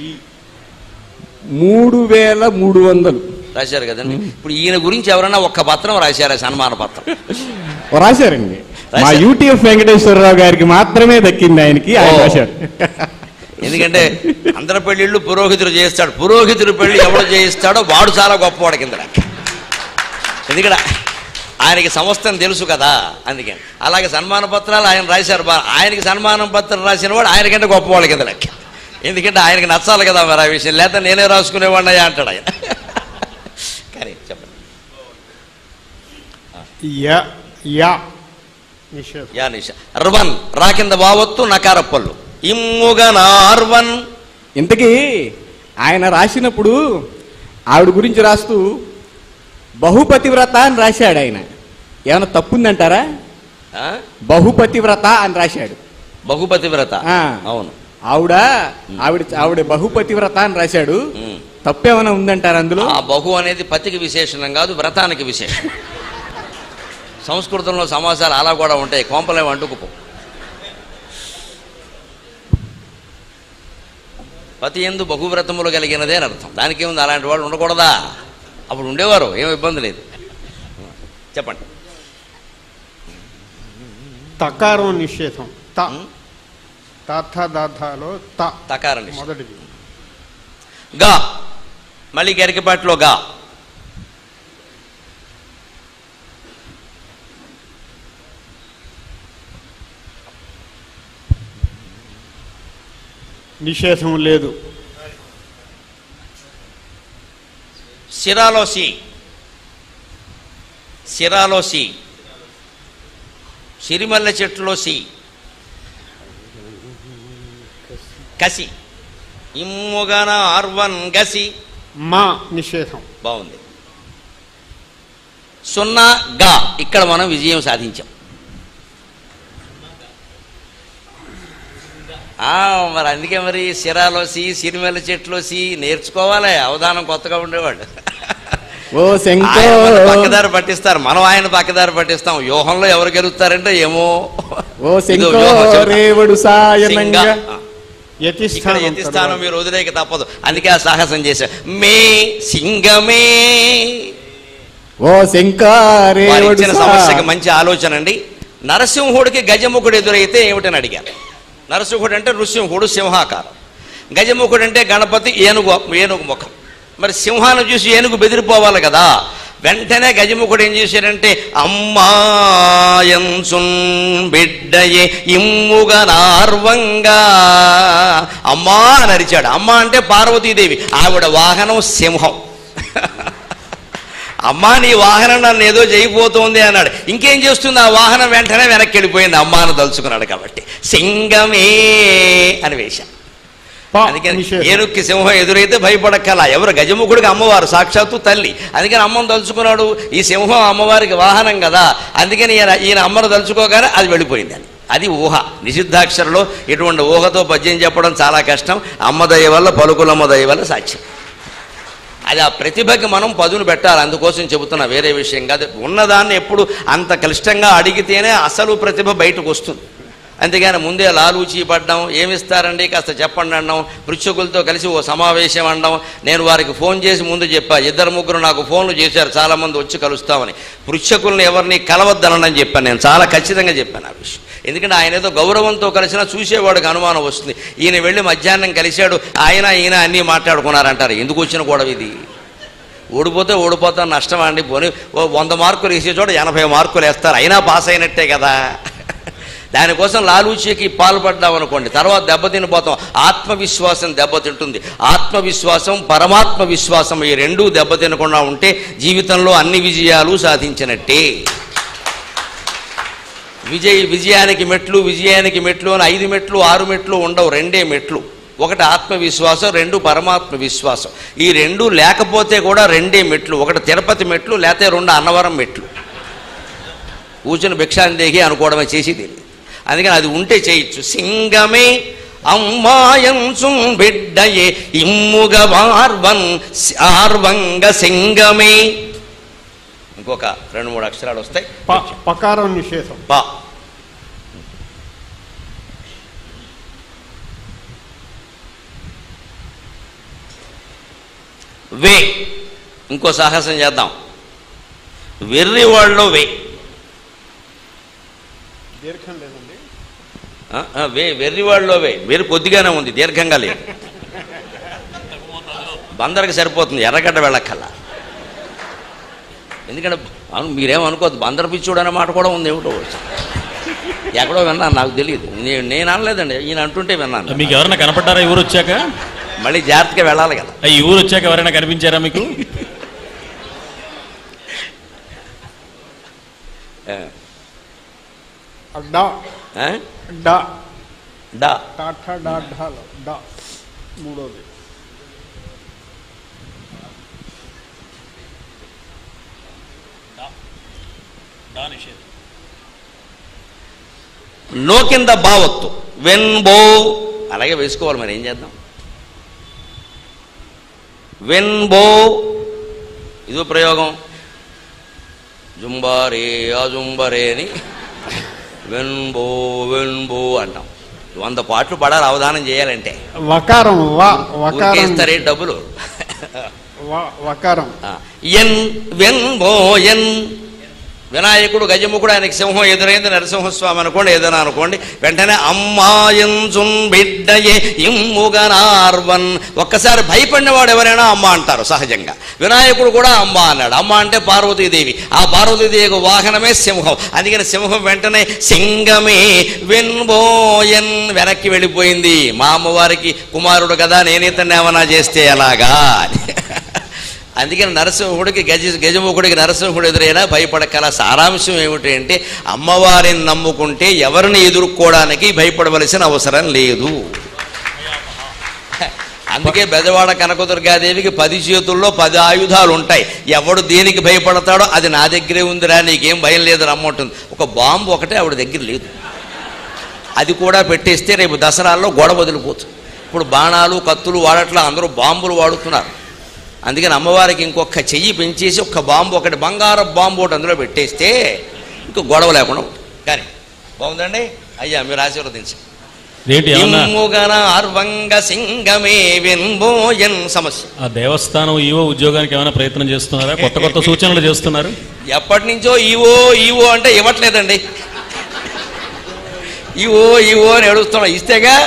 మూడు వేల మూడు వందలు రాశారు కదండి ఇప్పుడు ఈయన గురించి ఎవరైనా ఒక్క పత్రం రాశారా సన్మాన పత్రం రాశారండి మా రాశారు. యూటీఎఫ్ వెంకటేశ్వరరావు గారికి మాత్రమే దక్కింది ఆయనకి ఆయన ఓ. రాశారు ఎందుకంటే అందరి పెళ్ళిళ్ళు పురోహితుడు చేస్తాడు పురోహితుడు పెళ్లి ఎవడు చేయిస్తాడో వాడు చాలా గొప్పవాడు కింద ఎందుకంటే ఆయనకి సంస్థం తెలుసు కదా అందుకని అలాగే సన్మాన పత్రాలు ఆయన రాశారు బా ఆయనకి సన్మానం పత్రం రాసిన వాడు ఆయనకంటే గొప్పవాళ్ళ కింద లెక్క ఎందుకంటే ఆయనకి నచ్చాలి కదా మరి ఆ విషయం లేకపోతే నేనే రాసుకునేవాడినయ్యా అంటాడు ఆయన కానీ చెప్పండి యా యా నిషేధం యా నిష ర్వన్ రా కింద వావత్తు నకార పళ్ళు ఇమ్ముగా నార్వన్ ఇంతకీ ఆయన రాసినప్పుడు ఆవిడ గురించి రాస్తూ బహుపతివ్రత అని రాశాడు ఆయన ఏమైనా తప్పుందంటారా ఆ? బహుపతివ్రత అని రాశాడు బహుపతి వ్రత ఆ. అవును ఆవిడ ఆవిడ ఆవిడ బహుపతివ్రత అని రాశాడు ఉమ్. తప్పేమైనా ఉందంటారా అందులో ఆ బహు అనేది పతికి విశేషణం కాదు వ్రతానికి విశేషం సంస్కృతంలో సమాసాలు అలా కూడా ఉంటాయి కోంపలేం అంటుకుపో పతి ఎందు బహువ్రతములు కలిగినదే అని అర్థం దానికి ఏముంది అలాంటి వాళ్ళు ఉండకూడదా అప్పుడు ఉండేవారు ఏం ఇబ్బంది లేదు చెప్పండి తకారం నిషేధం త తథ దథలో త తకార నిషేధం. మొదటిది గా మళ్ళీ గరికపాటిలో గా నిషేధం లేదు సిరాలో సి సిరాలో సి సిరిమల్లె చెట్టులో సి కసి ఇమ్ముగన ఆర్వన్ గసి మా నిషేధం బాగుంది సున్నా గా ఇక్కడ మనం విజయం సాధించాం ఆ, మరి అందుకే మరి సిరాలోసి సిరిమల్ల చెట్లోసి నేర్చుకోవాలి అవధానం కొత్తగా ఉండేవాడు ఓ ఆయన మన శంకో పక్కదారి పట్టిస్తారు మనం ఆయన పక్కదారి పట్టిస్తాం వ్యూహంలో ఎవరు గెలుస్తారంటే ఏమో ఓ ఇదో శంకో వ్యూహం చెప్పండి. రేవుడు సాయనంగా సింగ. ఆ. ఇక్కడ యతిస్థానం యతిస్థానం తర్వాత. మీరు వదిలేక తప్పదు అందుకే ఆ సాహసం చేశారు మే సింగమే ఓ వారు శంకారేవుడు ఇచ్చిన సమస్యకి మంచి ఆలోచన అండి నరసింహుడికి గజముఖుడు ఎదురైతే ఏమిటని అడిగారు నరసింహుడు అంటే నృసింహుడు సింహాకారం గజముఖుడు అంటే గణపతి ఏనుగు ఏనుగు ముఖం మరి సింహాన్ని చూసి ఏనుగు బెదిరిపోవాలి కదా వెంటనే గజముఖుడు ఏం చేశాడంటే అమ్మాయంసున్ బిడ్డయే ఇమ్ముగా నార్వంగా అమ్మా అని అరిచాడు అమ్మ అంటే పార్వతీదేవి ఆవిడ వాహనం సింహం అమ్మా నీ వాహనం నన్ను ఏదో చేయబోతోంది అన్నాడు ఇంకేం చేస్తుంది ఆ వాహనం వెంటనే వెనక్కి వెళ్ళిపోయింది అమ్మాను తలుచుకున్నాడు కాబట్టి సింగమే అని వేశాం పా అందుకని నిషేధం. ఏనుక్కి సింహం ఎదురైతే భయపడక్కల ఎవరు గజముఖుడికి అమ్మవారు సాక్షాత్తు తల్లి అందుకని అమ్మను తలుచుకున్నాడు ఈ సింహం అమ్మవారికి వాహనం కదా అందుకని ఈయన ఈయన అమ్మను తలుచుకోగానే అది వెళ్ళిపోయింది అని అది ఊహ నిషిద్ధాక్షరలో ఇటువంటి ఊహతో పద్యం చెప్పడం చాలా కష్టం అమ్మ దయ వల్ల పలుకులమ్మ దయ వల్ల సాక్ష్యం అది ఆ ప్రతిభకి మనం పదును పెట్టాలి అందుకోసం చెబుతున్నా వేరే విషయం కాదు ఉన్నదాన్ని ఎప్పుడు అంత క్లిష్టంగా అడిగితేనే అసలు ప్రతిభ బయటకు వస్తుంది అంతేగాని ముందే లాలూచి పడ్డం ఏమిస్తారండి కాస్త చెప్పండి అనడం పృచ్ఛకులతో కలిసి ఓ సమావేశం అనడం నేను వారికి ఫోన్ చేసి ముందు చెప్పా ఇద్దరు ముగ్గురు నాకు ఫోన్లు చేశారు చాలామంది వచ్చి కలుస్తామని పృచ్ఛకుల్ని ఎవరిని కలవద్దనని చెప్పాను నేను చాలా ఖచ్చితంగా చెప్పాను ఆ విషయం ఎందుకంటే ఆయన ఏదో గౌరవంతో కలిసినా చూసేవాడికి అనుమానం వస్తుంది ఈయన వెళ్ళి మధ్యాహ్నం కలిశాడు ఆయన ఈయన అన్నీ మాట్లాడుకున్నారంటారు ఎందుకు వచ్చిన గొడవ ఇది ఓడిపోతే ఓడిపోతాను నష్టం అండి పోనీ ఓ వంద మార్కులు వేసే చోట ఎనభై మార్కులు వేస్తారు అయినా పాస్ అయినట్టే కదా దానికోసం లాలూచీకి పాల్పడ్డాం అనుకోండి తర్వాత దెబ్బతినిపోతాం ఆత్మవిశ్వాసం దెబ్బతింటుంది ఆత్మవిశ్వాసం పరమాత్మ విశ్వాసం ఈ రెండూ దెబ్బతినకుండా ఉంటే జీవితంలో అన్ని విజయాలు సాధించినట్టే విజయ విజయానికి మెట్లు విజయానికి మెట్లు అని ఐదు మెట్లు ఆరు మెట్లు ఉండవు రెండే మెట్లు ఒకటి ఆత్మవిశ్వాసం రెండు పరమాత్మ విశ్వాసం ఈ రెండు లేకపోతే కూడా రెండే మెట్లు ఒకటి తిరుపతి మెట్లు లేకపోతే రెండు అన్నవరం మెట్లు కూర్చుని భిక్షాందేహి అనుకోవడమే చేసి తెలియదు అందుకని అది ఉంటే చేయొచ్చు సింగమే అమ్మాయంచు బిడ్డయే ఇమ్ముగ వార్వన్ ఆర్వంగ సింగమే ఇంకొక రెండు మూడు అక్షరాలు వస్తాయి ప పకారం నిషేధం పా వే ఇంకో సాహసం చేద్దాం వెర్రి వాళ్ళలో వే దీర్ఘం లేదండి ఆ, ఆ, వే వెర్రి వాళ్ళలో వే వెర్రి కొద్దిగానే ఉంది దీర్ఘంగా లేదు బందరికి సరిపోతుంది ఎర్రగడ్డ వెళ్ళక్కల్లా ఎందుకంటే అవును మీరేమనుకోవద్దు బందర పిచ్చోడు అనే మాట కూడా ఉంది ఏమిటో ఎక్కడో విన్నాను నాకు తెలియదు నేను నేను అనలేదండి ఈయన అంటుంటే విన్నాను మీకు ఎవరైనా కనపడ్డారా ఈ ఊరు వచ్చాక మళ్ళీ జాగ్రత్తగా వెళ్ళాలి కదా ఆ, ఈ ఊరు వచ్చాక ఎవరైనా కనిపించారా మీకు ఆ, డా ఆ? డా డా టాఠా డా ఢాలో డా మూడోది నో కింద బావత్తు వెన్ బో అలాగే వేసుకోవాలి మరి ఏం చేద్దాం వెన్ బో ఇదో ప్రయోగం జుంబారే ఆ జుంబరే అని వెన్ బో వెన్ బో అంటాం వంద పాటలు పడాలి అవధానం చేయాలంటే వకారం వా ఊరికే వకారం ఇస్తారే డబ్బులు వ- వకారం ఆ, ఎన్ వెన్ బో ఎన్ వినాయకుడు గజముఖుడు ఆయనకి సింహం ఎదురైంది నరసింహస్వామి అనుకోండి ఏదైనా అనుకోండి వెంటనే అమ్మాయంచున్ బిడ్డయే ఇమ్ముగనార్వన్ ఒక్కసారి భయపడినవాడు ఎవరైనా అమ్మ అంటారు సహజంగా వినాయకుడు కూడా అమ్మ అన్నాడు అమ్మ అంటే పార్వతీదేవి ఆ పార్వతీదేవి వాహనమే సింహం అందుకని సింహం వెంటనే సింగమే వెన్బోయన్ వెనక్కి వెళ్ళిపోయింది మా అమ్మవారికి కుమారుడు కదా నేను ఇతన్ని ఏమన్నా చేస్తే ఎలాగా అని. అందుకని నరసింహుడికి గజ గజముఖుడికి నరసింహుడు ఎదురైనా భయపడకల సారాంశం ఏమిటి అంటే అమ్మవారిని నమ్ముకుంటే ఎవరిని ఎదుర్కోవడానికి భయపడవలసిన అవసరం లేదు అందుకే బెజవాడ కనకదుర్గాదేవికి పది చేతుల్లో పది ఆయుధాలు ఉంటాయి ఎవడు దేనికి భయపడతాడో అది నా దగ్గరే ఉందిరా నీకేం భయం లేదు రమ్మంటుంది ఒక బాంబు ఒకటే ఆవిడ దగ్గర లేదు అది కూడా పెట్టేస్తే రేపు దసరాల్లో గొడవ వదిలిపోతుంది ఇప్పుడు బాణాలు కత్తులు వాడట్లా అందరూ బాంబులు వాడుతున్నారు అందుకని అమ్మవారికి ఇంకొక చెయ్యి పెంచేసి ఒక్క బాంబు ఒకటి బంగారు బాంబు ఒకటి అందులో పెట్టేస్తే ఇంకో గొడవ లేకుండా ఉంటుంది కానీ బాగుందండి అయ్యా మీరు ఆశీర్వదించండి ఏంటి ఏమన్నా ఇమ్ముగన అర్వంగ సింగమే వెన్బోయన్ సమస్య ఆ దేవస్థానం ఈవో ఉద్యోగానికి ఏమైనా ప్రయత్నం చేస్తున్నారా కొత్త కొత్త సూచనలు చేస్తున్నారు ఎప్పటి నుంచో ఈవో ఈవో అంటే ఇవ్వట్లేదండి ఈవో ఈవో అని ఏడుస్తున్నాం ఇస్తేగా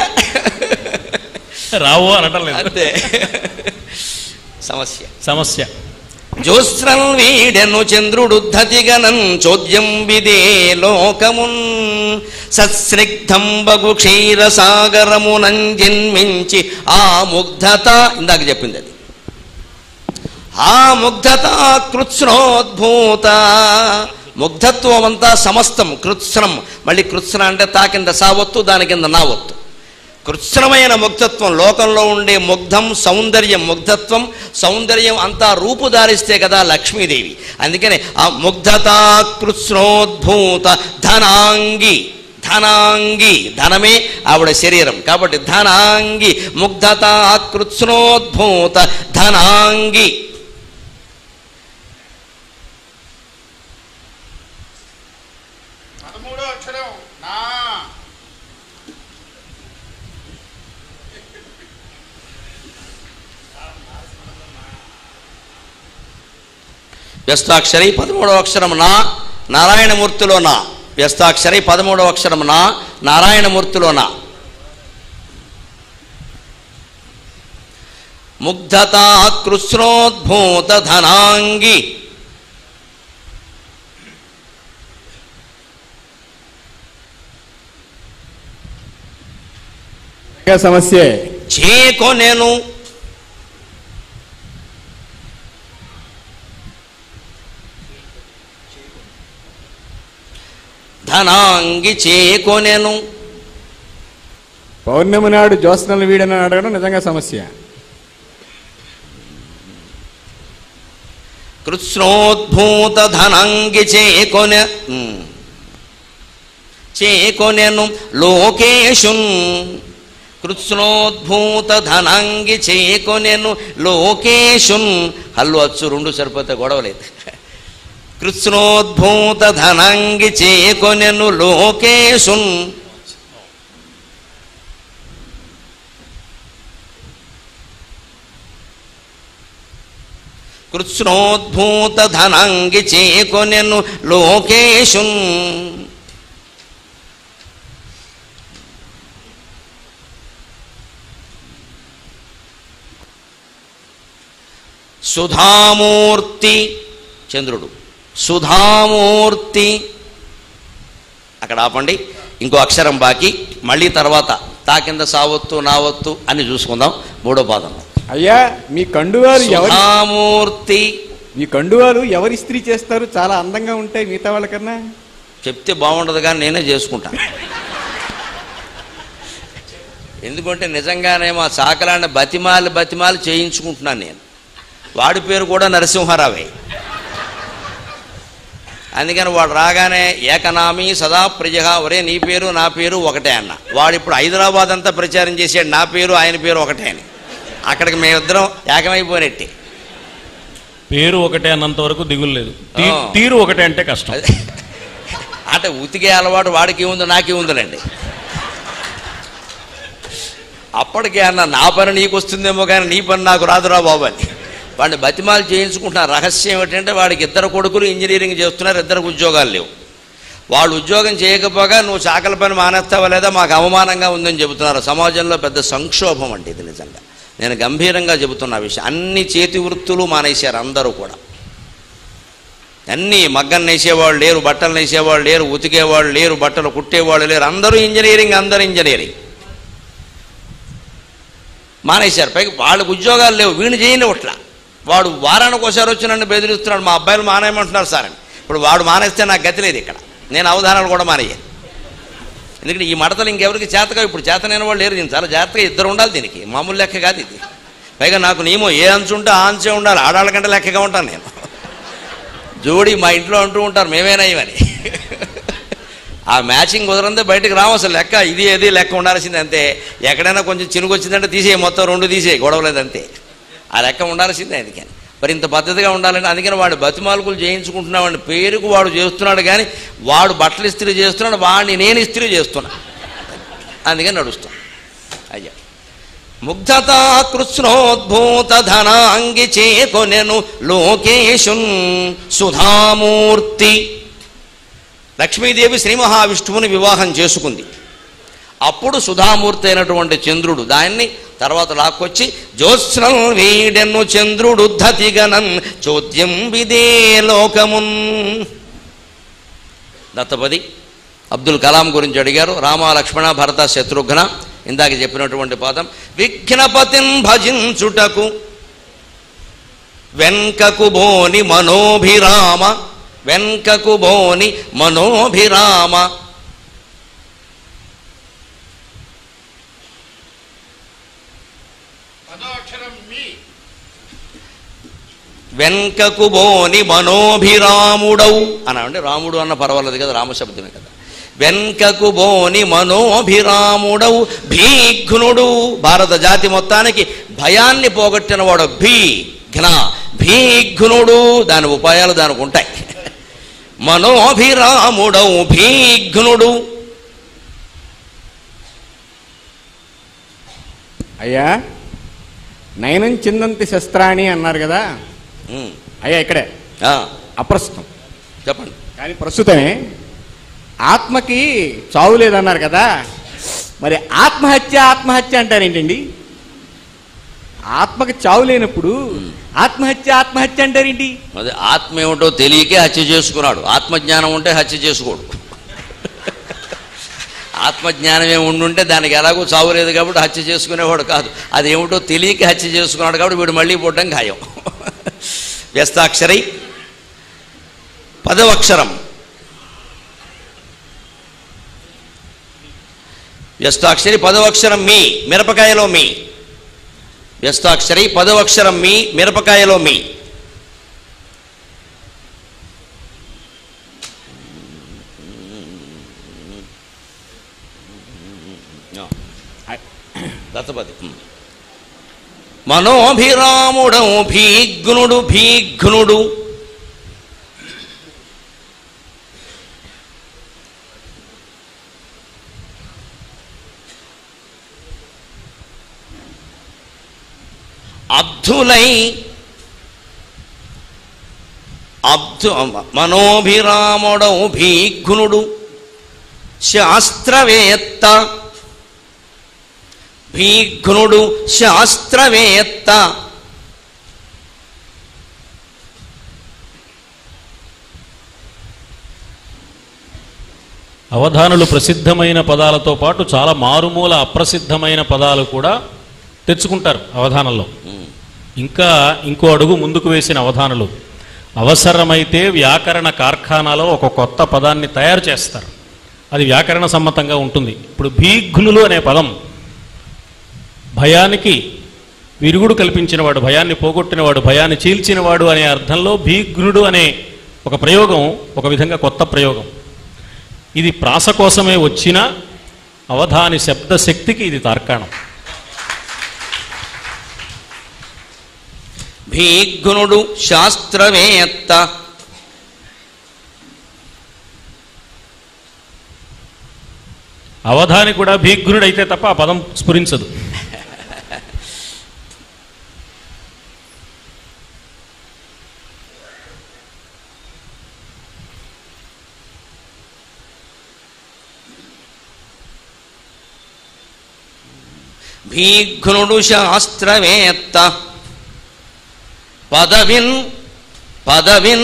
రావు అనటం లేదు అంతే సమస్య సమస్య జ్యోత్స్రం వీడెను చంద్రుడు ధతిగనం చోద్యం విదే లోకమున్ సత్స్నిగ్ధం బగు క్షీర సాగరమునం జన్మించి ఆ ముగ్ధత ఇందాక చెప్పింది అది ఆ ముగ్ధత కృత్స్నోద్భూత ముగ్ధత్వం అంతా సమస్తం కృత్స్నం మళ్ళీ కృత్స్న అంటే తా కింద సావత్తు దాని కింద నా ఒత్తు కృత్స్నమైన ముగ్ధత్వం లోకంలో ఉండే ముగ్ధం సౌందర్యం ముగ్ధత్వం సౌందర్యం అంతా రూపుదారిస్తే కదా లక్ష్మీదేవి అందుకనే ఆ ముగ్ధత కృత్స్నోద్భూత ధనాంగి ధనాంగి ధనమే ఆవిడ శరీరం కాబట్టి ధనాంగి ముగ్ధత కృత్స్నోద్భూత ధనాంగి పదమూడో అక్షరం నా వ్యస్తాక్షరి పదమూడవ అక్షరం నా నారాయణమూర్తిలో నా వ్యస్తాక్షరి పదమూడవ అక్షరం నా నారాయణమూర్తిలో నా ముగ్ధత కృష్ణోద్భూత ధనాంగి సమస్య చేకొనెను ధనాంగి చేకొనెను పౌర్ణమి నాడు జ్యోత్స్నలు వీడని అడగడం నిజంగా సమస్య కృష్ణోద్భూత ధనంగి చేకొనె ఉమ్. చేకొనెను లోకేశున్ కృష్ణోద్భూత ధనంగి చేకొనెను లోకేశున్ హల్లు అచ్చు రెండు సరిపోతే గొడవలేదు కృష్ణోద్భూత ధనంగి చేకొనెను లోకేశున్ కృష్ణోద్భూత ధనంగి చేకొనెను లోకేశున్ సుధామూర్తి చంద్రుడు సుధామూర్తి అక్కడ ఆపండి ఇంకో అక్షరం బాకి మళ్ళీ తర్వాత తా కింద సావత్తు నావత్తు అని చూసుకుందాం మూడో పాదం అయ్యా మీ కండువాలు ఎవరి సుధామూర్తి మీ కండువాలు ఎవరి ఇస్త్రీ చేస్తారు చాలా అందంగా ఉంటాయి మిగతా వాళ్ళకన్నా చెప్తే బాగుండదు కానీ నేనే చేసుకుంటా ఎందుకంటే నిజంగానే మా సాకలాండ బతిమాలి బతిమాలి చేయించుకుంటున్నాను నేను వాడి పేరు కూడా నరసింహారావే అందుకని వాడు రాగానే ఏకనామి సదా ప్రజ ఒరే నీ పేరు నా పేరు ఒకటే అన్న వాడు ఇప్పుడు హైదరాబాద్ అంతా ప్రచారం చేసాడు నా పేరు ఆయన పేరు ఒకటే అని అక్కడికి మేమిద్దరం ఏకమైపోయినట్టే పేరు ఒకటే అన్నంత వరకు దిగులు లేదు తీ- ఆ. తీరు ఒకటే అంటే కష్టం అదే. అంటే ఉతికే అలవాటు వాడికి ఉంది నాకే ఉందిలేండి అప్పటికే అన్న నా పని నీకు వస్తుందేమో కానీ నీ పని నాకు రాదురా బాబు అని వాడిని బతిమాలు చేయించుకుంటున్నారు రహస్యం ఏమిటంటే వాడికి ఇద్దరు కొడుకులు ఇంజనీరింగ్ చేస్తున్నారు ఇద్దరికి ఉద్యోగాలు లేవు వాళ్ళు ఉద్యోగం చేయకపోగా నువ్వు చాకల పని మానేస్తావా లేదా మాకు అవమానంగా ఉందని చెబుతున్నారు సమాజంలో పెద్ద సంక్షోభం అంటే ఇది నిజంగా నేను గంభీరంగా చెబుతున్న విషయం అన్ని చేతి వృత్తులు మానేశారు అందరూ కూడా అన్నీ మగ్గం నేసేవాళ్ళు లేరు బట్టలు నేసేవాళ్ళు లేరు ఉతికేవాళ్ళు లేరు బట్టలు కుట్టేవాళ్ళు లేరు అందరూ ఇంజనీరింగ్ అందరూ ఇంజనీరింగ్ మానేశారు పైకి వాళ్ళకి ఉద్యోగాలు లేవు వీడిని చేయనివట్లా వాడు వారానికి ఒకసారి వచ్చి నన్ను బెదిరిస్తున్నాడు మా అబ్బాయిలు మానేయమంటున్నారు సార్ అని ఇప్పుడు వాడు మానేస్తే నాకు గతి లేదు ఇక్కడ నేను అవధానాలు కూడా మానేయాను ఎందుకంటే ఈ మడతలు ఇంకెవరికి చేతగా ఇప్పుడు చేతనైన వాళ్ళు లేరు దీన్ని చాలా జాగ్రత్తగా ఇద్దరు ఉండాలి దీనికి మామూలు లెక్క కాదు ఇది పైగా నాకు నియమం ఏ అంచు ఉంటే ఆ అంచే ఉండాలి ఆడాళ్ళ కంటే లెక్కగా ఉంటాను నేను జోడి మా ఇంట్లో అంటూ ఉంటారు మేమేనా ఇవని ఆ మ్యాచింగ్ కుదరందే బయటకు రావు అసలు లెక్క ఇది ఏది లెక్క ఉండాల్సింది అంతే ఎక్కడైనా కొంచెం చినుకు వచ్చిందంటే తీసేయి మొత్తం రెండు తీసేయి గొడవలేదు అంతే ఆ లెక్క ఉండాల్సిందే అందుకని మరి ఇంత పద్ధతిగా ఉండాలంటే అందుకని వాడు బతిమాలకులు చేయించుకుంటున్నావాడిని పేరుకు వాడు చేస్తున్నాడు కానీ వాడు బట్టలు ఇస్త్రీ చేస్తున్నాడు వాడిని నేను ఇస్త్రీ చేస్తున్నా అందుకని నడుస్తాను అయ్యా ముగ్ధత కృష్ణోద్భూత ధనాంగి చేకొనెను లోకేశున్ సుధామూర్తి లక్ష్మీదేవి శ్రీ మహావిష్ణువుని వివాహం చేసుకుంది అప్పుడు సుధామూర్తి అయినటువంటి చంద్రుడు దాన్ని తర్వాత లాక్కొచ్చి జ్యోత్స్నం వీడెన్ను చంద్రుడు ధతిగనన్ చోద్యం విదే లోకమున్ దత్తపది అబ్దుల్ కలాం గురించి అడిగారు రామ లక్ష్మణ భరత శత్రుఘ్న ఇందాక చెప్పినటువంటి పాదం విఘ్నపతిన్ భజించుటకు వెంకకు బోని మనోభిరామ వెంకకు బోని మనోభిరామ వెంకకు బోని మనోభిరాముడవు అని అంటే రాముడు అన్న పర్వాలేదు కదా రామశబ్దమే కదా వెంకకు బోని మనోభిరాముడవు భీఘ్నుడు భారత జాతి మొత్తానికి భయాన్ని పోగొట్టినవాడు భీ ఘ్న భీఘ్నుడు దాని ఉపాయాలు దానికి ఉంటాయి మనోభిరాముడవు భీఘ్నుడు అయ్యా నయనం చిందంతి శస్త్రాణి అన్నారు కదా ఉమ్, అయ్యా ఇక్కడే ఆ, అప్రస్తుతం చెప్పండి కానీ ప్రస్తుతమే ఆత్మకి చావు లేదన్నారు కదా మరి ఆత్మహత్య ఆత్మహత్య అంటారేంటండి ఆత్మకి చావు లేనప్పుడు ఆత్మహత్య ఆత్మహత్య అంటారేంటి అదే ఆత్మ ఏమిటో తెలియకే హత్య చేసుకున్నాడు ఆత్మజ్ఞానం ఉంటే హత్య చేసుకోడు ఆత్మజ్ఞానమే ఉండుంటే దానికి ఎలాగో చావు లేదు కాబట్టి హత్య చేసుకునేవాడు కాదు అదేమిటో తెలియక హత్య చేసుకున్నాడు కాబట్టి వీడు మళ్ళీ పుట్టడం ఖాయం వ్యస్తాక్షరై పదవక్షరం వ్యస్తాక్షరి పదవక్షరం మీ మిరపకాయలో మీ వ్యస్తాక్షరి పదవక్షరం మీ మిరపకాయలో మీ దత్తపది మనోభిరాముడవు భీఘ్నుడు భీఘ్నుడు అబ్ధులై అబ్ధు మనోభిరాముడవు భీఘ్నుడు శాస్త్రవేత్త భీఘ్నుడు శాస్త్రవేత్త అవధానులు ప్రసిద్ధమైన పదాలతో పాటు చాలా మారుమూల అప్రసిద్ధమైన పదాలు కూడా తెచ్చుకుంటారు అవధానంలో ఇంకా ఇంకో అడుగు ముందుకు వేసిన అవధానులు అవసరమైతే వ్యాకరణ కార్ఖానాలో ఒక కొత్త పదాన్ని తయారు చేస్తారు అది వ్యాకరణ సమ్మతంగా ఉంటుంది ఇప్పుడు భీఘ్నులు అనే పదం భయానికి విరుగుడు కల్పించినవాడు భయాన్ని పోగొట్టినవాడు భయాన్ని చీల్చినవాడు అనే అర్థంలో భీఘ్నుడు అనే ఒక ప్రయోగం ఒక విధంగా కొత్త ప్రయోగం ఇది ప్రాస కోసమే వచ్చిన అవధాని శబ్దశక్తికి ఇది తార్కాణం భీఘ్నుడు శాస్త్రవేత్త అవధాని కూడా భీఘ్నుడైతే తప్ప ఆ పదం స్ఫురించదు భీఘ్నుడు శాస్త్రవేత్త పదవిన్ పదవిన్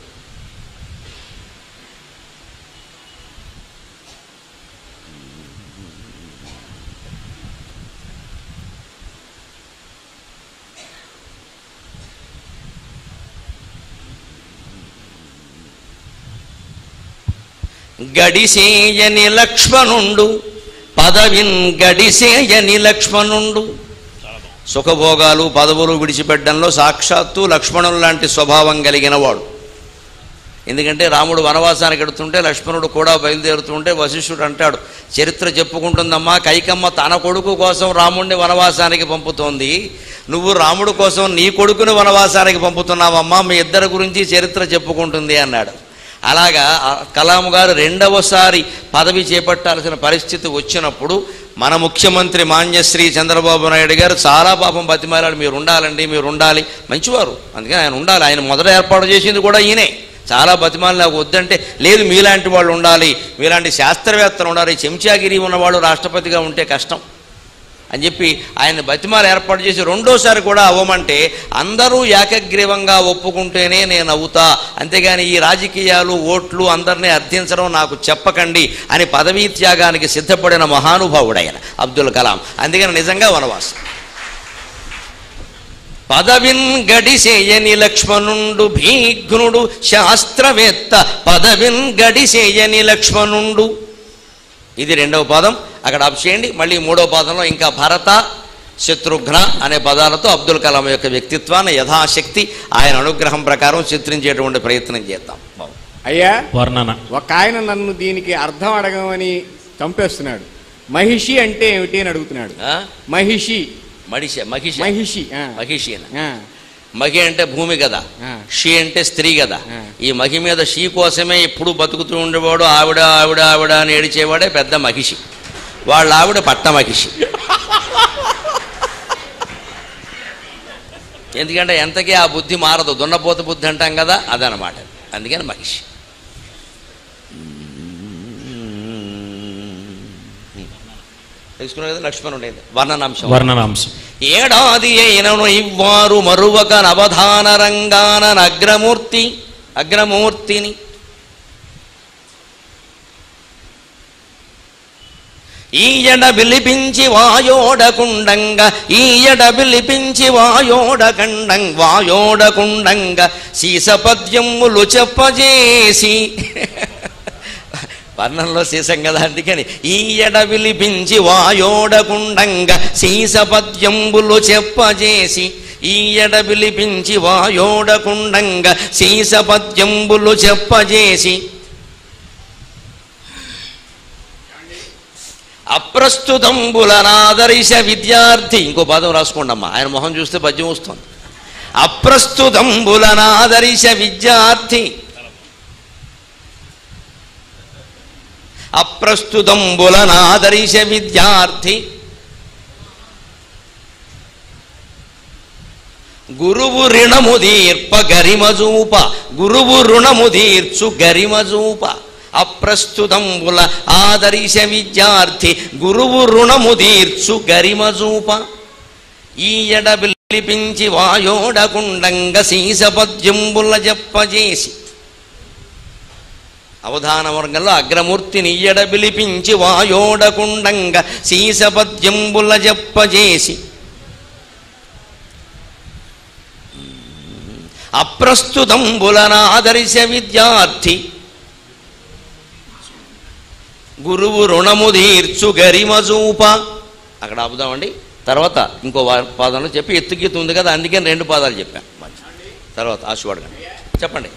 గడిసేయని లక్ష్మణుండు పదవిన్ గడిసేయని లక్ష్మణుండు సుఖభోగాలు పదవులు విడిచిపెట్టడంలో సాక్షాత్తు లక్ష్మణుడు లాంటి స్వభావం కలిగిన వాడు ఎందుకంటే రాముడు వనవాసానికి ఎడుతుంటే లక్ష్మణుడు కూడా బయలుదేరుతుంటే వశిష్ఠుడు అంటాడు చరిత్ర చెప్పుకుంటుందమ్మా కైకమ్మ తన కొడుకు కోసం రాముడిని వనవాసానికి పంపుతోంది నువ్వు రాముడు కోసం నీ కొడుకుని వనవాసానికి పంపుతున్నావమ్మా మీ ఇద్దరి గురించి చరిత్ర చెప్పుకుంటుంది అన్నాడు అలాగా ఆ కలాం గారు రెండవసారి పదవి చేపట్టాల్సిన పరిస్థితి వచ్చినప్పుడు మన ముఖ్యమంత్రి మాన్యశ్రీ చంద్రబాబు నాయుడు గారు చాలా పాపం బతిమాలాడు మీరు ఉండాలండి మీరు ఉండాలి మంచివారు అందుకని ఆయన ఉండాలి ఆయన మొదట ఏర్పాటు చేసింది కూడా ఈయనే చాలా బతిమాలు నాకు వద్దంటే లేదు మీలాంటి వాళ్ళు ఉండాలి మీలాంటి శాస్త్రవేత్తలు ఉండాలి చెంచాగిరి ఉన్నవాడు రాష్ట్రపతిగా ఉంటే కష్టం అని చెప్పి ఆయన బతిమాలు ఏర్పాటు చేసి రెండోసారి కూడా అవ్వమంటే అందరూ ఏకగ్రీవంగా ఒప్పుకుంటేనే నేను అవుతా అంతేగాని ఈ రాజకీయాలు ఓట్లు అందరినీ అర్థించడం నాకు చెప్పకండి అని పదవీ త్యాగానికి సిద్ధపడిన మహానుభావుడు ఆయన అబ్దుల్ కలాం అందుకని నిజంగా వనవాసం పదవిన్ గడిసేయని లక్ష్మణుండు భీఘ్నుడు శాస్త్రవేత్త పదవిన్ గడిసేయని లక్ష్మణుండు ఇది రెండవ పదం అక్కడ ఆఫ్ చేయండి మళ్ళీ మూడవ పదంలో ఇంకా భరత శత్రుఘ్న అనే పదాలతో అబ్దుల్ కలాం యొక్క వ్యక్తిత్వాన్ని యథాశక్తి ఆయన అనుగ్రహం ప్రకారం చిత్రించేటువంటి ప్రయత్నం చేద్దాం అయ్యా వర్ణన ఒక ఆయన నన్ను దీనికి అర్థం అడగమని చంపేస్తున్నాడు మహిషి అంటే ఏమిటి అని అడుగుతున్నాడు ఆ? మహిషి మడిషి మహిషి మహిషి ఆ. మహిషి అని. ఆ, మహి అంటే భూమి కదా ఆ. షీ అంటే స్త్రీ కదా ఆ. ఈ మహి మీద షీ కోసమే ఎప్పుడు బతుకుతూ ఉండేవాడు ఆవిడ ఆవిడ ఆవిడ అని ఏడిచేవాడే పెద్ద మహిషి వాళ్ళ ఆవిడ పట్ట మహిషి ఎందుకంటే ఎంతకీ ఆ బుద్ధి మారదు దున్నపోత బుద్ధి అంటాం కదా అదనమాట అందుకని మహిషి తెలుసుకున్నారు కదా లక్ష్మణుడు వర్ణనాంశం వర్ణనాంశం ఏడాది అయినను ఇవ్వారు మరువక నవధాన రంగాన అగ్రమూర్తి అగ్రమూర్తిని ఈయడ బిలిపించి వాయోడకుండంగ ఈయడ బిలిపించి వాయోడకండం వాయోడకుండంగ సీసపద్యములు చెప్పజేసి వర్ణంలో సీసం కదా అందుకని ఈయడ విలిపించి వాయోడకుండంగ సీసపద్యంబులు చెప్పజేసి ఈయడ విలిపించి వాయోడకుండంగ సీసపద్యంబులు చెప్పజేసి అప్రస్తుతంబులనాదరిశ విద్యార్థి ఇంకో పదం రాసుకోండమ్మా ఆయన మొహం చూస్తే పద్యం వస్తుంది అప్రస్తుతంబులనాదరిశ విద్యార్థి అప్రస్తుతంబులనాదరిశ విద్యార్థి గురువు రుణము తీర్ప గరిమజూప గురువు రుణము తీర్చు గరిమజూప అప్రస్తుతంబుల ఆదరిశ విద్యార్థి గురువు రుణము తీర్చు గరిమజూప ఈయడ పిలిపించి వాయోడకుండంగ సీసపద్యంబుల చెప్పజేసి అవధాన వర్గంలో అగ్రమూర్తిని ఈయడ పిలిపించి వాయోడకుండంగ సీసపద్యంబుల చెప్పజేసి అప్రస్తుతంబులనాదరిశ విద్యార్థి గురువు రుణము తీర్చు గరిమజూప అక్కడ ఆపుదామండి తర్వాత ఇంకో వా- పాదంలో చెప్పి ఎత్తుగీత ఉంది కదా అందుకని రెండు పాదాలు చెప్పాను మంచి తర్వాత ఆశీర్వాడగండి చెప్పండి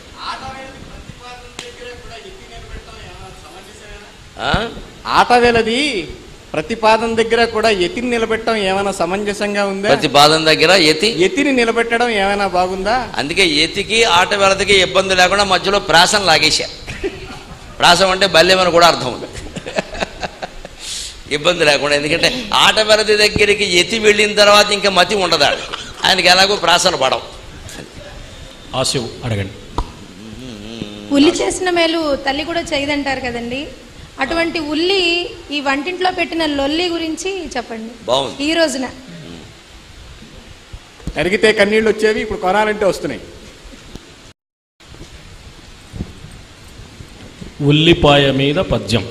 ఆ? ఆట వేలది ప్రతిపాదన దగ్గర కూడా ఎతిని నిలబెట్టడం ఏమైనా సమంజసంగా ఉందా ప్రతి పాదం దగ్గర ఎతి ఎతిని నిలబెట్టడం ఏమైనా బాగుందా అందుకే ఎతికి ఆట వెళతకి ఇబ్బంది లేకుండా మధ్యలో ప్రాసం లాగేశారు ప్రాసం అంటే బల్యమని కూడా అర్థం ఉంది ఇబ్బంది లేకుండా ఎందుకంటే ఆట వెరది దగ్గరికి ఎతి వెళ్ళిన తర్వాత ఇంకా మతి ఉండదు ఆడికి. ఆయనకి ఎలాగో ప్రాసన పడవు ఆశు అడగండి ఉల్లి చేసిన మేలు తల్లి కూడా చేయదంటారు కదండి అటువంటి ఉల్లి ఈ వంటింట్లో పెట్టిన లొల్లి గురించి చెప్పండి బాగుంది ఈ రోజున అరిగితే కన్నీళ్ళు వచ్చేవి ఇప్పుడు కొనాలంటే వస్తున్నాయి ఉల్లిపాయ మీద పద్యం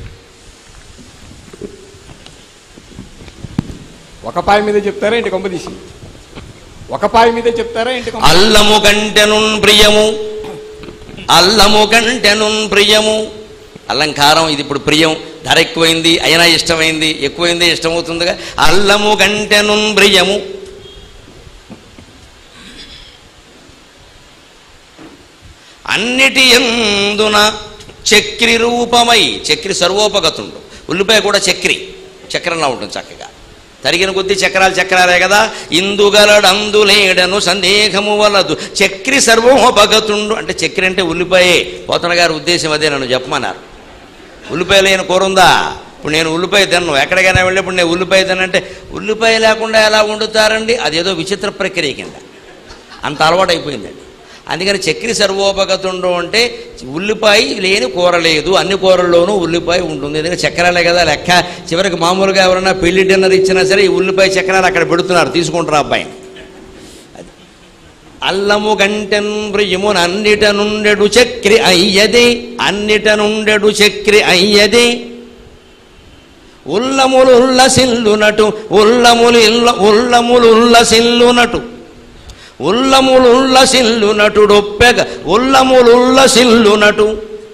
ఒక పాయ మీదే చెప్తారా ఏంటి కొంప తీసి ఒక పాయ మీదే చెప్తారా ఏంటి కొంప అల్లము కంటెనున్ ప్రియము అల్లము కంటెనున్ ప్రియము అల్లంకారం ఇది ఇప్పుడు ప్రియం ధర ఎక్కువైంది అయినా ఇష్టమైంది ఎక్కువైంది ఇష్టమవుతుందిగా అల్లము కంటెనున్ ప్రియము అన్నిటి ఎందున చక్రి రూపమై చక్రి సర్వోపగతుండు ఉల్లిపాయ కూడా చక్రి చక్రంలా ఉంటుంది చక్కగా తరిగిన కొద్దీ చక్రాలు చక్రాలే కదా ఇందుగలడందులేడను సందేహము వలదు చక్రి సర్వోపగతుండు అంటే చక్రి అంటే ఉల్లిపాయే పోతన గారి ఉద్దేశం అదే నన్ను చెప్పమన్నారు ఉల్లిపాయ లేని కూర ఉందా ఇప్పుడు నేను ఉల్లిపాయ తిన్ను ఎక్కడికైనా వెళ్ళినప్పుడు నేను ఉల్లిపాయ తినంటే ఉల్లిపాయ లేకుండా ఎలా వండుతారండి అదేదో విచిత్ర ప్రక్రియ కింద అంత అలవాటు అయిపోయిందండి అందుకని చక్రి సర్వోపగతుండు అంటే ఉల్లిపాయ లేని కూర లేదు అన్ని కూరల్లోనూ ఉల్లిపాయ ఉంటుంది ఎందుకంటే చక్రాలే కదా లెక్క చివరికి మామూలుగా ఎవరైనా పెళ్లి డిన్నర్ ఇచ్చినా సరే ఈ ఉల్లిపాయ చక్రాలు అక్కడ పెడుతున్నారు తీసుకుంటారు ఆ అబ్బాయిని అది. అల్లము గంటెన్ ప్రియమున అన్నిట నుండెడు చక్రి అయ్యదే అన్నిట నుండెడు చక్రి అయ్యదే ఉల్లములు ఉల్లసిల్లునటు ఉల్లములు ఇల్ల ఉల్లములు ఉల్లసిల్లునటు ఉల్లములుల్ల సిల్లు నటుడొప్పెగ ఉల్లములుల్ల సిల్లు నటు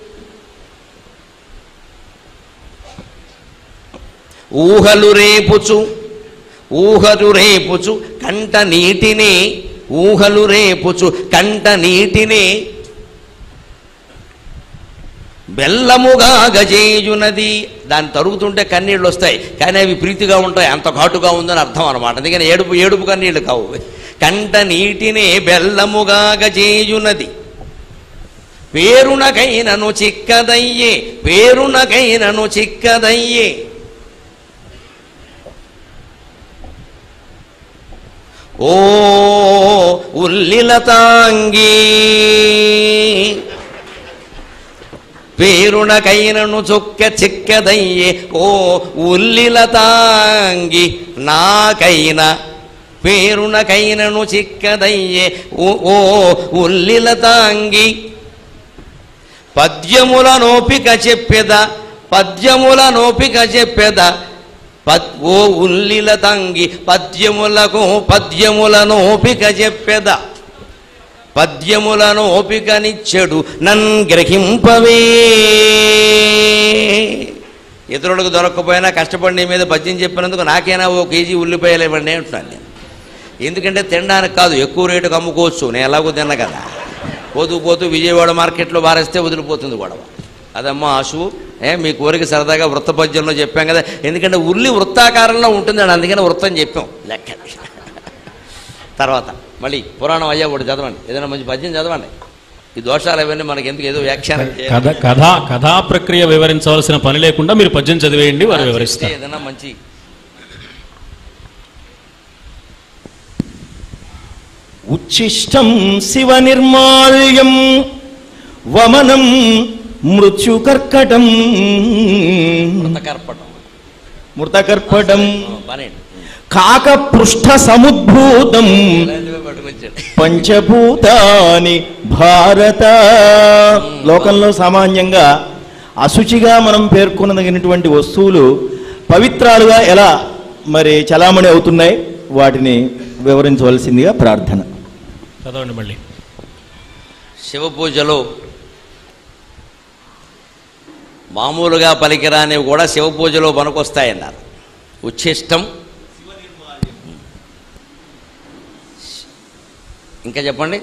ఊహలు రేపుచు ఊహలు రేపుచు కంట నీటిని ఊహలు రేపుచు కంట నీటిని బెల్లముగా గజేయునది దాన్ని తరుగుతుంటే కన్నీళ్ళు వస్తాయి కానీ అవి ప్రీతిగా ఉంటాయి అంత ఘాటుగా ఉందని అర్థం అనమాట అందుకని ఏడుపు ఏడుపు కన్నీళ్ళు కావు కంట నీటినే బెల్లముగా గజేయునది పేరునకైనను చిక్కదయ్యే పేరునకైనను చిక్కదయ్యే ఓ ఉల్లిలతాంగీ పేరునకైనను చొక్క చిక్కదయ్యే ఓ ఉల్లిలతాంగి నాకైన పేరునకైనను చిక్కదయ్యే ఓ ఓ ఉల్లిలతాంగి పద్యముల నోపిక చెప్పెద పద్యముల నోపిక చెప్పెద పద్ ఓ ఉల్లిల తంగి పద్యములకు పద్యముల నోపిక చెప్పెద పద్యములను ఓపికనిచ్చెడు నన్ గ్రహింపవే ఇతరులకు దొరకకపోయినా కష్టపడి నీ మీద పద్యం చెప్పినందుకు నాకైనా ఓ కేజీ ఉల్లిపాయలు ఇవ్వండి అంటున్నాను నేను ఎందుకంటే తినడానికి కాదు ఎక్కువ రేటుకు అమ్ముకోవచ్చు నేను ఎలాగో తిన్న కదా పోతూ పోతూ విజయవాడ మార్కెట్లో బారేస్తే వదిలిపోతుంది గొడవ అదమ్మా ఆశు ఏ మీ కోరిక సరదాగా వృత్త పద్యంలో చెప్పాం కదా ఎందుకంటే ఉల్లి వృత్తాకారంలో ఉంటుందండి అందుకని వృత్తం చెప్పాం లెక్క తర్వాత మళ్ళీ పురాణం అయ్యా ఒకటి చదవండి ఏదైనా మంచి పద్యం చదవండి ఈ దోషాలు అవన్నీ మనకి ఎందుకు ఏదో వ్యాఖ్యానం చేయాలి. కథ కథా కథా ప్రక్రియ వివరించవలసిన పని లేకుండా మీరు పద్యం చదివేయండి వారు చెప్తే వివరిస్తారు ఏదైనా మంచి ఉచ్ఛిష్టం శివ నిర్మాల్యం వమనం మృత్యుకర్కటం వృత్తకర్పటం మృతకర్పటం పనేంటి కాక పృష్ఠ సముద్భూతం ఇలాంటివే పట్టుకొచ్చాడు పంచభూతాని భారత లోకంలో సామాన్యంగా అశుచిగా మనం పేర్కొనదగినటువంటి వస్తువులు పవిత్రాలుగా ఎలా మరి చలామణి అవుతున్నాయి వాటిని వివరించవలసిందిగా ప్రార్థన చదవండి మళ్ళీ శివ పూజలో మామూలుగా పలికిరానివి కూడా శివ పూజలో పనికొస్తాయన్నారు ఉచ్ఛిష్టం ఇంకా చెప్పండి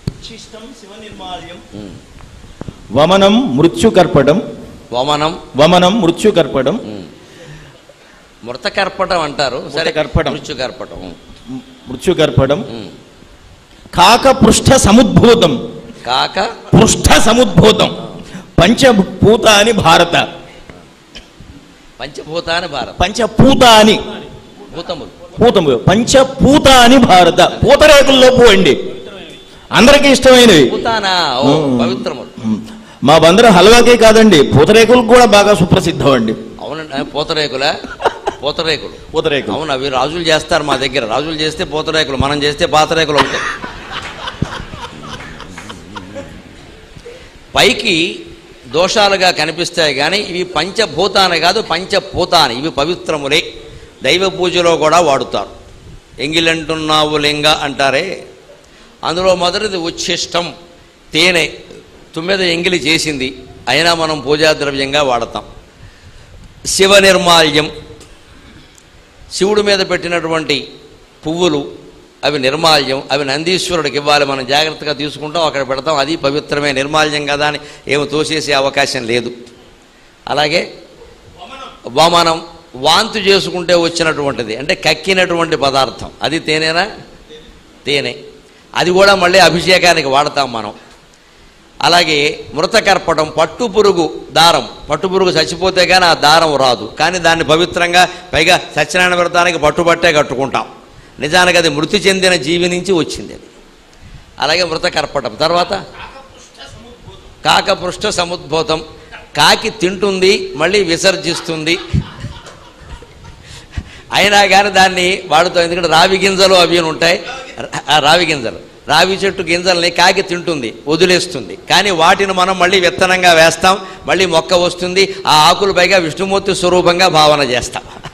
ఉమ్. వమనం మృత్యుకర్పడం వమనం వమనం మృత్యుకర్పడం ఉమ్. మృతకర్పటం అంటారు సరే మృతకర్పటం. మృత్యుకర్పటం ఉమ్. మృత్యుకర్పడం ఉమ్. కాక పృష్ఠ సముద్భూతం కాక పృష్ఠ సముద్భూతం పంచభూతాని భారత పంచభూతాని భారత పంచభూతాని భూతములు పూతము పంచభూతాని భారత పూతరేకుల్లో పోండి అందరికీ ఇష్టమైనవి భూతానా ఓ ఉమ్. పవిత్రములు ఉమ్. మా బందరు హల్వాకే కాదండి పూతరేకులు కూడా బాగా సుప్రసిద్ధం అండి అవునండి ఆ, పూతరేకుల పూతరేకులు పూతరేకులు అవును అవి రాజులు చేస్తారు మా దగ్గర రాజులు చేస్తే పూతరేకులు మనం చేస్తే పాతరేకులు అవుతాయి పైకి దోషాలుగా కనిపిస్తాయి కానీ ఇవి పంచభూతాన్ని కాదు పంచభూతాన్ని ఇవి పవిత్రములే దైవ పూజలో కూడా వాడుతారు ఎంగిలంటున్నావు లింగ అంటారే అందులో మొదటిది ఉచ్ఛిష్టం తేనె తుమ్మెద ఎంగిలి చేసింది అయినా మనం పూజా ద్రవ్యంగా వాడతాం శివ నిర్మాల్యం శివుడి మీద పెట్టినటువంటి పువ్వులు అవి నిర్మాల్యం అవి నందీశ్వరుడికి ఇవ్వాలి మనం జాగ్రత్తగా తీసుకుంటాం అక్కడ పెడతాం అది పవిత్రమే నిర్మాల్యం కదా అని ఏమి తోసేసే అవకాశం లేదు అలాగే వమనం వాంతు చేసుకుంటే వచ్చినటువంటిది అంటే కక్కినటువంటి పదార్థం అది తేనెనా తేనె అది కూడా మళ్ళీ అభిషేకానికి వాడతాం మనం అలాగే మృతకర్పటం పట్టు పురుగు దారం పట్టు పురుగు చచ్చిపోతే కానీ ఆ దారం రాదు కానీ దాన్ని పవిత్రంగా పైగా సత్యనారాయణ వ్రతానికి పట్టుబట్టే కట్టుకుంటాం నిజానికి అది మృతి చెందిన జీవి నుంచి వచ్చింది అది అలాగే మృతకర్పటం తర్వాత కాకపృష్ఠ సముద్భూతం కాకి తింటుంది మళ్ళీ విసర్జిస్తుంది అయినా కానీ దాన్ని వాడుతాం ఎందుకంటే రావి గింజలు అవి అని ఉంటాయి ఆ రావి గింజలు రావి చెట్టు గింజల్ని కాకి తింటుంది వదిలేస్తుంది కానీ వాటిని మనం మళ్ళీ విత్తనంగా వేస్తాం మళ్ళీ మొక్క వస్తుంది ఆ ఆకులు పైగా విష్ణుమూర్తి స్వరూపంగా భావన చేస్తాం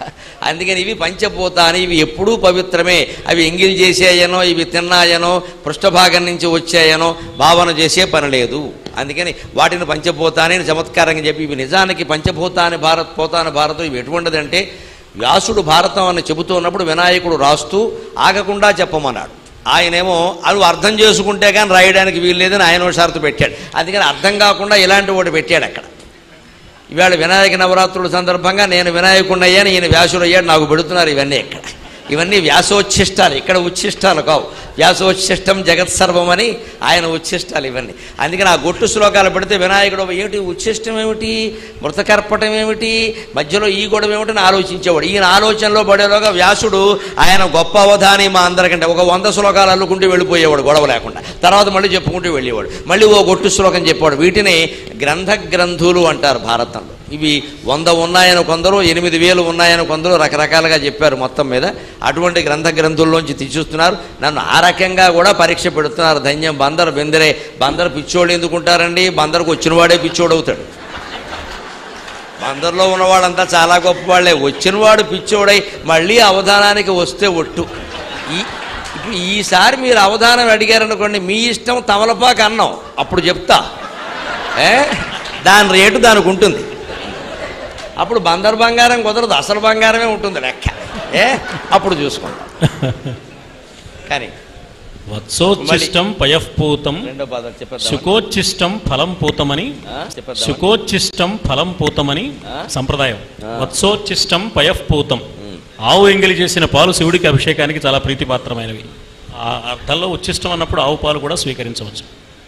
అందుకని ఇవి పంచభూతాని ఇవి ఎప్పుడూ పవిత్రమే అవి ఎంగిల్ చేసాయనో ఇవి తిన్నాయనో పృష్ఠభాగం నుంచి వచ్చాయనో భావన చేసే పని లేదు అందుకని వాటిని పంచభూతాని అని చమత్కారంగా చెప్పి ఇవి నిజానికి పంచభూతాని భారత్ పోతాని భారతం ఇవి ఎటువంటిదంటే వ్యాసుడు భారతం అని చెబుతూ ఉన్నప్పుడు వినాయకుడు రాస్తూ ఆగకుండా చెప్పమన్నాడు ఆయనేమో అవి అర్థం చేసుకుంటే కానీ రాయడానికి వీలు లేదని ఆయన ఓ షరతు పెట్టాడు అందుకని అర్థం కాకుండా ఇలాంటి ఒకటి పెట్టాడు అక్కడ ఇవాళ వినాయక నవరాత్రుల సందర్భంగా నేను వినాయకుడిని అయ్యాను ఈయన వ్యాసుడు అయ్యాడు నాకు పెడుతున్నారు ఇవన్నీ ఇక్కడ ఇవన్నీ వ్యాసోచ్ఛిష్టాలు ఇక్కడ ఉచ్ఛిష్టాలు కావు వ్యాసోచ్ఛిష్టం జగత్ సర్వం అని ఆయన ఉచ్ఛిష్టాలు ఇవన్నీ అందుకని ఆ గొట్టు శ్లోకాలు పెడితే వినాయకుడు ఏమిటి ఉచ్ఛిష్టం ఏమిటి మృతకర్పటం ఏమిటి మధ్యలో ఈ గొడవ ఏమిటని ఆలోచించేవాడు ఈయన ఆలోచనలో పడేలోగా వ్యాసుడు ఆయన గొప్ప అవధాని మా అందరికంటే ఒక వంద శ్లోకాలు అల్లుకుంటూ వెళ్ళిపోయేవాడు గొడవ లేకుండా తర్వాత మళ్ళీ చెప్పుకుంటూ వెళ్ళేవాడు మళ్ళీ ఓ గొట్టు శ్లోకం చెప్పాడు వీటిని గ్రంథ గ్రంథులు అంటారు భారతంలో ఇవి వంద ఉన్నాయని కొందరు ఎనిమిది వేలు ఉన్నాయని కొందరు రకరకాలుగా చెప్పారు మొత్తం మీద అటువంటి గ్రంథ గ్రంథుల్లోంచి తీసేస్తున్నారు నన్ను ఆ రకంగా కూడా పరీక్ష పెడుతున్నారు ధన్యం బందరు బెందరే బందరు పిచ్చోడు ఎందుకుంటారండి బందరకు వచ్చినవాడే పిచ్చోడు అవుతాడు బందర్లో ఉన్నవాడంతా చాలా గొప్పవాళ్లే వచ్చినవాడు పిచ్చోడై మళ్ళీ అవధానానికి వస్తే ఒట్టు ఈ ఇప్పుడు ఈసారి మీరు అవధానం అడిగారనుకోండి మీ ఇష్టం తమలపాకు అన్నం అప్పుడు చెప్తా ఏ దాని రేటు దానికి ఉంటుంది అప్పుడు బందర్ బంగారం కుదరదు అసలు బంగారమే ఉంటుంది లెక్క ఏ అప్పుడు చూసుకుంటాం కానీ వత్సోచ్ఛిష్టం పయఃపూతం రెండో పదం చెప్పేద్దామా? శుకోచ్ఛిష్టం ఫలం పూతమని ఆ, చెప్పేద్దామా? శుకోచ్ఛిష్టం ఫలం పూతమని ఆ? సంప్రదాయం ఆ. వత్సోచ్ఛిష్టం పయఃపూతం ఆవు ఎంగిలి చేసిన పాలు శివుడికి అభిషేకానికి చాలా ప్రీతిపాత్రమైనవి ఆ అర్థంలో ఉచ్ఛిష్టం అన్నప్పుడు ఆవు పాలు కూడా స్వీకరించవచ్చు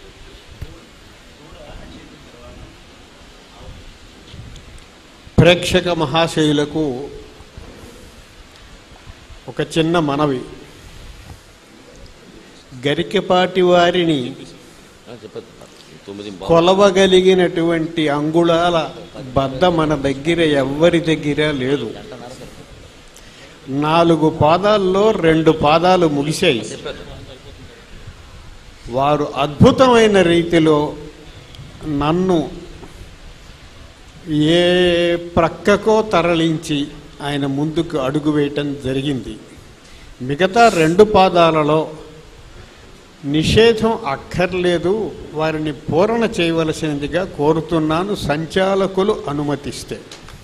ప్రేక్షక మహాశయులకు ఒక చిన్న మనవి గరికెపాటి వారిని ఆ, చెప్పేద్దాం. తొమ్మిది బాగుంది. కొలవగలిగినటువంటి అంగుళాల బద్ద మన దగ్గర ఎవ్వరి దగ్గర లేదు నాలుగు పాదాల్లో రెండు పాదాలు ముగిశాయి వారు అద్భుతమైన రీతిలో నన్ను ఏ ప్రక్కకో తరలించి ఆయన ముందుకు అడుగు వేయటం జరిగింది మిగతా రెండు పాదాలలో నిషేధం అక్కర్లేదు వారిని పూరణ చేయవలసినదిగా కోరుతున్నాను సంచాలకులు అనుమతిస్తే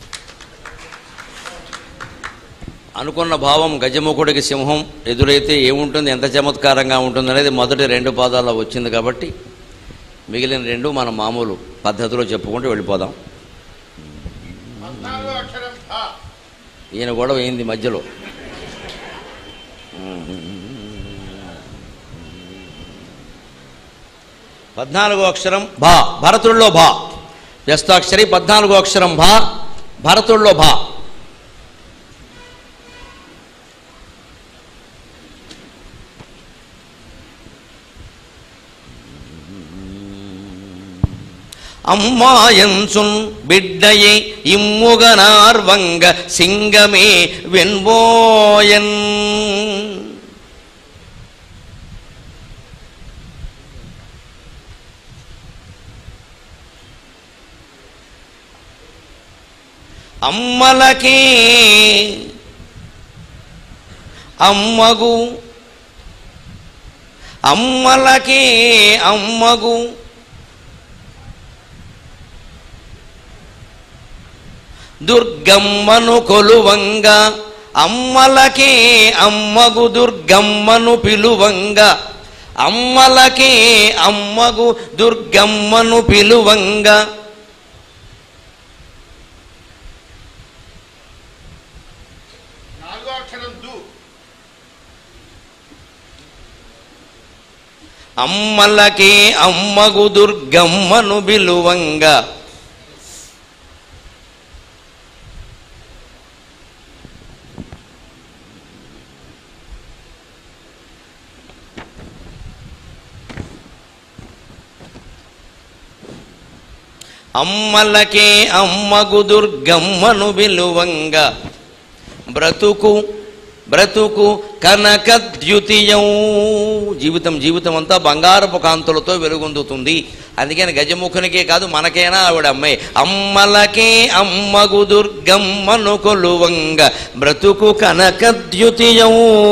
అనుకున్న భావం గజముఖుడికి సింహం ఎదురైతే ఏముంటుంది ఎంత చమత్కారంగా ఉంటుంది అనేది మొదటి రెండు పాదాల్లో వచ్చింది కాబట్టి మిగిలిన రెండు మన మామూలు పద్ధతిలో చెప్పుకుంటూ వెళ్ళిపోదాం ఈయన గొడవ అయింది మధ్యలో పద్నాలుగో అక్షరం భా భరతుల్లో భా వ్యస్తాక్షరి పద్నాలుగో అక్షరం భా భరతుల్లో భా అమ్మాయంసున్ బిడ్డయే ఇమ్ముగనార్వంగ సింగమే వెన్బోయన్ అమ్మలకే అమ్మగు అమ్మలకే అమ్మగు దుర్గమ్మను కొలువంగ అమ్మలకే అమ్మగు దుర్గమ్మను పిలువంగ అమ్మలకే అమ్మగు దుర్గమ్మను పిలువంగ అమ్మలకే అమ్మగు దుర్గమ్మను బిలువంగ అమ్మలకే అమ్మగు దుర్గమ్మను విలువంగ బ్రతుకు బ్రతుకు కనకద్యుతియం జీవితం జీవితం అంతా బంగారపు కాంతులతో వెలుగొందుతుంది అందుకని గజముఖునికే కాదు మనకైనా ఆవిడ అమ్మాయి అమ్మలకే అమ్మగు దుర్గమ్మను కొలువంగ బ్రతుకు కనకద్యుతియం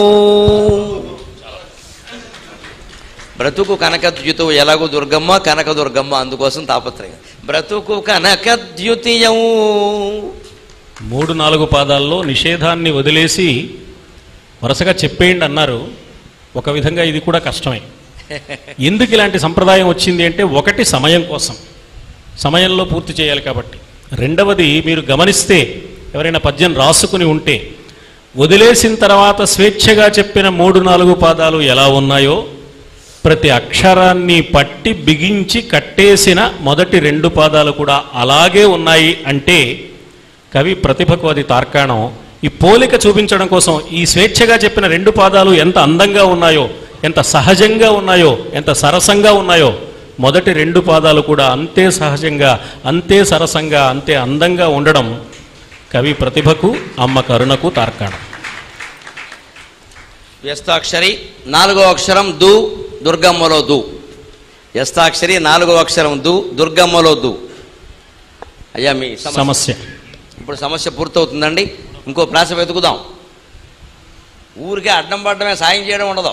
బ్రతుకు కనకద్యుతు ఎలాగో దుర్గమ్మ కనక దుర్గమ్మ అందుకోసం తాపత్రయం బ్రతుకు కనకద్యుతియం మూడు నాలుగు పాదాల్లో నిషేధాన్ని వదిలేసి వరుసగా చెప్పేయండి అన్నారు ఒక విధంగా ఇది కూడా కష్టమే ఎందుకు ఇలాంటి సంప్రదాయం వచ్చింది అంటే ఒకటి సమయం కోసం సమయంలో పూర్తి చేయాలి కాబట్టి రెండవది మీరు గమనిస్తే ఎవరైనా పద్యం రాసుకుని ఉంటే వదిలేసిన తర్వాత స్వేచ్ఛగా చెప్పిన మూడు నాలుగు పాదాలు ఎలా ఉన్నాయో ప్రతి అక్షరాన్ని పట్టి బిగించి కట్టేసిన మొదటి రెండు పాదాలు కూడా అలాగే ఉన్నాయి అంటే కవి ప్రతిభకు అది తార్కాణం ఈ పోలిక చూపించడం కోసం ఈ స్వేచ్ఛగా చెప్పిన రెండు పాదాలు ఎంత అందంగా ఉన్నాయో ఎంత సహజంగా ఉన్నాయో ఎంత సరసంగా ఉన్నాయో మొదటి రెండు పాదాలు కూడా అంతే సహజంగా అంతే సరసంగా అంతే అందంగా ఉండడం కవి ప్రతిభకు అమ్మ కరుణకు తార్కాణం వ్యస్తాక్షరి నాలుగో అక్షరం దు దుర్గమ్మలో దు వ్యస్తాక్షరి నాలుగో అక్షరం దు దుర్గమ్మలో దు అయ్యా మీ సమస్య సమస్య ఇప్పుడు సమస్య పూర్తవుతుందండి ఇంకో ప్రాస వెతుకుదాం ఊరికే అడ్డం పడడమే సాయం చేయడం ఉండదు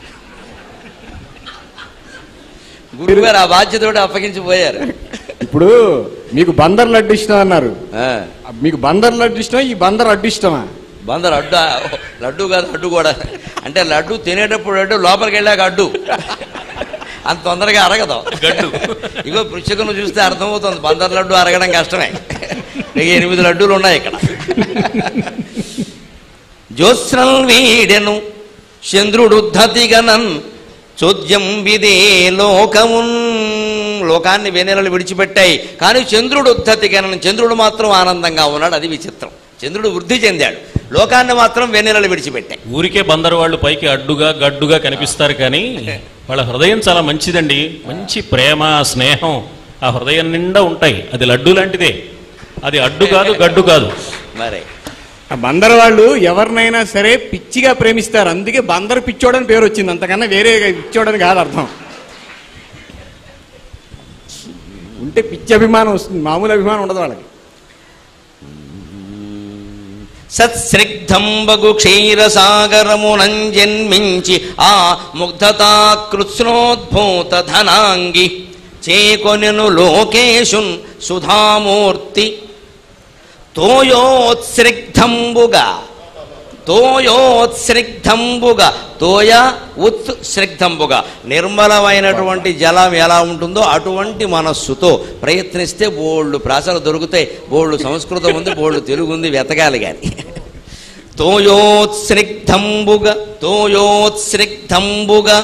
గురుగారు ఆ బాధ్యత కూడా అప్పగించిపోయారు ఇప్పుడు మీకు బందర్ లడ్డు ఇష్టం అన్నారు ఆ, మీకు బందర్ లడ్డు ఇష్టం ఈ బందర్ అడ్డు ఇష్టమా బందరు అడ్డు లడ్డు కాదు అడ్డు కూడా అంటే లడ్డు తినేటప్పుడు అడ్డు లోపలికి వెళ్ళాక అడ్డు అంత తొందరగా అరగదు గడ్డు ఇగో పృచ్ఛకును చూస్తే అర్థమవుతుంది బందర్ లడ్డు అరగడం కష్టమే ఇక ఎనిమిది లడ్డూలు ఉన్నాయి ఇక్కడ జ్యోత్స్నల్ వీడెను చంద్రుడు ధతిగనన్ చోద్యం విదే లోకమున్ లోకాన్ని వెన్నెలలు విడిచిపెట్టాయి కానీ చంద్రుడు ఉద్ధతిగనన్ చంద్రుడు మాత్రం ఆనందంగా ఉన్నాడు అది విచిత్రం చంద్రుడు వృద్ధి చెందాడు లోకాన్ని మాత్రం వెన్నెలలు విడిచిపెట్టాయి ఊరికే బందరు వాళ్ళు పైకి అడ్డుగా గడ్డుగా కనిపిస్తారు కానీ వాళ్ళ హృదయం చాలా మంచిదండి మంచి ప్రేమ స్నేహం ఆ హృదయం నిండా ఉంటాయి అది లడ్డు లాంటిదే అది అడ్డు కాదు గడ్డు కాదు మరి ఆ బందర్ వాళ్ళు ఎవరినైనా సరే పిచ్చిగా ప్రేమిస్తారు అందుకే బందర్ పిచ్చోడని పేరు వచ్చింది అంతకన్నా వేరే పిచ్చోడని కాదు అర్థం ఉంటే పిచ్చి అభిమానం వస్తుంది మామూలు అభిమానం ఉండదు వాళ్ళకి సత్స్నిగ్ధంబగు క్షీరసాగరమునం జన్మించి ఆ ముగ్ధతా కృత్స్నోద్భూత ధనాంగి చేకొనెను లోకేశున్ సుధామూర్తి తోయోత్స్నిగ్ధంబుగా తోయోత్స్నిగ్ధంబుగా తోయ ఉత్స్నిగ్ధంబుగా నిర్మలమైనటువంటి జలం ఎలా ఉంటుందో అటువంటి మనస్సుతో ప్రయత్నిస్తే బోళ్ళు ప్రాసలు దొరుకుతాయి బోళ్ళు సంస్కృతం ఉంది బోళ్ళు తెలుగు ఉంది వెతకాలి కానీ తోయోత్స్నిగ్ధంబుగా తోయోత్స్నిగ్ధంబుగా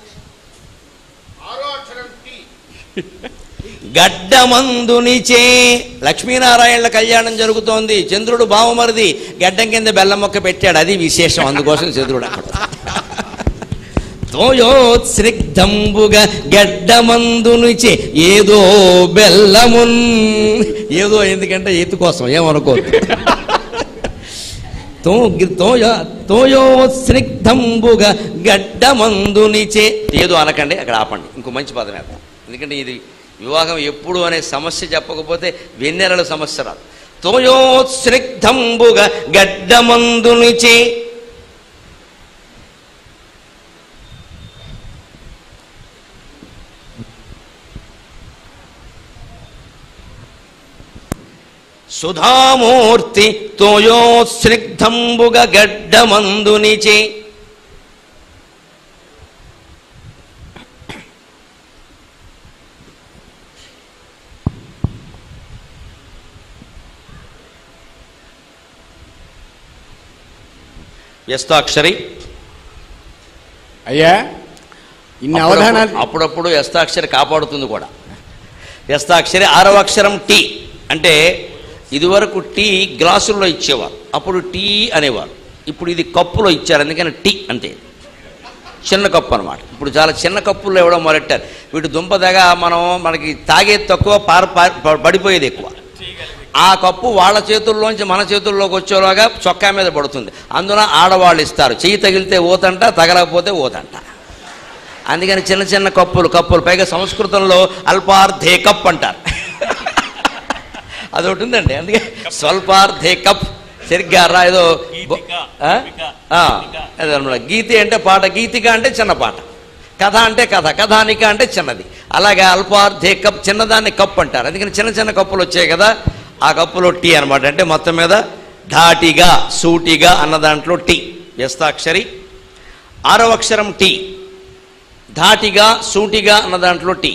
గడ్డమందునిచే లక్ష్మీనారాయణల కళ్యాణం జరుగుతోంది చంద్రుడు బావమరిది గడ్డం కింద బెల్లం మొక్క పెట్టాడు అది విశేషం అందుకోసం చంద్రుడు అక్కడ తోయోత్స్నిగ్ధంబుగా గడ్డమందునిచే ఏదో బెల్లమున్ ఏదో ఎందుకంటే ఎత్తు కోసం ఏమనుకోవద్దు తో తోయ తోయోత్స్నిగ్ధంబుగా గడ్డమందునిచే ఏదో అనకండి అక్కడ ఆపండి ఇంకో మంచి పదం వేద్దాం ఎందుకంటే ఇది వివాహం ఎప్పుడు అనే సమస్య చెప్పకపోతే వెన్నెలల సమస్య రాదు తోయోత్స్నిగ్ధంబుగా గడ్డమందునిచే సుధామూర్తి తోయోత్స్నిగ్ధంబుగా గడ్డమందునిచే వ్యస్తాక్షరి అయ్యా ఇన్ని అప్పుడప్పుడు- అవధానాలు అప్పుడప్పుడు వ్యస్తాక్షరి కాపాడుతుంది కూడా వ్యస్తాక్షరి ఆరవ అక్షరం టీ అంటే ఇదివరకు టీ గ్లాసుల్లో ఇచ్చేవారు అప్పుడు టీ అనేవారు ఇప్పుడు ఇది కప్పులో ఇచ్చారు అందుకని టీ అంతే చిన్న కప్పు అనమాట ఇప్పుడు చాలా చిన్న కప్పుల్లో ఇవ్వడం మొదలెట్టారు వీటి దుంపదగా మనం మనకి తాగేది తక్కువ పార పార- పడిపోయేది ఎక్కువ ఆ కప్పు వాళ్ళ చేతుల్లోంచి మన చేతుల్లోకి వచ్చేలాగా చొక్కా మీద పడుతుంది అందున ఆడవాళ్ళు ఇస్తారు చెయ్యి తగిలితే ఓతంట తగలకపోతే ఓతంట అందుకని చిన్న చిన్న కప్పులు కప్పులు పైగా సంస్కృతంలో అల్పార్థే కప్ అంటారు అదొకటి ఉందండి అందుకే స్వల్పార్థే కప్ సరిగ్గా రా ఏదో బొ- ఆ? ఆ, అదన్నమాట. గీతి అంటే పాట గీతిక అంటే చిన్న పాట కథ అంటే కథ కథానిక అంటే చిన్నది అలాగే అల్పార్థే కప్ చిన్నదాన్ని కప్ అంటారు అందుకని చిన్న చిన్న కప్పులు వచ్చాయి కదా ఆ కప్పులో టీ అనమాట అంటే మొత్తం మీద ధాటిగా సూటిగా అన్న దాంట్లో టీ వ్యస్తాక్షరి ఆరవ అక్షరం టీ ధాటిగా సూటిగా అన్న దాంట్లో టీ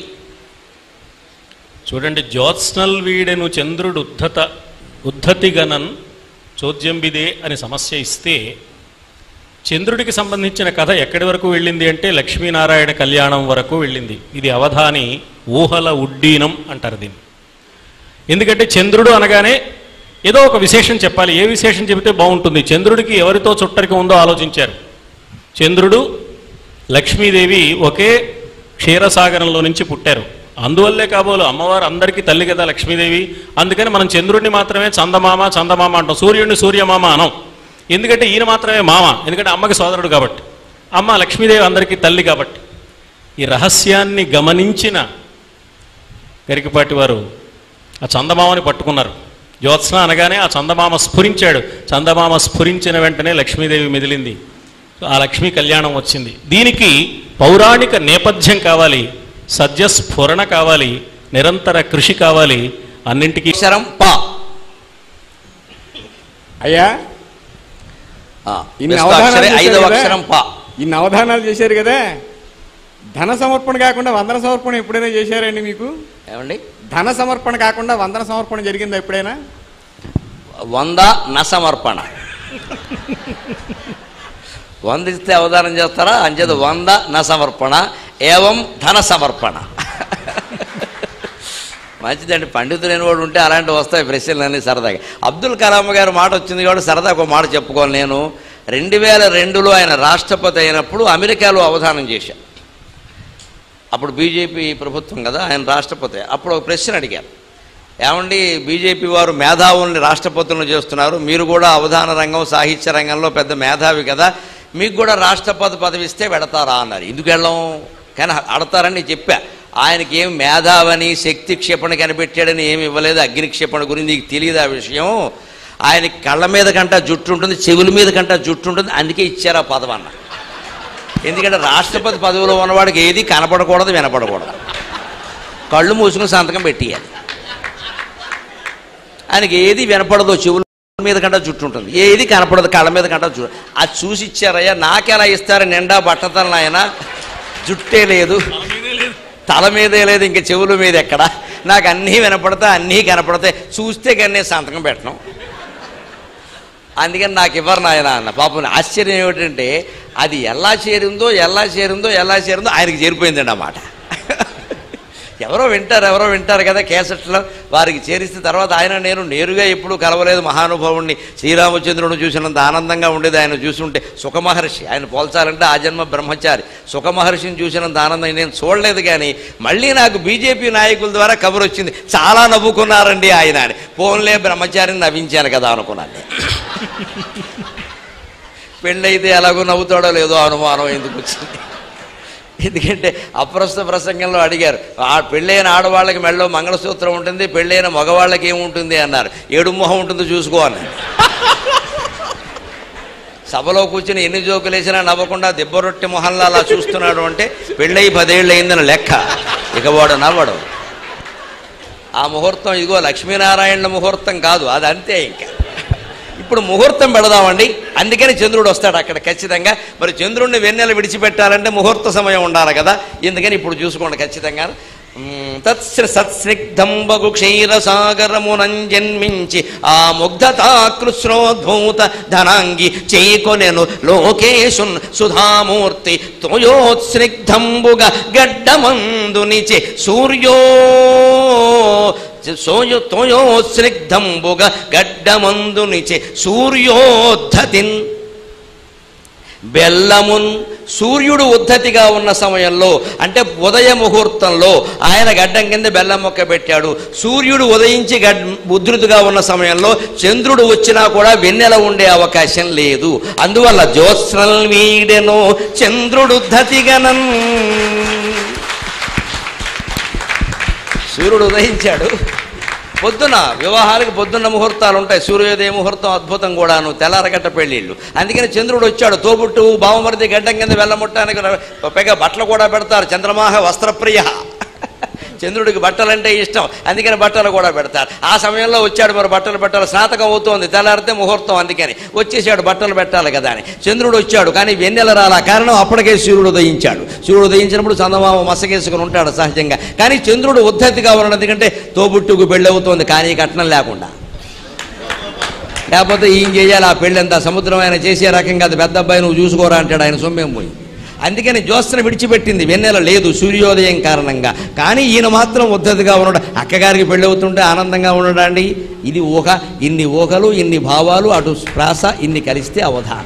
చూడండి జ్యోత్స్నల్ వీడెను చంద్రుడు ఉద్ధత ఉద్ధతిగనన్ చోద్యంబిదే అని సమస్య ఇస్తే చంద్రుడికి సంబంధించిన కథ ఎక్కడి వరకు వెళ్ళింది అంటే లక్ష్మీనారాయణ కళ్యాణం వరకు వెళ్ళింది ఇది అవధాని ఊహల ఉడ్డీనం అంటారు దీన్ని ఎందుకంటే చంద్రుడు అనగానే ఏదో ఒక విశేషం చెప్పాలి ఏ విశేషం చెబితే బాగుంటుంది చంద్రుడికి ఎవరితో చుట్టరిక ఉందో ఆలోచించారు చంద్రుడు లక్ష్మీదేవి ఒకే క్షీరసాగరంలో నుంచి పుట్టారు అందువల్లే కాబోలు అమ్మవారు అందరికీ తల్లి కదా లక్ష్మీదేవి అందుకని మనం చంద్రుడిని మాత్రమే చందమామ చందమామ అంటాం సూర్యుడిని సూర్యమామ అనం ఎందుకంటే ఈయన మాత్రమే మామ ఎందుకంటే అమ్మకి సోదరుడు కాబట్టి అమ్మ లక్ష్మీదేవి అందరికీ తల్లి కాబట్టి ఈ రహస్యాన్ని గమనించిన గరికపాటి వారు ఆ చందమామని పట్టుకున్నారు జ్యోత్స్న అనగానే ఆ చందమామ స్ఫురించాడు చందమామ స్ఫురించిన వెంటనే లక్ష్మీదేవి మెదిలింది ఆ లక్ష్మీ కళ్యాణం వచ్చింది దీనికి పౌరాణిక నేపథ్యం కావాలి సద్యస్ఫురణ కావాలి నిరంతర కృషి కావాలి అన్నింటికీ అక్షరం పా అయ్యా ఆ, ఇన్ని వ్యస్తాక్షరి అవధానాలు చేశారు ఐదవ కదా? అక్షరం పా ఇన్ని అవధానాలు చేశారు కదా ధన సమర్పణ కాకుండా వందన సమర్పణ ఎప్పుడైనా చేశారండి మీకు ఏమండి ధన సమర్పణ కాకుండా వందన సమర్పణ జరిగిందా ఎప్పుడైనా వంద నసమర్పణ వంద ఇస్తే అవధానం చేస్తారా అంచేది వంద నసమర్పణ ఏవం ధన సమర్పణ మంచిదండి పండితులైన వాడు ఉంటే అలాంటివి వస్తాయి ప్రశ్నలన్నీ సరదాగా అబ్దుల్ కలాం గారు మాట వచ్చింది కాబట్టి సరదాగా ఒక మాట చెప్పుకోవాలి నేను రెండు వేల రెండులో ఆయన రాష్ట్రపతి అయినప్పుడు అమెరికాలో అవధానం చేశాను అప్పుడు బీజేపీ ప్రభుత్వం కదా ఆయన రాష్ట్రపతి అప్పుడు ఒక ప్రశ్న అడిగారు ఏమండి బీజేపీ వారు మేధావుల్ని రాష్ట్రపతులను చేస్తున్నారు మీరు కూడా అవధాన రంగం సాహిత్య రంగంలో పెద్ద మేధావి కదా మీకు కూడా రాష్ట్రపతి పదవి ఇస్తే పెడతారా అన్నారు ఎందుకు వెళ్ళం కానీ అడతారని నేను చెప్పా ఆయనకి ఏం మేధావని శక్తి క్షేపణ కనిపెట్టాడని ఏమి ఇవ్వలేదు అగ్ని క్షేపణ గురించి నీకు తెలియదు ఆ విషయం ఆయనకి కళ్ళ మీద కంటా జుట్టు ఉంటుంది చెవుల మీద కంటా జుట్టు ఉంటుంది అందుకే ఇచ్చారు ఆ పదవి అన్న ఎందుకంటే రాష్ట్రపతి పదవిలో ఉన్నవాడికి ఏది కనపడకూడదు వినపడకూడదు కళ్ళు మూసుకుని సంతకం పెట్టియాలి ఆయనకి ఏది వినపడదో చెవుల మీద కంటా జుట్టు ఉంటుంది ఏది కనపడదు కళ్ళ మీద కంటా జుట్టు అది చూసి ఇచ్చారయ్యా నాకెలా ఇస్తారు నిండా బట్టతలను ఆయన జుట్టే లేదు తల మీదే లేదు ఇంక చెవుల మీద ఎక్కడ నాకు అన్నీ వినపడతాయి అన్నీ కనపడతాయి చూస్తే కానీ నేను సంతకం పెట్టను అందుకని నాకు ఇవ్వరు నాయన అన్న పాపం ఆశ్చర్యం ఏమిటంటే అది ఎలా చేరిందో ఎలా చేరిందో ఎలా చేరిందో ఆయనకి చేరిపోయిందండి అన్నమాట ఎవరో వింటారు ఎవరో వింటారు కదా కేసెట్లో వారికి చేరిస్తే తర్వాత ఆయన నేను నేరుగా ఎప్పుడూ కలవలేదు మహానుభావుణ్ణి శ్రీరామచంద్రుడు చూసినంత ఆనందంగా ఉండేది ఆయన చూసుంటే సుఖమహర్షి ఆయన పోల్చాలంటే ఆ జన్మ బ్రహ్మచారి సుఖమహర్షిని చూసినంత ఆనందం నేను చూడలేదు కానీ మళ్ళీ నాకు బీజేపీ నాయకుల ద్వారా కబురు వచ్చింది చాలా నవ్వుకున్నారండి ఆయన అని పోన్లే బ్రహ్మచారిని నవ్వించాను కదా అనుకున్నాను నేను. పెళ్ళైతే ఎలాగో నవ్వుతాడో లేదో అనుమానం ఎందుకు వచ్చింది ఎందుకంటే అప్రస్తుత ప్రసంగంలో అడిగారు ఆ పెళ్ళైన ఆడవాళ్ళకి మెళ్ళో మంగళసూత్రం ఉంటుంది పెళ్ళైన మగవాళ్ళకి ఏముంటుంది అన్నారు ఏడు మొహం ఉంటుందో చూసుకో అన్నారు సభలో కూర్చుని ఎన్ని జోకులు వేసినా నవ్వకుండా దెబ్బరొట్టె మొహంలో అలా చూస్తున్నాడు అంటే పెళ్ళై పదేళ్ళు అయిందని లెక్క ఇక వాడు నవ్వడు ఆ ముహూర్తం ఇదిగో లక్ష్మీనారాయణ ముహూర్తం కాదు అది అంతే ఇంకా ఇప్పుడు ముహూర్తం పెడదామండి అందుకని చంద్రుడు వస్తాడు అక్కడ ఖచ్చితంగా మరి చంద్రుడిని వెన్నెల విడిచిపెట్టాలంటే ముహూర్త సమయం ఉండాలి కదా ఎందుకని ఇప్పుడు చూసుకోండి ఖచ్చితంగా మ్, తత్స్ర సత్స్నిగ్ధంబగు క్షీరసాగరమునం జన్మించి ఆ ముగ్ధతాకృష్ణోద్భూత ధనాంగి చేకొనెను లోకేశున్ సుధామూర్తి తోయోత్స్నిగ్ధంబుగ గడ్డమందునిచే సూర్యో సోయో తోయోస్నిగ్ధంబుగ గడ్డమందునిచే సూర్యోద్ధతిన్ బెల్లమున్ సూర్యుడు ఉద్ధతిగా ఉన్న సమయంలో అంటే ఉదయ ముహూర్తంలో ఆయన గడ్డం కింద బెల్లం మొక్క పెట్టాడు సూర్యుడు ఉదయించి గడ్ ఉధృతిగా ఉన్న సమయంలో చంద్రుడు వచ్చినా కూడా వెన్నెల ఉండే అవకాశం లేదు అందువల్ల జ్యోత్స్నల్ వీడెను చంద్రుడు ఉద్ధతిగనన్ సూర్యుడు ఉదయించాడు పొద్దున వివాహాలకు పొద్దున్న ముహూర్తాలు ఉంటాయి సూర్యోదయ ముహూర్తం అద్భుతం కూడాను తెల్లారగట్ట పెళ్ళిళ్ళు అందుకని చంద్రుడు వచ్చాడు తోబుట్టు బావమరిది గడ్డం కింద వెళ్ళముట్టానికి పైగా బట్టలు కూడా పెడతారు చంద్రమాహ వస్త్రప్రియ చంద్రుడికి బట్టలంటే ఇష్టం అందుకని బట్టలు కూడా పెడతారు ఆ సమయంలో వచ్చాడు మరి బట్టలు పెట్టాలి స్నాతకం అవుతోంది తెల్లారితే ముహూర్తం అందుకని వచ్చేసాడు బట్టలు పెట్టాలి కదా అని చంద్రుడు వచ్చాడు కానీ వెన్నెల రాలా కారణం అప్పటికే సూర్యుడు ఉదయించాడు సూర్యుడు ఉదయించినప్పుడు చందమామ మసకేసుకుని ఉంటాడు సహజంగా కానీ చంద్రుడు ఉద్ధతిగా ఉన్నది ఎందుకంటే తోబుట్టుకు పెళ్ళవుతోంది కానీ కట్నం లేకుండా లేకపోతే ఏం చేయాలి ఆ పెళ్ళంతా సముద్రం ఆయన చేసే రకం కాదు పెద్ద అబ్బాయి నువ్వు చూసుకోరా అంటాడు ఆయన సొమ్మేం పోయి అందుకని జ్యోత్స్న విడిచిపెట్టింది వెన్నెల లేదు సూర్యోదయం కారణంగా కానీ ఈయన మాత్రం ఉద్ధతిగా ఉన్నాడు అక్కగారికి పెళ్ళవుతుంటే ఆనందంగా ఉండడండి ఇది ఊహ ఇన్ని ఊహలు ఇన్ని భావాలు అటు ప్రాస ఇన్ని కలిస్తే అవధానం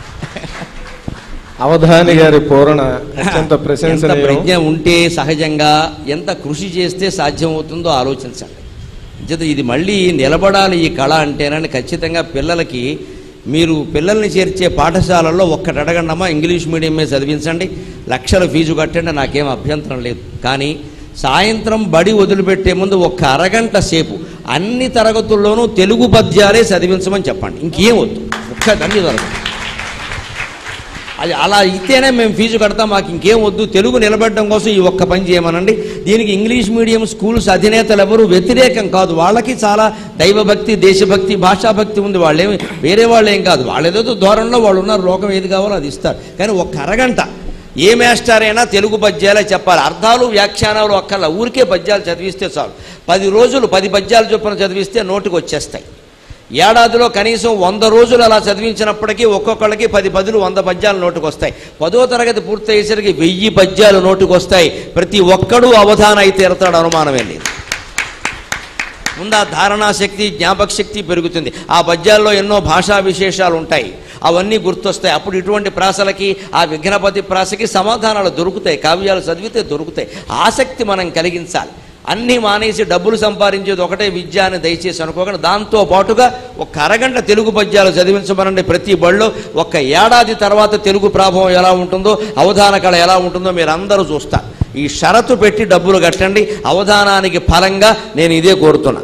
అవధాని గారి పూరణ అత్యంత ఎంత ప్రశంసనీయం ప్రజ్ఞ ఉంటే సహజంగా ఎంత కృషి చేస్తే సాధ్యమవుతుందో ఆలోచించండి జత ఇది మళ్ళీ నిలబడాలి ఈ కళ అంటేనని ఖచ్చితంగా పిల్లలకి మీరు పిల్లల్ని చేర్చే పాఠశాలల్లో ఒక్కటి అడగండమ్మా ఇంగ్లీష్ మీడియమే చదివించండి లక్షల ఫీజు కట్టండి నాకేం అభ్యంతరం లేదు కానీ సాయంత్రం బడి వదిలిపెట్టే ముందు ఒక్క అరగంట సేపు అన్ని తరగతుల్లోనూ తెలుగు పద్యాలే చదివించమని చెప్పండి ఇంకేం వద్దు ఒక్క అన్ని తరగతి అది అలా ఇస్తేనే మేము ఫీజు కడతాం మాకు ఇంకేం వద్దు తెలుగు నిలబెట్టడం కోసం ఈ ఒక్క పని చేయమనండి దీనికి ఇంగ్లీష్ మీడియం స్కూల్స్ అధినేతలు ఎవరు వ్యతిరేకం కాదు వాళ్ళకి చాలా దైవభక్తి దేశభక్తి భాషాభక్తి ఉంది వాళ్ళేమి వేరే వాళ్ళు ఏం కాదు వాళ్ళేదో దూరంలో వాళ్ళు ఉన్నారు లోకం ఏది కావాలో అది ఇస్తారు కానీ ఒక్క అరగంట ఏ మాస్టర్ అయినా తెలుగు పద్యాలే చెప్పాలి అర్థాలు వ్యాఖ్యానాలు అక్కర్లా ఊరికే పద్యాలు చదివిస్తే చాలు పది రోజులు పది పద్యాలు చొప్పున చదివిస్తే నోటికి వచ్చేస్తాయి ఏడాదిలో కనీసం వంద రోజులు అలా చదివించినప్పటికీ ఒక్కొక్కళ్ళకి పది పదులు వంద పద్యాలు నోటుకు వస్తాయి పదో తరగతి పూర్తయ్యేసరికి వెయ్యి పద్యాలు నోటుకు వస్తాయి ప్రతి ఒక్కడూ అవధాన అయితే తీరతాడు అనుమానమే లేదు ముందు ఆ ధారణా శక్తి జ్ఞాపక శక్తి పెరుగుతుంది ఆ పద్యాల్లో ఎన్నో భాషా విశేషాలు ఉంటాయి అవన్నీ గుర్తొస్తాయి అప్పుడు ఇటువంటి ప్రాసలకి ఆ విఘ్నపతి ప్రాసకి సమాధానాలు దొరుకుతాయి కావ్యాలు చదివితే దొరుకుతాయి ఆసక్తి మనం కలిగించాలి అన్నీ మానేసి డబ్బులు సంపాదించేది ఒకటే విద్య అని దయచేసి అనుకోకుండా దాంతో పాటుగా ఒక అరగంట తెలుగు పద్యాలు చదివించమనండి ప్రతి బడిలో ఒక ఏడాది తర్వాత తెలుగు ప్రాభవం ఎలా ఉంటుందో అవధాన కళ ఎలా ఉంటుందో మీరు అందరూ చూస్తారు ఈ షరతు పెట్టి డబ్బులు కట్టండి అవధానానికి ఫలంగా నేను ఇదే కోరుతున్నా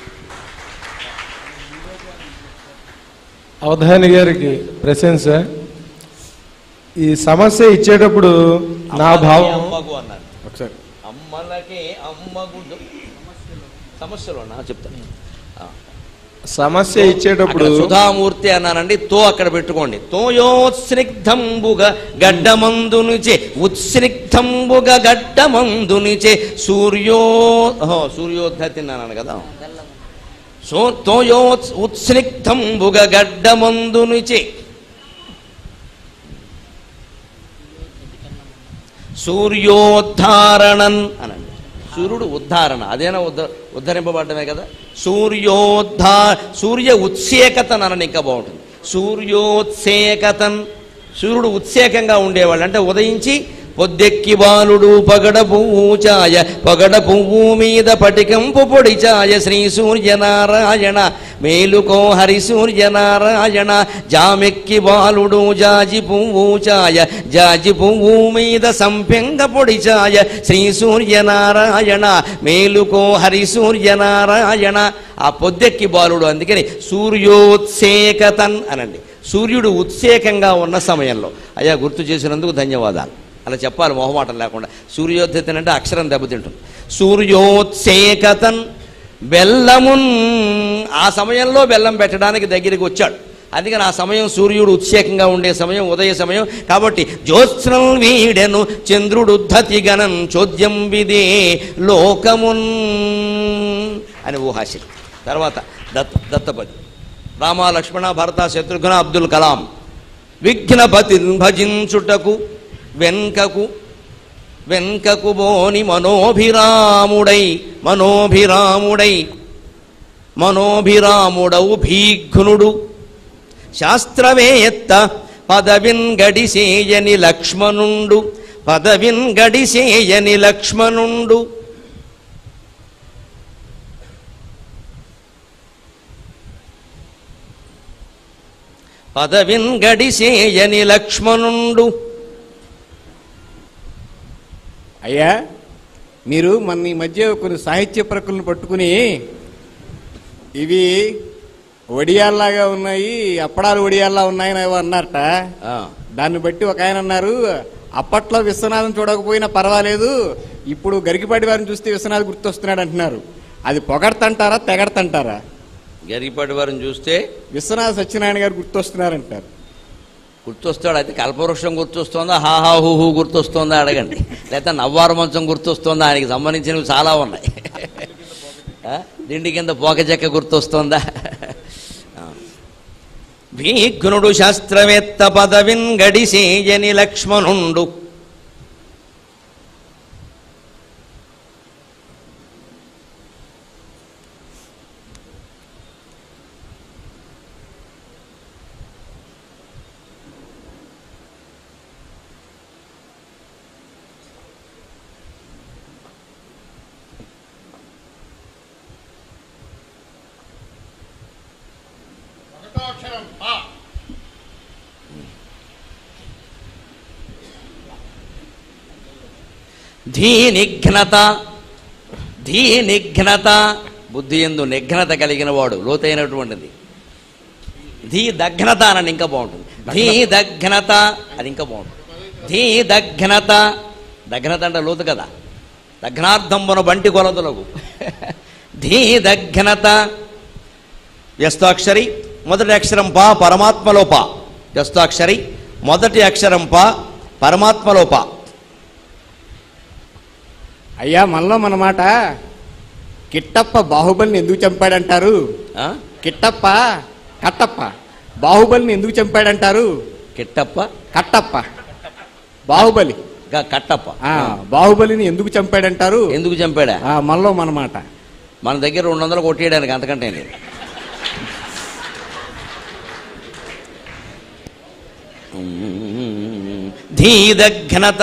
అవధాని గారికి ప్రశంస ఈ సమస్య ఇచ్చేటప్పుడు నా భావం అమ్మగు అన్నారు ఒకసారి అమ్మలకే అమ్మగు సమస్యలో నా చెప్తాను సమస్య ఇచ్చేటప్పుడు అక్కడ సుధామూర్తి అన్నానండి తో అక్కడ పెట్టుకోండి తోయోత్స్నిగ్ధంబుగా గడ్డమందునిచే ఉత్స్నిగ్ధంబుగా గడ్డమందునిచే సూర్యో ఓహో, సూర్యోద్ధతి అన్నాను కదా సో తోయో ఉత్స్నిగ్ధంబుగా గడ్డమందునిచే సూర్యోద్ధారణన్ అనండి సూర్యుడు ఉద్ధారణ అదేనా ఉద్ధ ఉద్ధరింపబడ్డమే కదా సూర్యోద్ధా సూర్య ఉత్సేకతన్ అనని ఇంకా బాగుంటుంది సూర్యోత్సేకతన్ సూర్యుడు ఉత్సేకంగా ఉండేవాళ్ళు అంటే ఉదయించి పొద్దెక్కి బాలుడు పగడ పువ్వు చాయ పగడ పువ్వు మీద పటికంపు పొడి చాయ శ్రీ సూర్యనారాయణ మేలుకో హరి సూర్యనారాయణ జామెక్కి బాలుడు జాజి పువ్వు చాయ జాజి పువ్వు మీద సంపెంగ పొడి చాయ శ్రీ సూర్యనారాయణ మేలుకో హరి సూర్యనారాయణ ఆ పొద్దెక్కి బాలుడు అందుకని సూర్యోత్సేకతన్ అనండి సూర్యుడు ఉత్సేకంగా ఉన్న సమయంలో అయ్యా గుర్తు చేసినందుకు ధన్యవాదాలు అలా చెప్పాలి మొహమాటం లేకుండా సూర్యోద్ధతన్ అంటే అక్షరం దెబ్బతింటుంది సూర్యోత్సేకతన్ బెల్లమున్ ఆ సమయంలో బెల్లం పెట్టడానికి దగ్గరికి వచ్చాడు అందుకని ఆ సమయం సూర్యుడు ఉత్సేకంగా ఉండే సమయం ఉదయ సమయం కాబట్టి జ్యోత్స్నం వీడెను చంద్రుడు ఉద్ధతి గణం చోద్యం విదే లోకమున్ అని ఊహాశక్తి తర్వాత దత్త దత్తపది రామ లక్ష్మణ భరత శత్రుఘ్న అబ్దుల్ కలాం విఘ్నపతి భజించుటకు వెన్కకు వెన్కకు బోని మనోభిరాముడై మనోభిరాముడై మనోభిరాముడవు భీఘ్నుడు శాస్త్రవేత్త పదవిన్ గడిసేయని లక్ష్మణుండు పదవిన్ గడిసేయని లక్ష్మణుండు పదవిన్ గడిసేయని లక్ష్మణుండు అయ్యా మీరు మన ఈ మధ్య కొన్ని సాహిత్య ప్రకృలను పట్టుకుని ఇవి వడియాల్లాగా ఉన్నాయి అప్పడాలు వడియాల్లా ఉన్నాయని ఏవో అన్నారట ఆ, దాన్ని బట్టి ఒక ఆయన అన్నారు అప్పట్లో విశ్వనాథం చూడకపోయినా పర్వాలేదు ఇప్పుడు గరికిపాటి వారిని చూస్తే విశ్వనాథ్ గుర్తొస్తున్నాడు అంటున్నారు అది పొగడతంటారా తెగడతంటారా గరిపాటి వారిని చూస్తే విశ్వనాథ సత్యనారాయణ గారు గుర్తొస్తున్నారంటారు గుర్తొస్తాడు అయితే కల్పవృక్షం గుర్తొస్తుందా హాహా హూహు గుర్తొస్తుందా అడగండి లేకపోతే నవ్వారు మంచం గుర్తొస్తుందా ఆయనకి సంబంధించినవి చాలా ఉన్నాయి ఆ? దిండి కింద పోక చెక్క గుర్తొస్తుందా ఆ. భీఘ్నుడు శాస్త్రవేత్త పదవిన్ గడిసేయని లక్ష్మణుండు ధీ నిఘ్నత ధీ నిఘ్నత బుద్ధి ఎందు నిఘ్నత కలిగిన వాడు లోతైనటువంటిది ధీ దఘ్నత అని ఇంకా బాగుంటుంది ధీ దఘ్నత అది ఇంకా బాగుంటుంది ధీ దఘ్నత దఘ్నత అంటే లోతు కదా దఘ్నార్థంబున బంటి కొలదులకు ధీ దఘ్నత వ్యస్తాక్షరి మొదటి అక్షరం పా పరమాత్మలో పా వ్యస్తాక్షరి మొదటి అక్షరం పా పరమాత్మలో పా అయ్యా మనలో మన మాట కిట్టప్ప బాహుబలిని ఎందుకు చంపాడంటారు ఆ? కిట్టప్ప కట్టప్ప బాహుబలిని ఎందుకు చంపాడంటారు కిట్టప్ప కట్టప్ప బాహుబలి గా కట్టప్ప ఆ బాహుబలిని ఎందుకు చంపాడంటారు ఎందుకు చంపాడా ఆ, మనలో మన మాట మన దగ్గర రెండు వందలు కొట్టేయడానికి అంతకంటే లేదు ధీదఘ్నత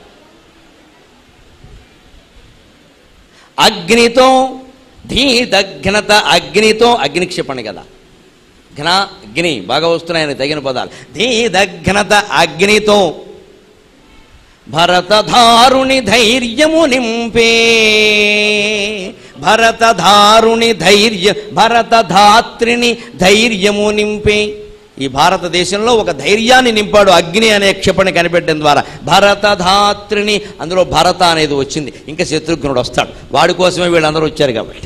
అగ్నితో ధీదఘ్నత అగ్నితో అగ్ని క్షిపణి కదా ఘన అగ్ని బాగా వస్తున్నాయని తగిన పదాలు ధీదఘ్నత అగ్నితో భరతధారుని ధైర్యము నింపే భరతధారుని ధైర్య భరతధాత్రిని ధైర్యము నింపే ఈ భారతదేశంలో ఒక ధైర్యాన్ని నింపాడు అగ్ని అనే క్షిపణి కనిపెట్టడం ద్వారా భరతధాత్రిని అందులో భరత అనేది వచ్చింది ఇంకా శత్రుఘ్నుడు వస్తాడు వాడి కోసమే వీళ్ళందరూ వచ్చారు కాబట్టి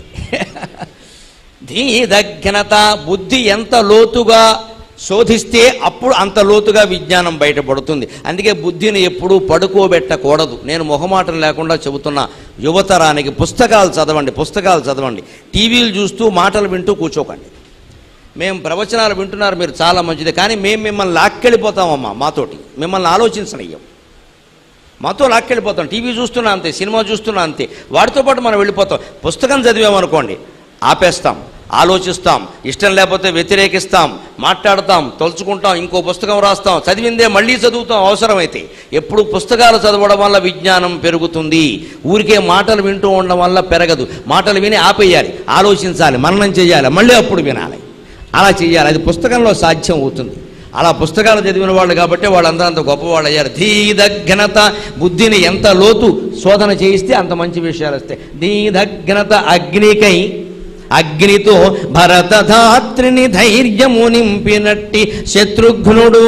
ధీదఘ్నత బుద్ధి ఎంత లోతుగా శోధిస్తే అప్పుడు అంత లోతుగా విజ్ఞానం బయటపడుతుంది అందుకే బుద్ధిని ఎప్పుడూ పడుకోబెట్టకూడదు నేను మొహమాటం లేకుండా చెబుతున్నా యువతరానికి పుస్తకాలు చదవండి పుస్తకాలు చదవండి టీవీలు చూస్తూ మాటలు వింటూ కూర్చోకండి మేము ప్రవచనాలు వింటున్నారు మీరు చాలా మంచిది కానీ మేము మిమ్మల్ని లాక్కెళ్ళిపోతామమ్మా మాతోటి మిమ్మల్ని ఆలోచించనయ్యం మాతో లాక్కెళ్ళిపోతాం టీవీ చూస్తున్నా అంతే సినిమా చూస్తున్నా అంతే వాటితో పాటు మనం వెళ్ళిపోతాం పుస్తకం చదివామనుకోండి ఆపేస్తాం ఆలోచిస్తాం ఇష్టం లేకపోతే వ్యతిరేకిస్తాం మాట్లాడతాం తలుచుకుంటాం ఇంకో పుస్తకం రాస్తాం చదివిందే మళ్ళీ చదువుతాం అవసరమైతే ఎప్పుడు పుస్తకాలు చదవడం వల్ల విజ్ఞానం పెరుగుతుంది ఊరికే మాటలు వింటూ ఉండడం వల్ల పెరగదు మాటలు విని ఆపేయాలి ఆలోచించాలి మననం చేయాలి మళ్ళీ అప్పుడు వినాలి అలా చేయాలి అది పుస్తకంలో సాధ్యం అవుతుంది అలా పుస్తకాలు చదివిన వాళ్ళు కాబట్టి వాళ్ళందరూ అంత గొప్పవాళ్ళు అయ్యారు ధీదఘ్నత బుద్ధిని ఎంత లోతు శోధన చేయిస్తే అంత మంచి విషయాలు వస్తాయి ధీదఘ్నత అగ్నికై అగ్నితో భరతధాత్రిని ధైర్యము నింపినట్టి శత్రుఘ్నుడు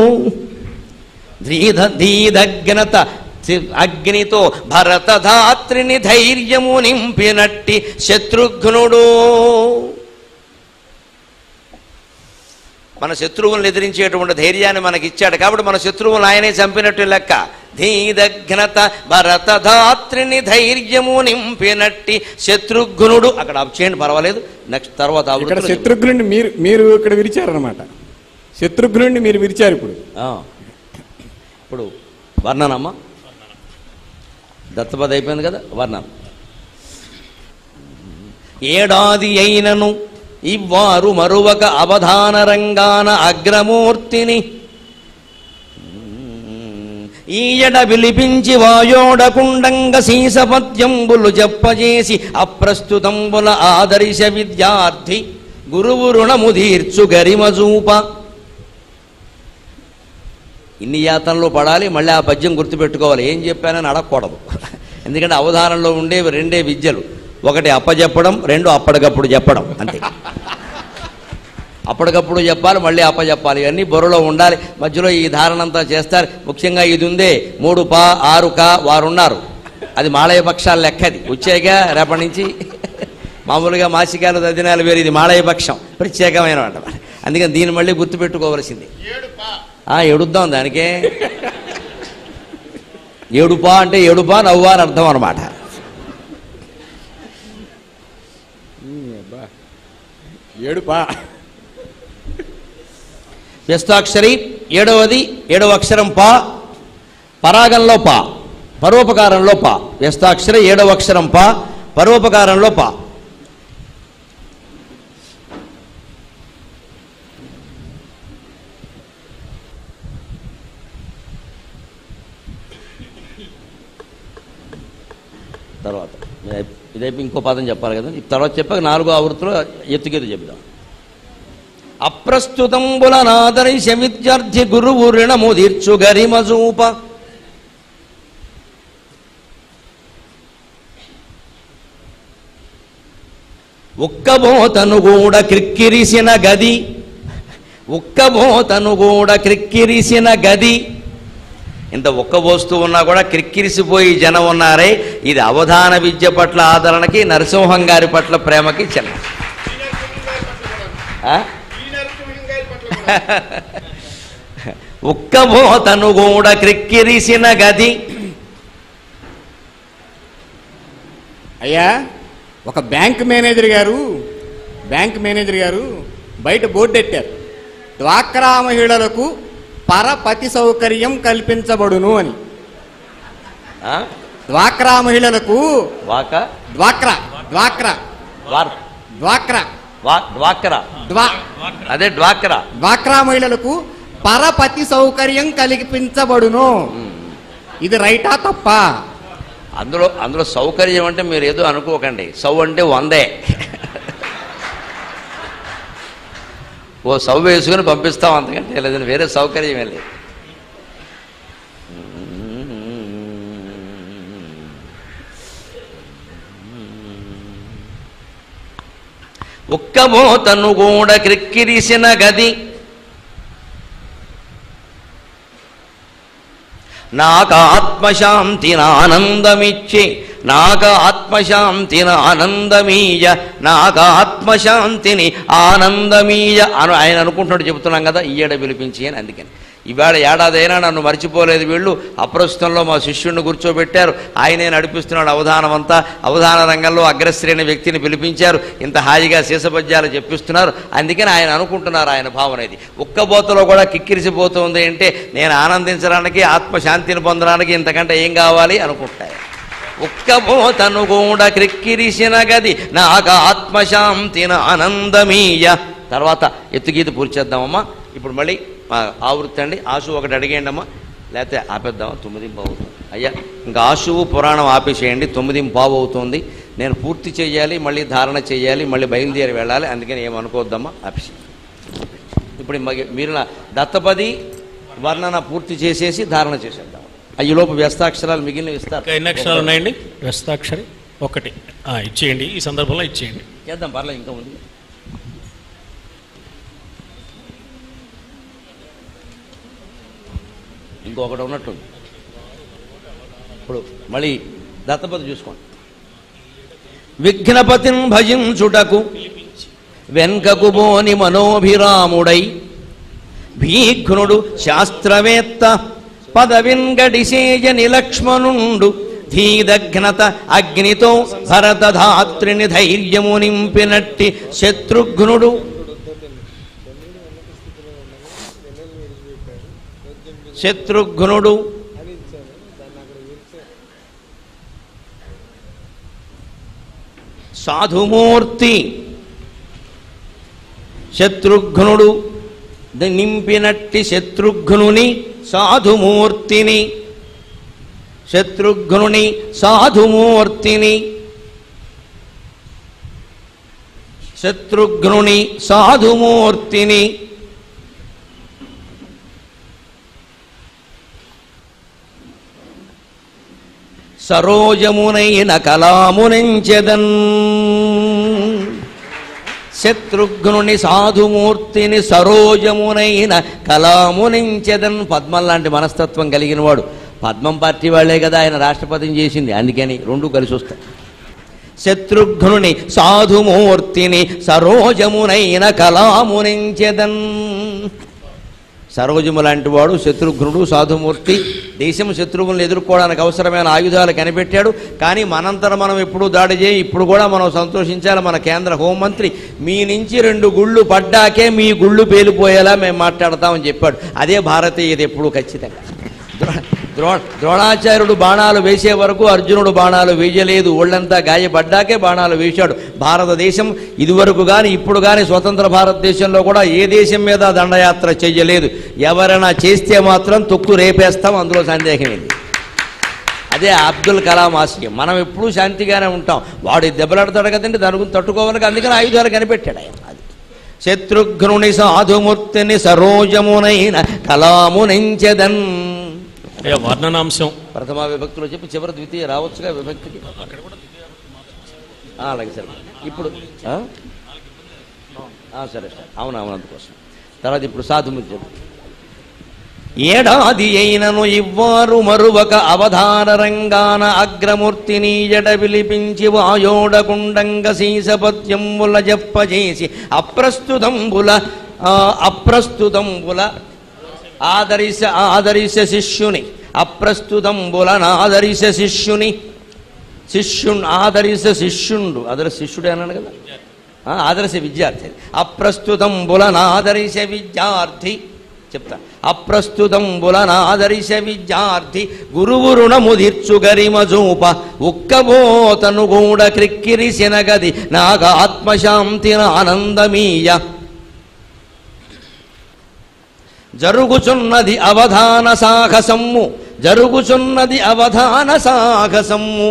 ధీద ధీదఘ్నత చి- అగ్నితో భరతధాత్రిని ధైర్యము నింపినట్టి శత్రుఘ్నుడు మన శత్రువులను ఎదిరించేటువంటి ధైర్యాన్ని మనకి ఇచ్చాడు కాబట్టి మన శత్రువులను ఆయనే చంపినట్టు లెక్క ధీదఘ్నత భరతధాత్రిని ధైర్యము నింపినట్టి శత్రుఘ్నుడు అక్కడ ఆఫ్ చేయండి పర్వాలేదు నెక్స్ట్ తర్వాత ఇక్కడ ఆవృత్తిలో చెప్పు. శత్రుఘ్నుడిని మీరు మీరు ఇక్కడ విరిచారనమాట శత్రుఘ్నుడిని మీరు విరిచారు ఇప్పుడు ఆ. ఇప్పుడు వర్ణనమ్మా దత్తపద అయిపోయింది కదా వర్ణన ఏడాది అయినను ఇవ్వారు మరువక అవధాన రంగాన అగ్రమూర్తిని ఈయడ విలిపించి వాయోడకుండంగ సీసపద్యంబులు చెప్పజేసి అప్రస్తుతంబుల ఆదర్శ విద్యార్థి గురువు రుణము తీర్చు గరిమజూప ఇన్ని యాతనలు పడాలి మళ్ళీ ఆ పద్యం గుర్తుపెట్టుకోవాలి ఏం చెప్పానని అడగకూడదు ఎందుకంటే అవధానంలో ఉండేవి రెండే విద్యలు ఒకటి అప్పచెప్పడం రెండు అప్పటికప్పుడు చెప్పడం అంతే అప్పటికప్పుడు చెప్పాలి మళ్ళీ అప్పచెప్పాలి ఇవన్నీ బుర్రలో ఉండాలి మధ్యలో ఈ ధారణ అంతా చేస్తారు ముఖ్యంగా ఇది ఉందే మూడు పా ఆరు కా వారు ఉన్నారు అది మాళయ పక్షాల లెక్కది వచ్చాక రేపటి నుంచి మామూలుగా మాసికాలు దదినాలు వేరు ఇది మాళయ పక్షం ప్రత్యేకమైన మాట అందుకని దీన్ని మళ్ళీ గుర్తుపెట్టుకోవలసింది ఆ, ఎడుద్దాం దానికే ఏడుపా అంటే ఏడుపా నవ్వా అని అర్థం అనమాట ఏడుపా వ్యస్తాక్షరి ఏడవది ఏడవ అక్షరం పా పరాగంలో పా పరోపకారంలో పా వ్యస్తాక్షరి ఏడవ అక్షరం పా పరోపకారంలో పా తర్వాత ఇదైపు ఇంకో పదం చెప్పాలి కదా ఈ తర్వాత చెప్పాక నాలుగో ఆవృత్తిలో ఎత్తుగీత చెబుదాం అప్రస్తుతంబుల నాదరిశ విద్యార్థి గురువు రుణము తీర్చు గరిమజూప ఉక్కబోతను కూడా క్రిక్కిరిసిన గది ఉక్కబోతను కూడా క్రిక్కిరిసిన గది ఇంత ఒక్కబోస్తూ ఉన్నా కూడా క్రిక్కిరిసిపోయి జనం ఉన్నారే ఇది అవధాన విద్య పట్ల ఆదరణకి నరసింహం గారి పట్ల ప్రేమకి చిన్న ఆ? ఉక్కబోతను కూడా క్రిక్కిరిసిన గది అయ్యా ఒక బ్యాంక్ మేనేజర్ గారు బ్యాంక్ మేనేజర్ గారు బయట బోర్డు పెట్టారు డ్వాక్రా మహిళలకు పరపతి సౌకర్యం కల్పించబడును అని ఆ? డ్వాక్రా మహిళలకు వాక డ్వాక్రా డ్వాక్రా వార్ డ్వాక్రా వా డ్వాక్రా డ్వా అదే డ్వాక్రా డ్వాక్రా మహిళలకు పరపతి సౌకర్యం కల్పించబడును ఇది రైటా తప్ప అందులో అందులో సౌకర్యం అంటే మీరు ఏదో అనుకోకండి సౌ అంటే వందే ఓ సౌ వేసుకుని పంపిస్తాం అంతకంటే లేదండి వేరే సౌకర్యమే లేదు ఒక్కమోతను కూడా క్రిక్కిరిసిన గది నాకు ఆత్మశాంతిన ఆనందమిచ్చి నాకు ఆత్మశాంతిన ఆనందమీయ నాకు ఆత్మశాంతిని ఆనందమీయ అని ఆయన అనుకుంటున్నాడు చెబుతున్నాం కదా ఈయడ పిలిపించి అని అందుకని ఇవాళ ఏడాదైనా నన్ను మర్చిపోలేదు వీళ్ళు అప్రస్తుతంలో మా శిష్యుడిని కూర్చోబెట్టారు ఆయనే నడిపిస్తున్నాడు అవధానం అంతా అవధాన రంగంలో అగ్రశ్రేణి వ్యక్తిని పిలిపించారు ఇంత హాయిగా శీసపద్యాలు చెప్పిస్తున్నారు అందుకని ఆయన అనుకుంటున్నారు ఆయన భావన ఇది ఒక్కబోతలో కూడా కిక్కిరిసిపోతుంది అంటే నేను ఆనందించడానికి ఆత్మశాంతిని పొందడానికి ఇంతకంటే ఏం కావాలి అనుకుంటారు ఒక్కబోతను కూడా క్రిక్కిరిసిన గది నాకు ఆత్మశాంతిన ఆనందమీయ తర్వాత ఎత్తుగీత పూర్తి చేద్దామమ్మా ఇప్పుడు మళ్ళీ ఆ, ఆవృత్తి అండి ఆశు ఒకటి అడిగేయండి అమ్మా లేకపోతే ఆపేద్దామా తొమ్మిది పావు అవుతుంది అయ్యా ఇంకా ఆశువు పురాణం ఆపేసేయండి తొమ్మిది పావు అవుతుంది నేను పూర్తి చేయాలి మళ్ళీ ధారణ చేయాలి మళ్ళీ బయలుదేరి వెళ్ళాలి అందుకని ఏమనుకోవద్దమ్మా ఆపేసి ఇప్పుడు మగ- మీరు నా దత్తపది వర్ణన పూర్తి చేసేసి ధారణ చేసేద్దాం అయ్యలోపు వ్యస్తాక్షరాలు మిగిలిన ఇస్తారు ఇంకా ఎన్ని అక్షరాలు ఉన్నాయండి వ్యస్తాక్షరి ఒకటి ఆ, ఇచ్చేయండి ఈ సందర్భంలో ఇచ్చేయండి చేద్దాం పర్లేదు ఇంకా ఉంది ఇంకొకటి ఉన్నట్టుంది ఇప్పుడు మళ్ళీ దత్తపతి చూసుకోండి విఘ్నపతిని భజించుటకు వెన్కకు బోని మనోభిరాముడై భీఘ్నుడు శాస్త్రవేత్త పదవిన్గడిసేయని లక్ష్మణుండు ధీదఘ్నత అగ్నితో భరతధాత్రిని ధైర్యము నింపినట్టి శత్రుఘ్నుడు శత్రుఘ్నుడు సాధుమూర్తి శత్రుఘ్నుడు ద- నింపినట్టి శత్రుఘ్నుని సాధుమూర్తిని శత్రుఘ్నుని సాధుమూర్తిని శత్రుఘ్నుని సాధుమూర్తిని సరోజమునైన కళామునించెదన్ శత్రుఘ్నుని సాధుమూర్తిని సరోజమునైన కళామునించెదన్ పద్మం లాంటి మనస్తత్వం కలిగిన వాడు పద్మం పార్టీ వాళ్ళే కదా ఆయన రాష్ట్రపతిని చేసింది అందుకని రెండు కలిసి వస్తాయి శత్రుఘ్నుని సాధుమూర్తిని సరోజమునైన కళామునించెదన్ సరోజము లాంటి వాడు శత్రుఘ్నుడు సాధుమూర్తి దేశం శత్రువులను ఎదుర్కోవడానికి అవసరమైన ఆయుధాలు కనిపెట్టాడు కానీ మనంతర మనం ఎప్పుడు దాడి చేయి ఇప్పుడు కూడా మనం సంతోషించాలి మన కేంద్ర హోంమంత్రి మీ నుంచి రెండు గుళ్ళు పడ్డాకే మీ గుళ్ళు పేలిపోయేలా మేము మాట్లాడతామని చెప్పాడు అదే భారతీయత ఎప్పుడు ఖచ్చితంగా ద్రో- ద్రో ద్రోణాచార్యుడు బాణాలు వేసే వరకు అర్జునుడు బాణాలు వేయలేదు ఒళ్ళంతా గాయపడ్డాకే బాణాలు వేశాడు భారతదేశం ఇదివరకు కానీ ఇప్పుడు కానీ స్వతంత్ర భారతదేశంలో కూడా ఏ దేశం మీద దండయాత్ర చెయ్యలేదు ఎవరైనా చేస్తే మాత్రం తొక్కు రేపేస్తాం అందులో సందేహమేంది అదే అబ్దుల్ కలాం ఆశయం మనం ఎప్పుడూ శాంతిగానే ఉంటాం వాడు దెబ్బలాడతాడు కదండి దాని గురించి తట్టుకోవాలి అందుకని ఆయుధాలు కనిపెట్టాడు ఆయన అది శత్రుఘ్నుని సాధుమూర్తిని సరోజమునైన కలామునించెదన్ అయ్యా వర్ణనాంశం ప్రథమ విభక్తిలో చెప్పి చివరి ద్వితీయ రావచ్చుగా విభక్తికి ఆ, అలాగే సరే ఇప్పుడు ఆ? ఆ, సరే సరే అవును అవును అందుకోసం తర్వాత ఇప్పుడు సాధుమూర్తి చెప్పు ఏడాది అయినను ఇవ్వారు మరువక అవధాన రంగాన అగ్రమూర్తిని జడ విలిపించి వాయోడకుండంగ సీసపత్యంబుల జప్పజేసి అప్రస్తుతంబుల ఆ, అప్రస్తుతంబుల ఆదరిస ఆదరిస శిష్యుని అప్రస్తుతంబుల నాదరిస శిష్యుని శిష్యుణ్ ఆదరిస శిష్యుండు అదర శిష్యుడే అన్నాడు కదా ఆ, ఆదర్శ విద్యార్థి అప్రస్తుతం బులనాదరిశ విద్యార్థి చెప్తా అప్రస్తుతం బులనాదరిశ విద్యార్థి గురువు రుణముదిర్చు గరిమజూప ఉక్కబోతను గూడ క్రిక్కిరి శనగది నాగ ఆత్మశాంతిన ఆనందమీయ జరుగుచున్నది అవధాన సాహసమ్ము జరుగుచున్నది అవధాన సాహసమ్ము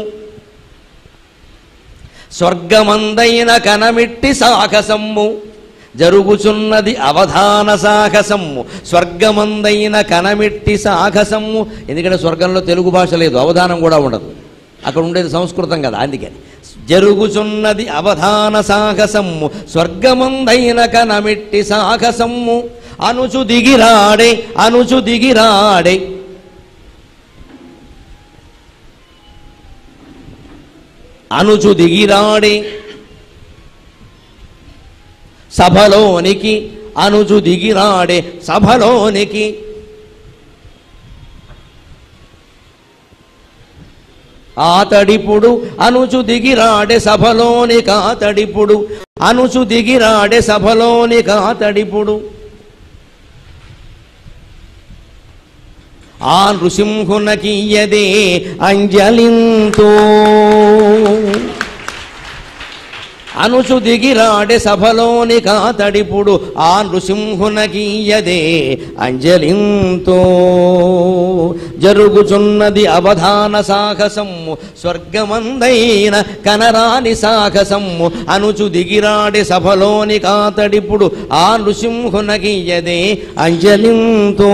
స్వర్గమందైన కనమిట్టి సాహసమ్ము జరుగుచున్నది అవధాన సాహసమ్ము స్వర్గమందైన కనమిట్టి సాహసమ్ము ఎందుకంటే స్వర్గంలో తెలుగు భాష లేదు అవధానం కూడా ఉండదు అక్కడ ఉండేది సంస్కృతం కదా అందుకని జరుగుచున్నది అవధాన సాహసమ్ము స్వర్గమందైన కనమిట్టి సాహసమ్ము అనుచు దిగిరాడే అనుచు దిగిరాడే అనుచు దిగిరాడే సభలోనికి అనుచు దిగిరాడే సభలోనికి ఆతడిపుడు అనుచు దిగిరాడే సభలోని కాతడిపుడు అనుచు దిగిరాడే సభలోని కాతడిపుడు ఆ నృసింహునకియ్యదే అంజలింతో అనుచు దిగిరాడే సభలోని కాతడిపుడు ఆ నృసింహునకియ్యదే అంజలింతో జరుగుచున్నది అవధాన సాహసమ్ము స్వర్గమందైన కనరాని సాహసమ్ము అనుచు దిగిరాడే సభలోని కాతడిపుడు ఆ నృసింహునకియ్యదే అంజలింతో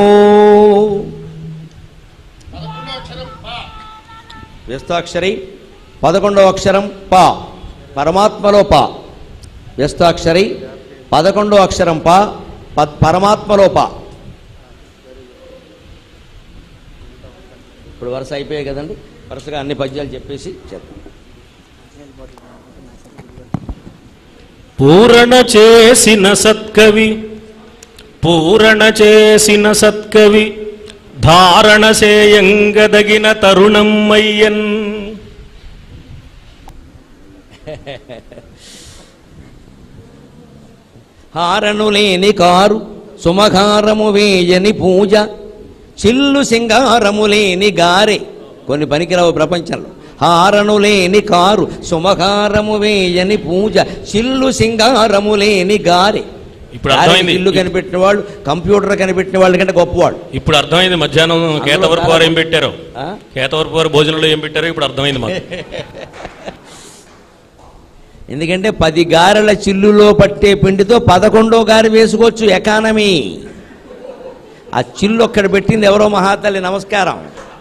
వ్యస్తాక్షరి పదకొండవ అక్షరం పా పరమాత్మలో పా వ్యస్తాక్షరి పదకొండో అక్షరం పా పద్ పరమాత్మలో పా ఇప్పుడు వరుస అయిపోయాయి కదండి వరుసగా అన్ని పద్యాలు చెప్పేసి చెప్తాం పూరణ చేసిన సత్కవి పూరణ చేసిన సత్కవి ధారణ చేయంగదగిన తరుణమ్మయ్యన్ హారను లేని కారు సుమకారము వేయని పూజ చిల్లు సింగారము లేని గారె కొన్ని పనికిరావు ప్రపంచంలో హారను లేని కారు సుమకారము వేయని పూజ చిల్లు సింగారము లేని గారె ఇప్పుడు దారికి అర్థమైంది. ఇల్లు కనిపెట్టిన వాళ్ళు కంప్యూటర్ కనిపెట్టిన వాళ్ళ కంటే గొప్పవాడు ఇప్పుడు అర్థమైంది మధ్యాహ్నం కేతవరపు వారు ఏం పెట్టారో ఆ? కేతవరపు వారు భోజనంలో ఏం పెట్టారో ఇప్పుడు అర్థమైంది మాకు ఎందుకంటే పది గారెల చిల్లులో పట్టే పిండితో పదకొండో గారి వేసుకోవచ్చు ఎకానమీ ఆ చిల్లు ఒక్కడ పెట్టింది ఎవరో మహాతల్లి నమస్కారం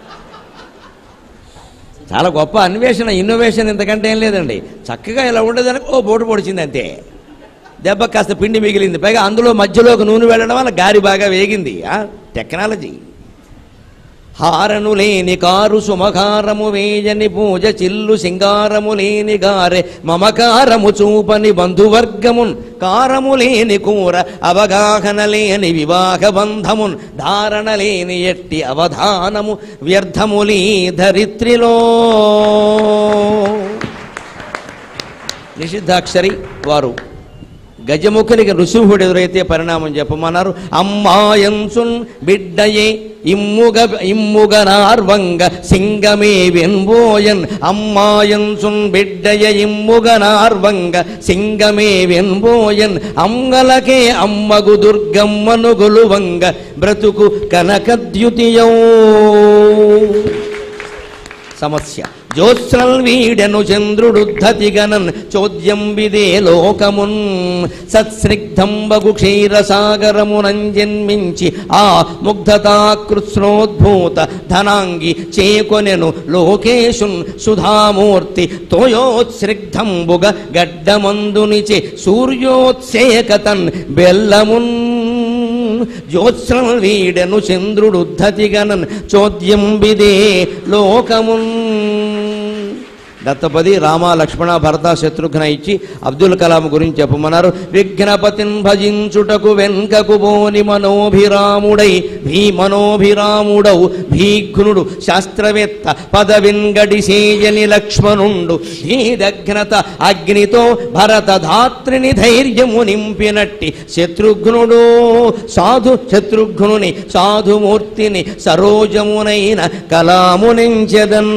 చాలా గొప్ప అన్వేషణ ఇన్నోవేషన్ ఇంతకంటే ఏం లేదండి చక్కగా ఇలా ఉండేదానికి ఓ బోటు పొడిచింది అంతే దెబ్బ కాస్త పిండి మిగిలింది పైగా అందులో మధ్యలోకి నూనె వెళ్ళడం వల్ల గారి బాగా వేగింది ఆ టెక్నాలజీ హారను లేని కారు సుమకారము వేయని పూజ చిల్లు సింగారము లేని గారె మమకారము చూపని బంధువర్గమున్ కారము లేని కూర అవగాహన లేని వివాహ బంధమున్ ధారణ లేని ఎట్టి అవధానము వ్యర్థములీ ధరిత్రిలో నిషిద్ధాక్షరి వారు గజముఖునికి ఋషుభుడు ఎదురైతే పరిణామం చెప్పమన్నారు అమ్మాయంసున్ బిడ్డయే ఇమ్ముగ ఇమ్ముగనార్వంగ సింగమే వెన్బోయన్ అమ్మాయంసున్ బిడ్డయ ఇమ్ముగనార్వంగ సింగమే వెన్బోయన్ అమ్మలకే అమ్మగు దుర్గమ్మను గొలువంగ బ్రతుకు కనకద్యుతియో సమస్య జ్యోత్స్నల్ వీడెను చంద్రుడుద్ధతి గణన్ చోద్యం విదే లోకమున్ సత్స్నిగ్ధంబగు క్షీరసాగరమునంజన్మించి ఆ ముగ్ధతాకృత్స్నోద్భూత ధనాంగి చేకొనెను లోకేశున్ సుధామూర్తి తోయోత్స్నిగ్ధంబుగ గడ్డమందునిచే సూర్యోత్సేకతన్ బెల్లమున్ జ్యోత్స్నం వీడెను చంద్రుడుద్ధతిగనన్ చోద్యం విదే లోకమున్ దత్తపది రామ లక్ష్మణ భరత శత్రుఘ్న ఇచ్చి అబ్దుల్ కలాం గురించి చెప్పమన్నారు విఘ్నపతిన్ భజించుటకు వెన్కకు బోని మనోభిరాముడై భీమనోభిరాముడౌ భీఘ్నుడు శాస్త్రవేత్త పదవిన్గడి సేయని లక్ష్మణుండు ధీదఘ్నత అగ్నితో భరత ధాత్రిని ధైర్యము నింపినట్టి శత్రుఘ్నుడు సాధు శత్రుఘ్నుని సాధుమూర్తిని సరోజమునైన కలామునించెదన్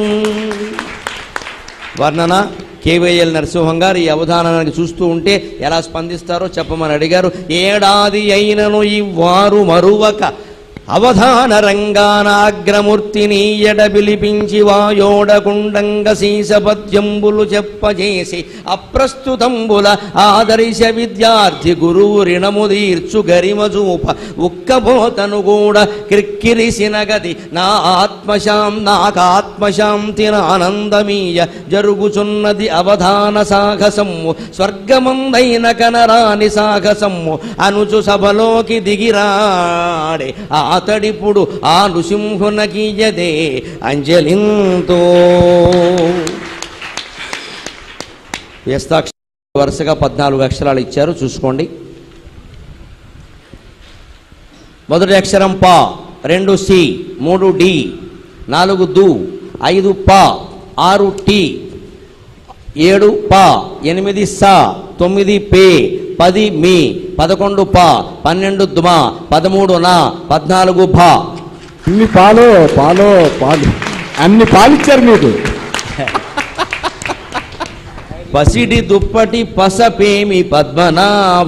వర్ణన కేవైఎల్ నరసింహం గారు ఈ అవధానాన్ని చూస్తూ ఉంటే ఎలా స్పందిస్తారో చెప్పమని అడిగారు ఏడాది అయినను ఇవ్వారు మరువక అవధాన రంగానాగ్రమూర్తిని ఎడబిలిపించి వాయోడకుండంగ శీసపద్యంబులు చెప్పజేసి అప్రస్తుతంబుల ఆదర్శ విద్యార్థి గురువు రిణము తీర్చు గరిమజూప ఉక్కబోతను కూడా క్రిక్కిరిసిన గది నా ఆత్మశాం నాకాత్మశాంతి ఆనందమీయ జరుగుచున్నది అవధాన సాహసమ్ము స్వర్గమందైన కనరాని సాహసమ్ము అనుచు సభలోకి దిగిరాడే అతడిప్పుడు ఆ నృసింహునకీయదే అంజలింతో వ్యస్తాక్ష వరుసగా పద్నాలుగు అక్షరాలు ఇచ్చారు చూసుకోండి మొదటి అక్షరం పా రెండు సి మూడు డి నాలుగు దు ఐదు పా ఆరు టి ఏడు పా ఎనిమిది సా తొమ్మిది పే పది మీ పదకొండు పా పన్నెండు దుమా పదమూడు నా పద్నాలుగు భా ఇన్ని పాలు పాలు పాలు అన్ని పాలిచ్చారు మీకు పసిడి దుప్పటి పసపేమి పద్మనాభ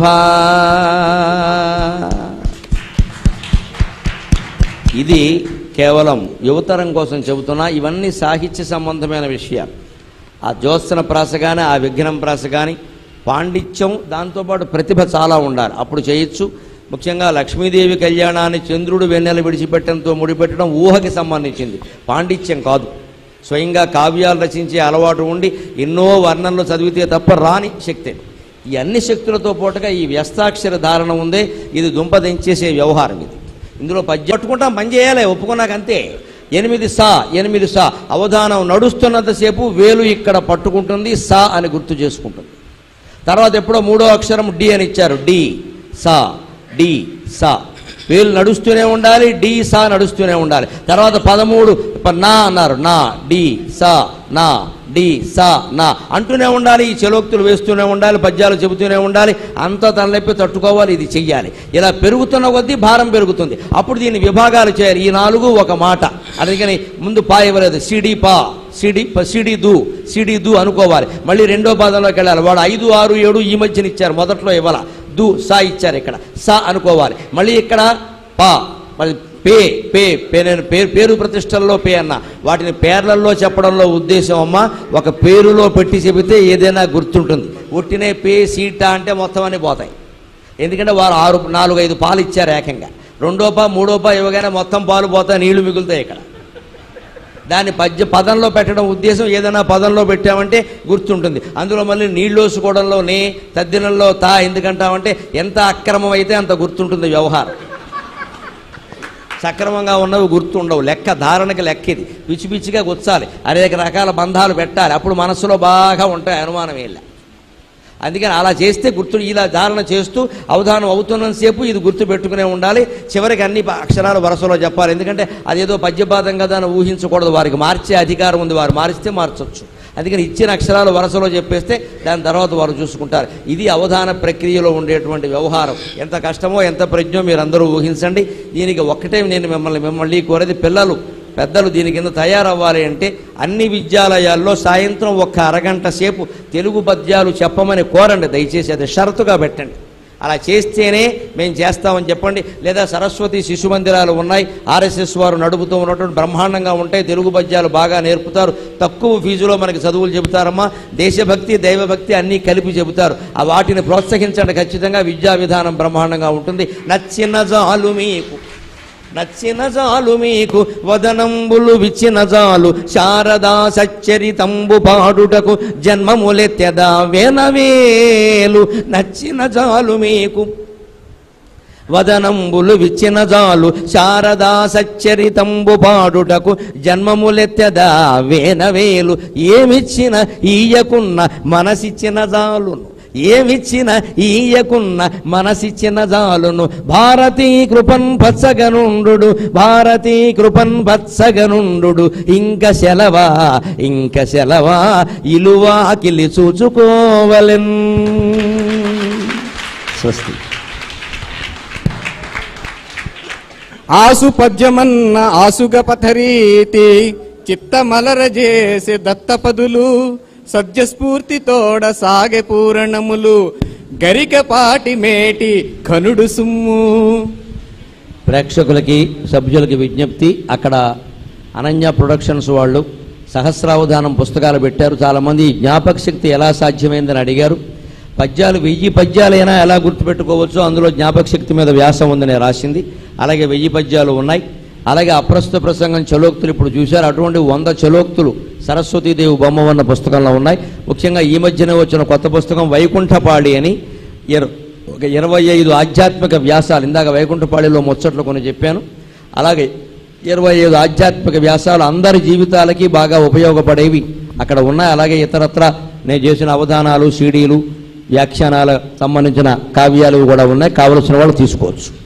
ఇది కేవలం యువతరం కోసం చెబుతున్నా ఇవన్నీ సాహిత్య సంబంధమైన విషయాలు ఆ జ్యోత్సన ప్రాస కానీ ఆ విఘ్నం ప్రాస కానీ పాండిత్యం దాంతోపాటు ప్రతిభ చాలా ఉండాలి అప్పుడు చేయొచ్చు ముఖ్యంగా లక్ష్మీదేవి కళ్యాణాన్ని చంద్రుడు వెన్నెల విడిచిపెట్టడంతో ముడిపెట్టడం ఊహకి సంబంధించింది పాండిత్యం కాదు స్వయంగా కావ్యాలు రచించే అలవాటు ఉండి ఎన్నో వర్ణనలు చదివితే తప్ప రాని శక్తి ఈ అన్ని శక్తులతో పాటుగా ఈ వ్యస్తాక్షర ధారణ ఉందే ఇది దుంపదించేసే వ్యవహారం ఇది ఇందులో పద్య పట్టుకుంటాం పని చేయాలి ఒప్పుకున్నాక అంతే ఎనిమిది సా ఎనిమిది సా అవధానం నడుస్తున్నంతసేపు వేలు ఇక్కడ పట్టుకుంటుంది సా అని గుర్తు చేసుకుంటుంది తర్వాత ఎప్పుడో మూడో అక్షరం డి అని ఇచ్చారు డి సా డి సా వేలు నడుస్తూనే ఉండాలి డి సా నడుస్తూనే ఉండాలి తర్వాత పదమూడు ప- నా అన్నారు నా డి సా నా డి సా నా అంటూనే ఉండాలి ఈ చెలోక్తులు వేస్తూనే ఉండాలి పద్యాలు చెబుతూనే ఉండాలి అంతా తనలెప్పి తట్టుకోవాలి ఇది చెయ్యాలి ఇలా పెరుగుతున్న కొద్దీ భారం పెరుగుతుంది అప్పుడు దీన్ని విభాగాలు చేయాలి ఈ నాలుగు ఒక మాట అందుకని ముందు పా ఇవ్వలేదు సిడి పా సిడి ప- సిడి దు సిడి దు అనుకోవాలి మళ్ళీ రెండో పాదంలోకి వెళ్ళాలి వాడు ఐదు ఆరు ఏడు ఈ మధ్యన ఇచ్చారు మొదట్లో ఇవ్వాల దు సా ఇచ్చారు ఇక్కడ సా అనుకోవాలి మళ్ళీ ఇక్కడ పా మళ్ళీ పే పే పే నేను పేరు పేరు ప్రతిష్టల్లో పే అన్న వాటిని పేర్లల్లో చెప్పడంలో ఉద్దేశం అమ్మ ఒక పేరులో పెట్టి చెబితే ఏదైనా గుర్తుంటుంది ఒట్టినే పే సీటా అంటే మొత్తం అన్ని పోతాయి ఎందుకంటే వారు ఆరు నాలుగు ఐదు పాలు ఇచ్చారు ఏకంగా రెండో పా మూడో పా ఇవ్వగానే మొత్తం పాలు పోతాయి నీళ్లు మిగులుతాయి ఇక్కడ దాన్ని పద్య పదంలో పెట్టడం ఉద్దేశం ఏదైనా పదంలో పెట్టామంటే గుర్తుంటుంది అందులో మళ్ళీ నీళ్ళు వేసుకోవడంలో నే తద్దినంలో తా ఎందుకంటామంటే ఎంత అక్రమం అయితే అంత గుర్తుంటుంది వ్యవహారం సక్రమంగా ఉన్నవి గుర్తుండవు లెక్క ధారణకి లెక్క ఇది పిచ్చి పిచ్చిగా గుచ్చాలి అనేక రకాల బంధాలు పెట్టాలి అప్పుడు మనసులో బాగా ఉంటాయి అనుమానం ఏం లే. అందుకని అలా చేస్తే గుర్తు ఇలా ధారణ చేస్తూ అవధానం అవుతున్నంతసేపు ఇది గుర్తు పెట్టుకునే ఉండాలి చివరికి అన్ని ప- అక్షరాలు వరుసలో చెప్పాలి ఎందుకంటే అదేదో పద్యపాదం కదా అని ఊహించకూడదు వారికి మార్చే అధికారం ఉంది వారు మారిస్తే మార్చొచ్చు అందుకని ఇచ్చిన అక్షరాలు వరుసలో చెప్పేస్తే దాని తర్వాత వారు చూసుకుంటారు ఇది అవధాన ప్రక్రియలో ఉండేటువంటి వ్యవహారం ఎంత కష్టమో ఎంత ప్రజ్ఞో మీరు అందరూ ఊహించండి దీనికి ఒక్కటే నేను మిమ్మల్ని మిమ్మల్ని కోరేది పిల్లలు పెద్దలు దీని కింద తయారవ్వాలి అంటే అన్ని విద్యాలయాల్లో సాయంత్రం ఒక్క అరగంట సేపు తెలుగు పద్యాలు చెప్పమని కోరండి దయచేసి అది షరతుగా పెట్టండి అలా చేస్తేనే మేము చేస్తామని చెప్పండి లేదా సరస్వతి శిశు మందిరాలు ఉన్నాయి ఆర్ఎస్ఎస్ వారు నడుపుతూ ఉన్నటువంటి బ్రహ్మాండంగా ఉంటాయి తెలుగు పద్యాలు బాగా నేర్పుతారు తక్కువ ఫీజులో మనకి చదువులు చెబుతారమ్మా దేశభక్తి దైవభక్తి అన్నీ కలిపి చెబుతారు ఆ వాటిని ప్రోత్సహించండి ఖచ్చితంగా విద్యా విధానం బ్రహ్మాండంగా ఉంటుంది నచ్చిన జాలు మీకు నచ్చిన జాలు మీకు వదనంబులు విచ్చిన జాలు శారదా సచ్చరితంబు పాడుటకు జన్మములెత్తెదా వేనవేలు నచ్చిన జాలు మీకు వదనంబులు విచ్చిన జాలు శారదా సచ్చరితంబు పాడుటకు జన్మములెత్తెదా వేనవేలు ఏమిచ్చిన ఈయకున్న మనసిచ్చిన జాలును ఏమిచ్చిన ఈయకున్న మనసిచ్చిన జాలును భారతీ కృపన్ పచ్చగనుండు భారతీ కృపన్ పచ్చగనుండు ఇంక సెలవా ఇంక సెలవా ఇలువాకిలి చూచుకోవలెన్ స్వస్తి ఆసు పద్యమన్న ఆసుగ పథరీతి చిత్తమలర చేసే దత్తపదులు సద్యస్ఫూర్తితోడ సాగె పూరణములు గరికపాటి మేటి కనుడు సుమ్ము ప్రేక్షకులకి సభ్యులకి విజ్ఞప్తి అక్కడ అనన్య ప్రొడక్షన్స్ వాళ్ళు సహస్రావధానం పుస్తకాలు పెట్టారు చాలామంది ఈ జ్ఞాపక శక్తి ఎలా సాధ్యమైందని అడిగారు పద్యాలు వెయ్యి పద్యాలైనా ఎలా గుర్తుపెట్టుకోవచ్చో అందులో జ్ఞాపక శక్తి మీద వ్యాసం ఉందని రాసింది అలాగే వెయ్యి పద్యాలు ఉన్నాయి అలాగే అప్రస్తుత ప్రసంగం చలోక్తులు ఇప్పుడు చూశారు అటువంటి వంద చలోక్తులు సరస్వతీదేవి బొమ్మ ఉన్న పుస్తకంలో ఉన్నాయి ముఖ్యంగా ఈ మధ్యనే వచ్చిన కొత్త పుస్తకం వైకుంఠపాళి అని ఇర- ఒక ఇరవై ఐదు ఆధ్యాత్మిక వ్యాసాలు ఇందాక వైకుంఠపాళిలో ముచ్చట్లు కొన్ని చెప్పాను అలాగే ఇరవై ఐదు ఆధ్యాత్మిక వ్యాసాలు అందరి జీవితాలకి బాగా ఉపయోగపడేవి అక్కడ ఉన్నాయి అలాగే ఇతరత్ర నేను చేసిన అవధానాలు సీడీలు వ్యాఖ్యానాల సంబంధించిన కావ్యాలు కూడా ఉన్నాయి కావలసిన వాళ్ళు తీసుకోవచ్చు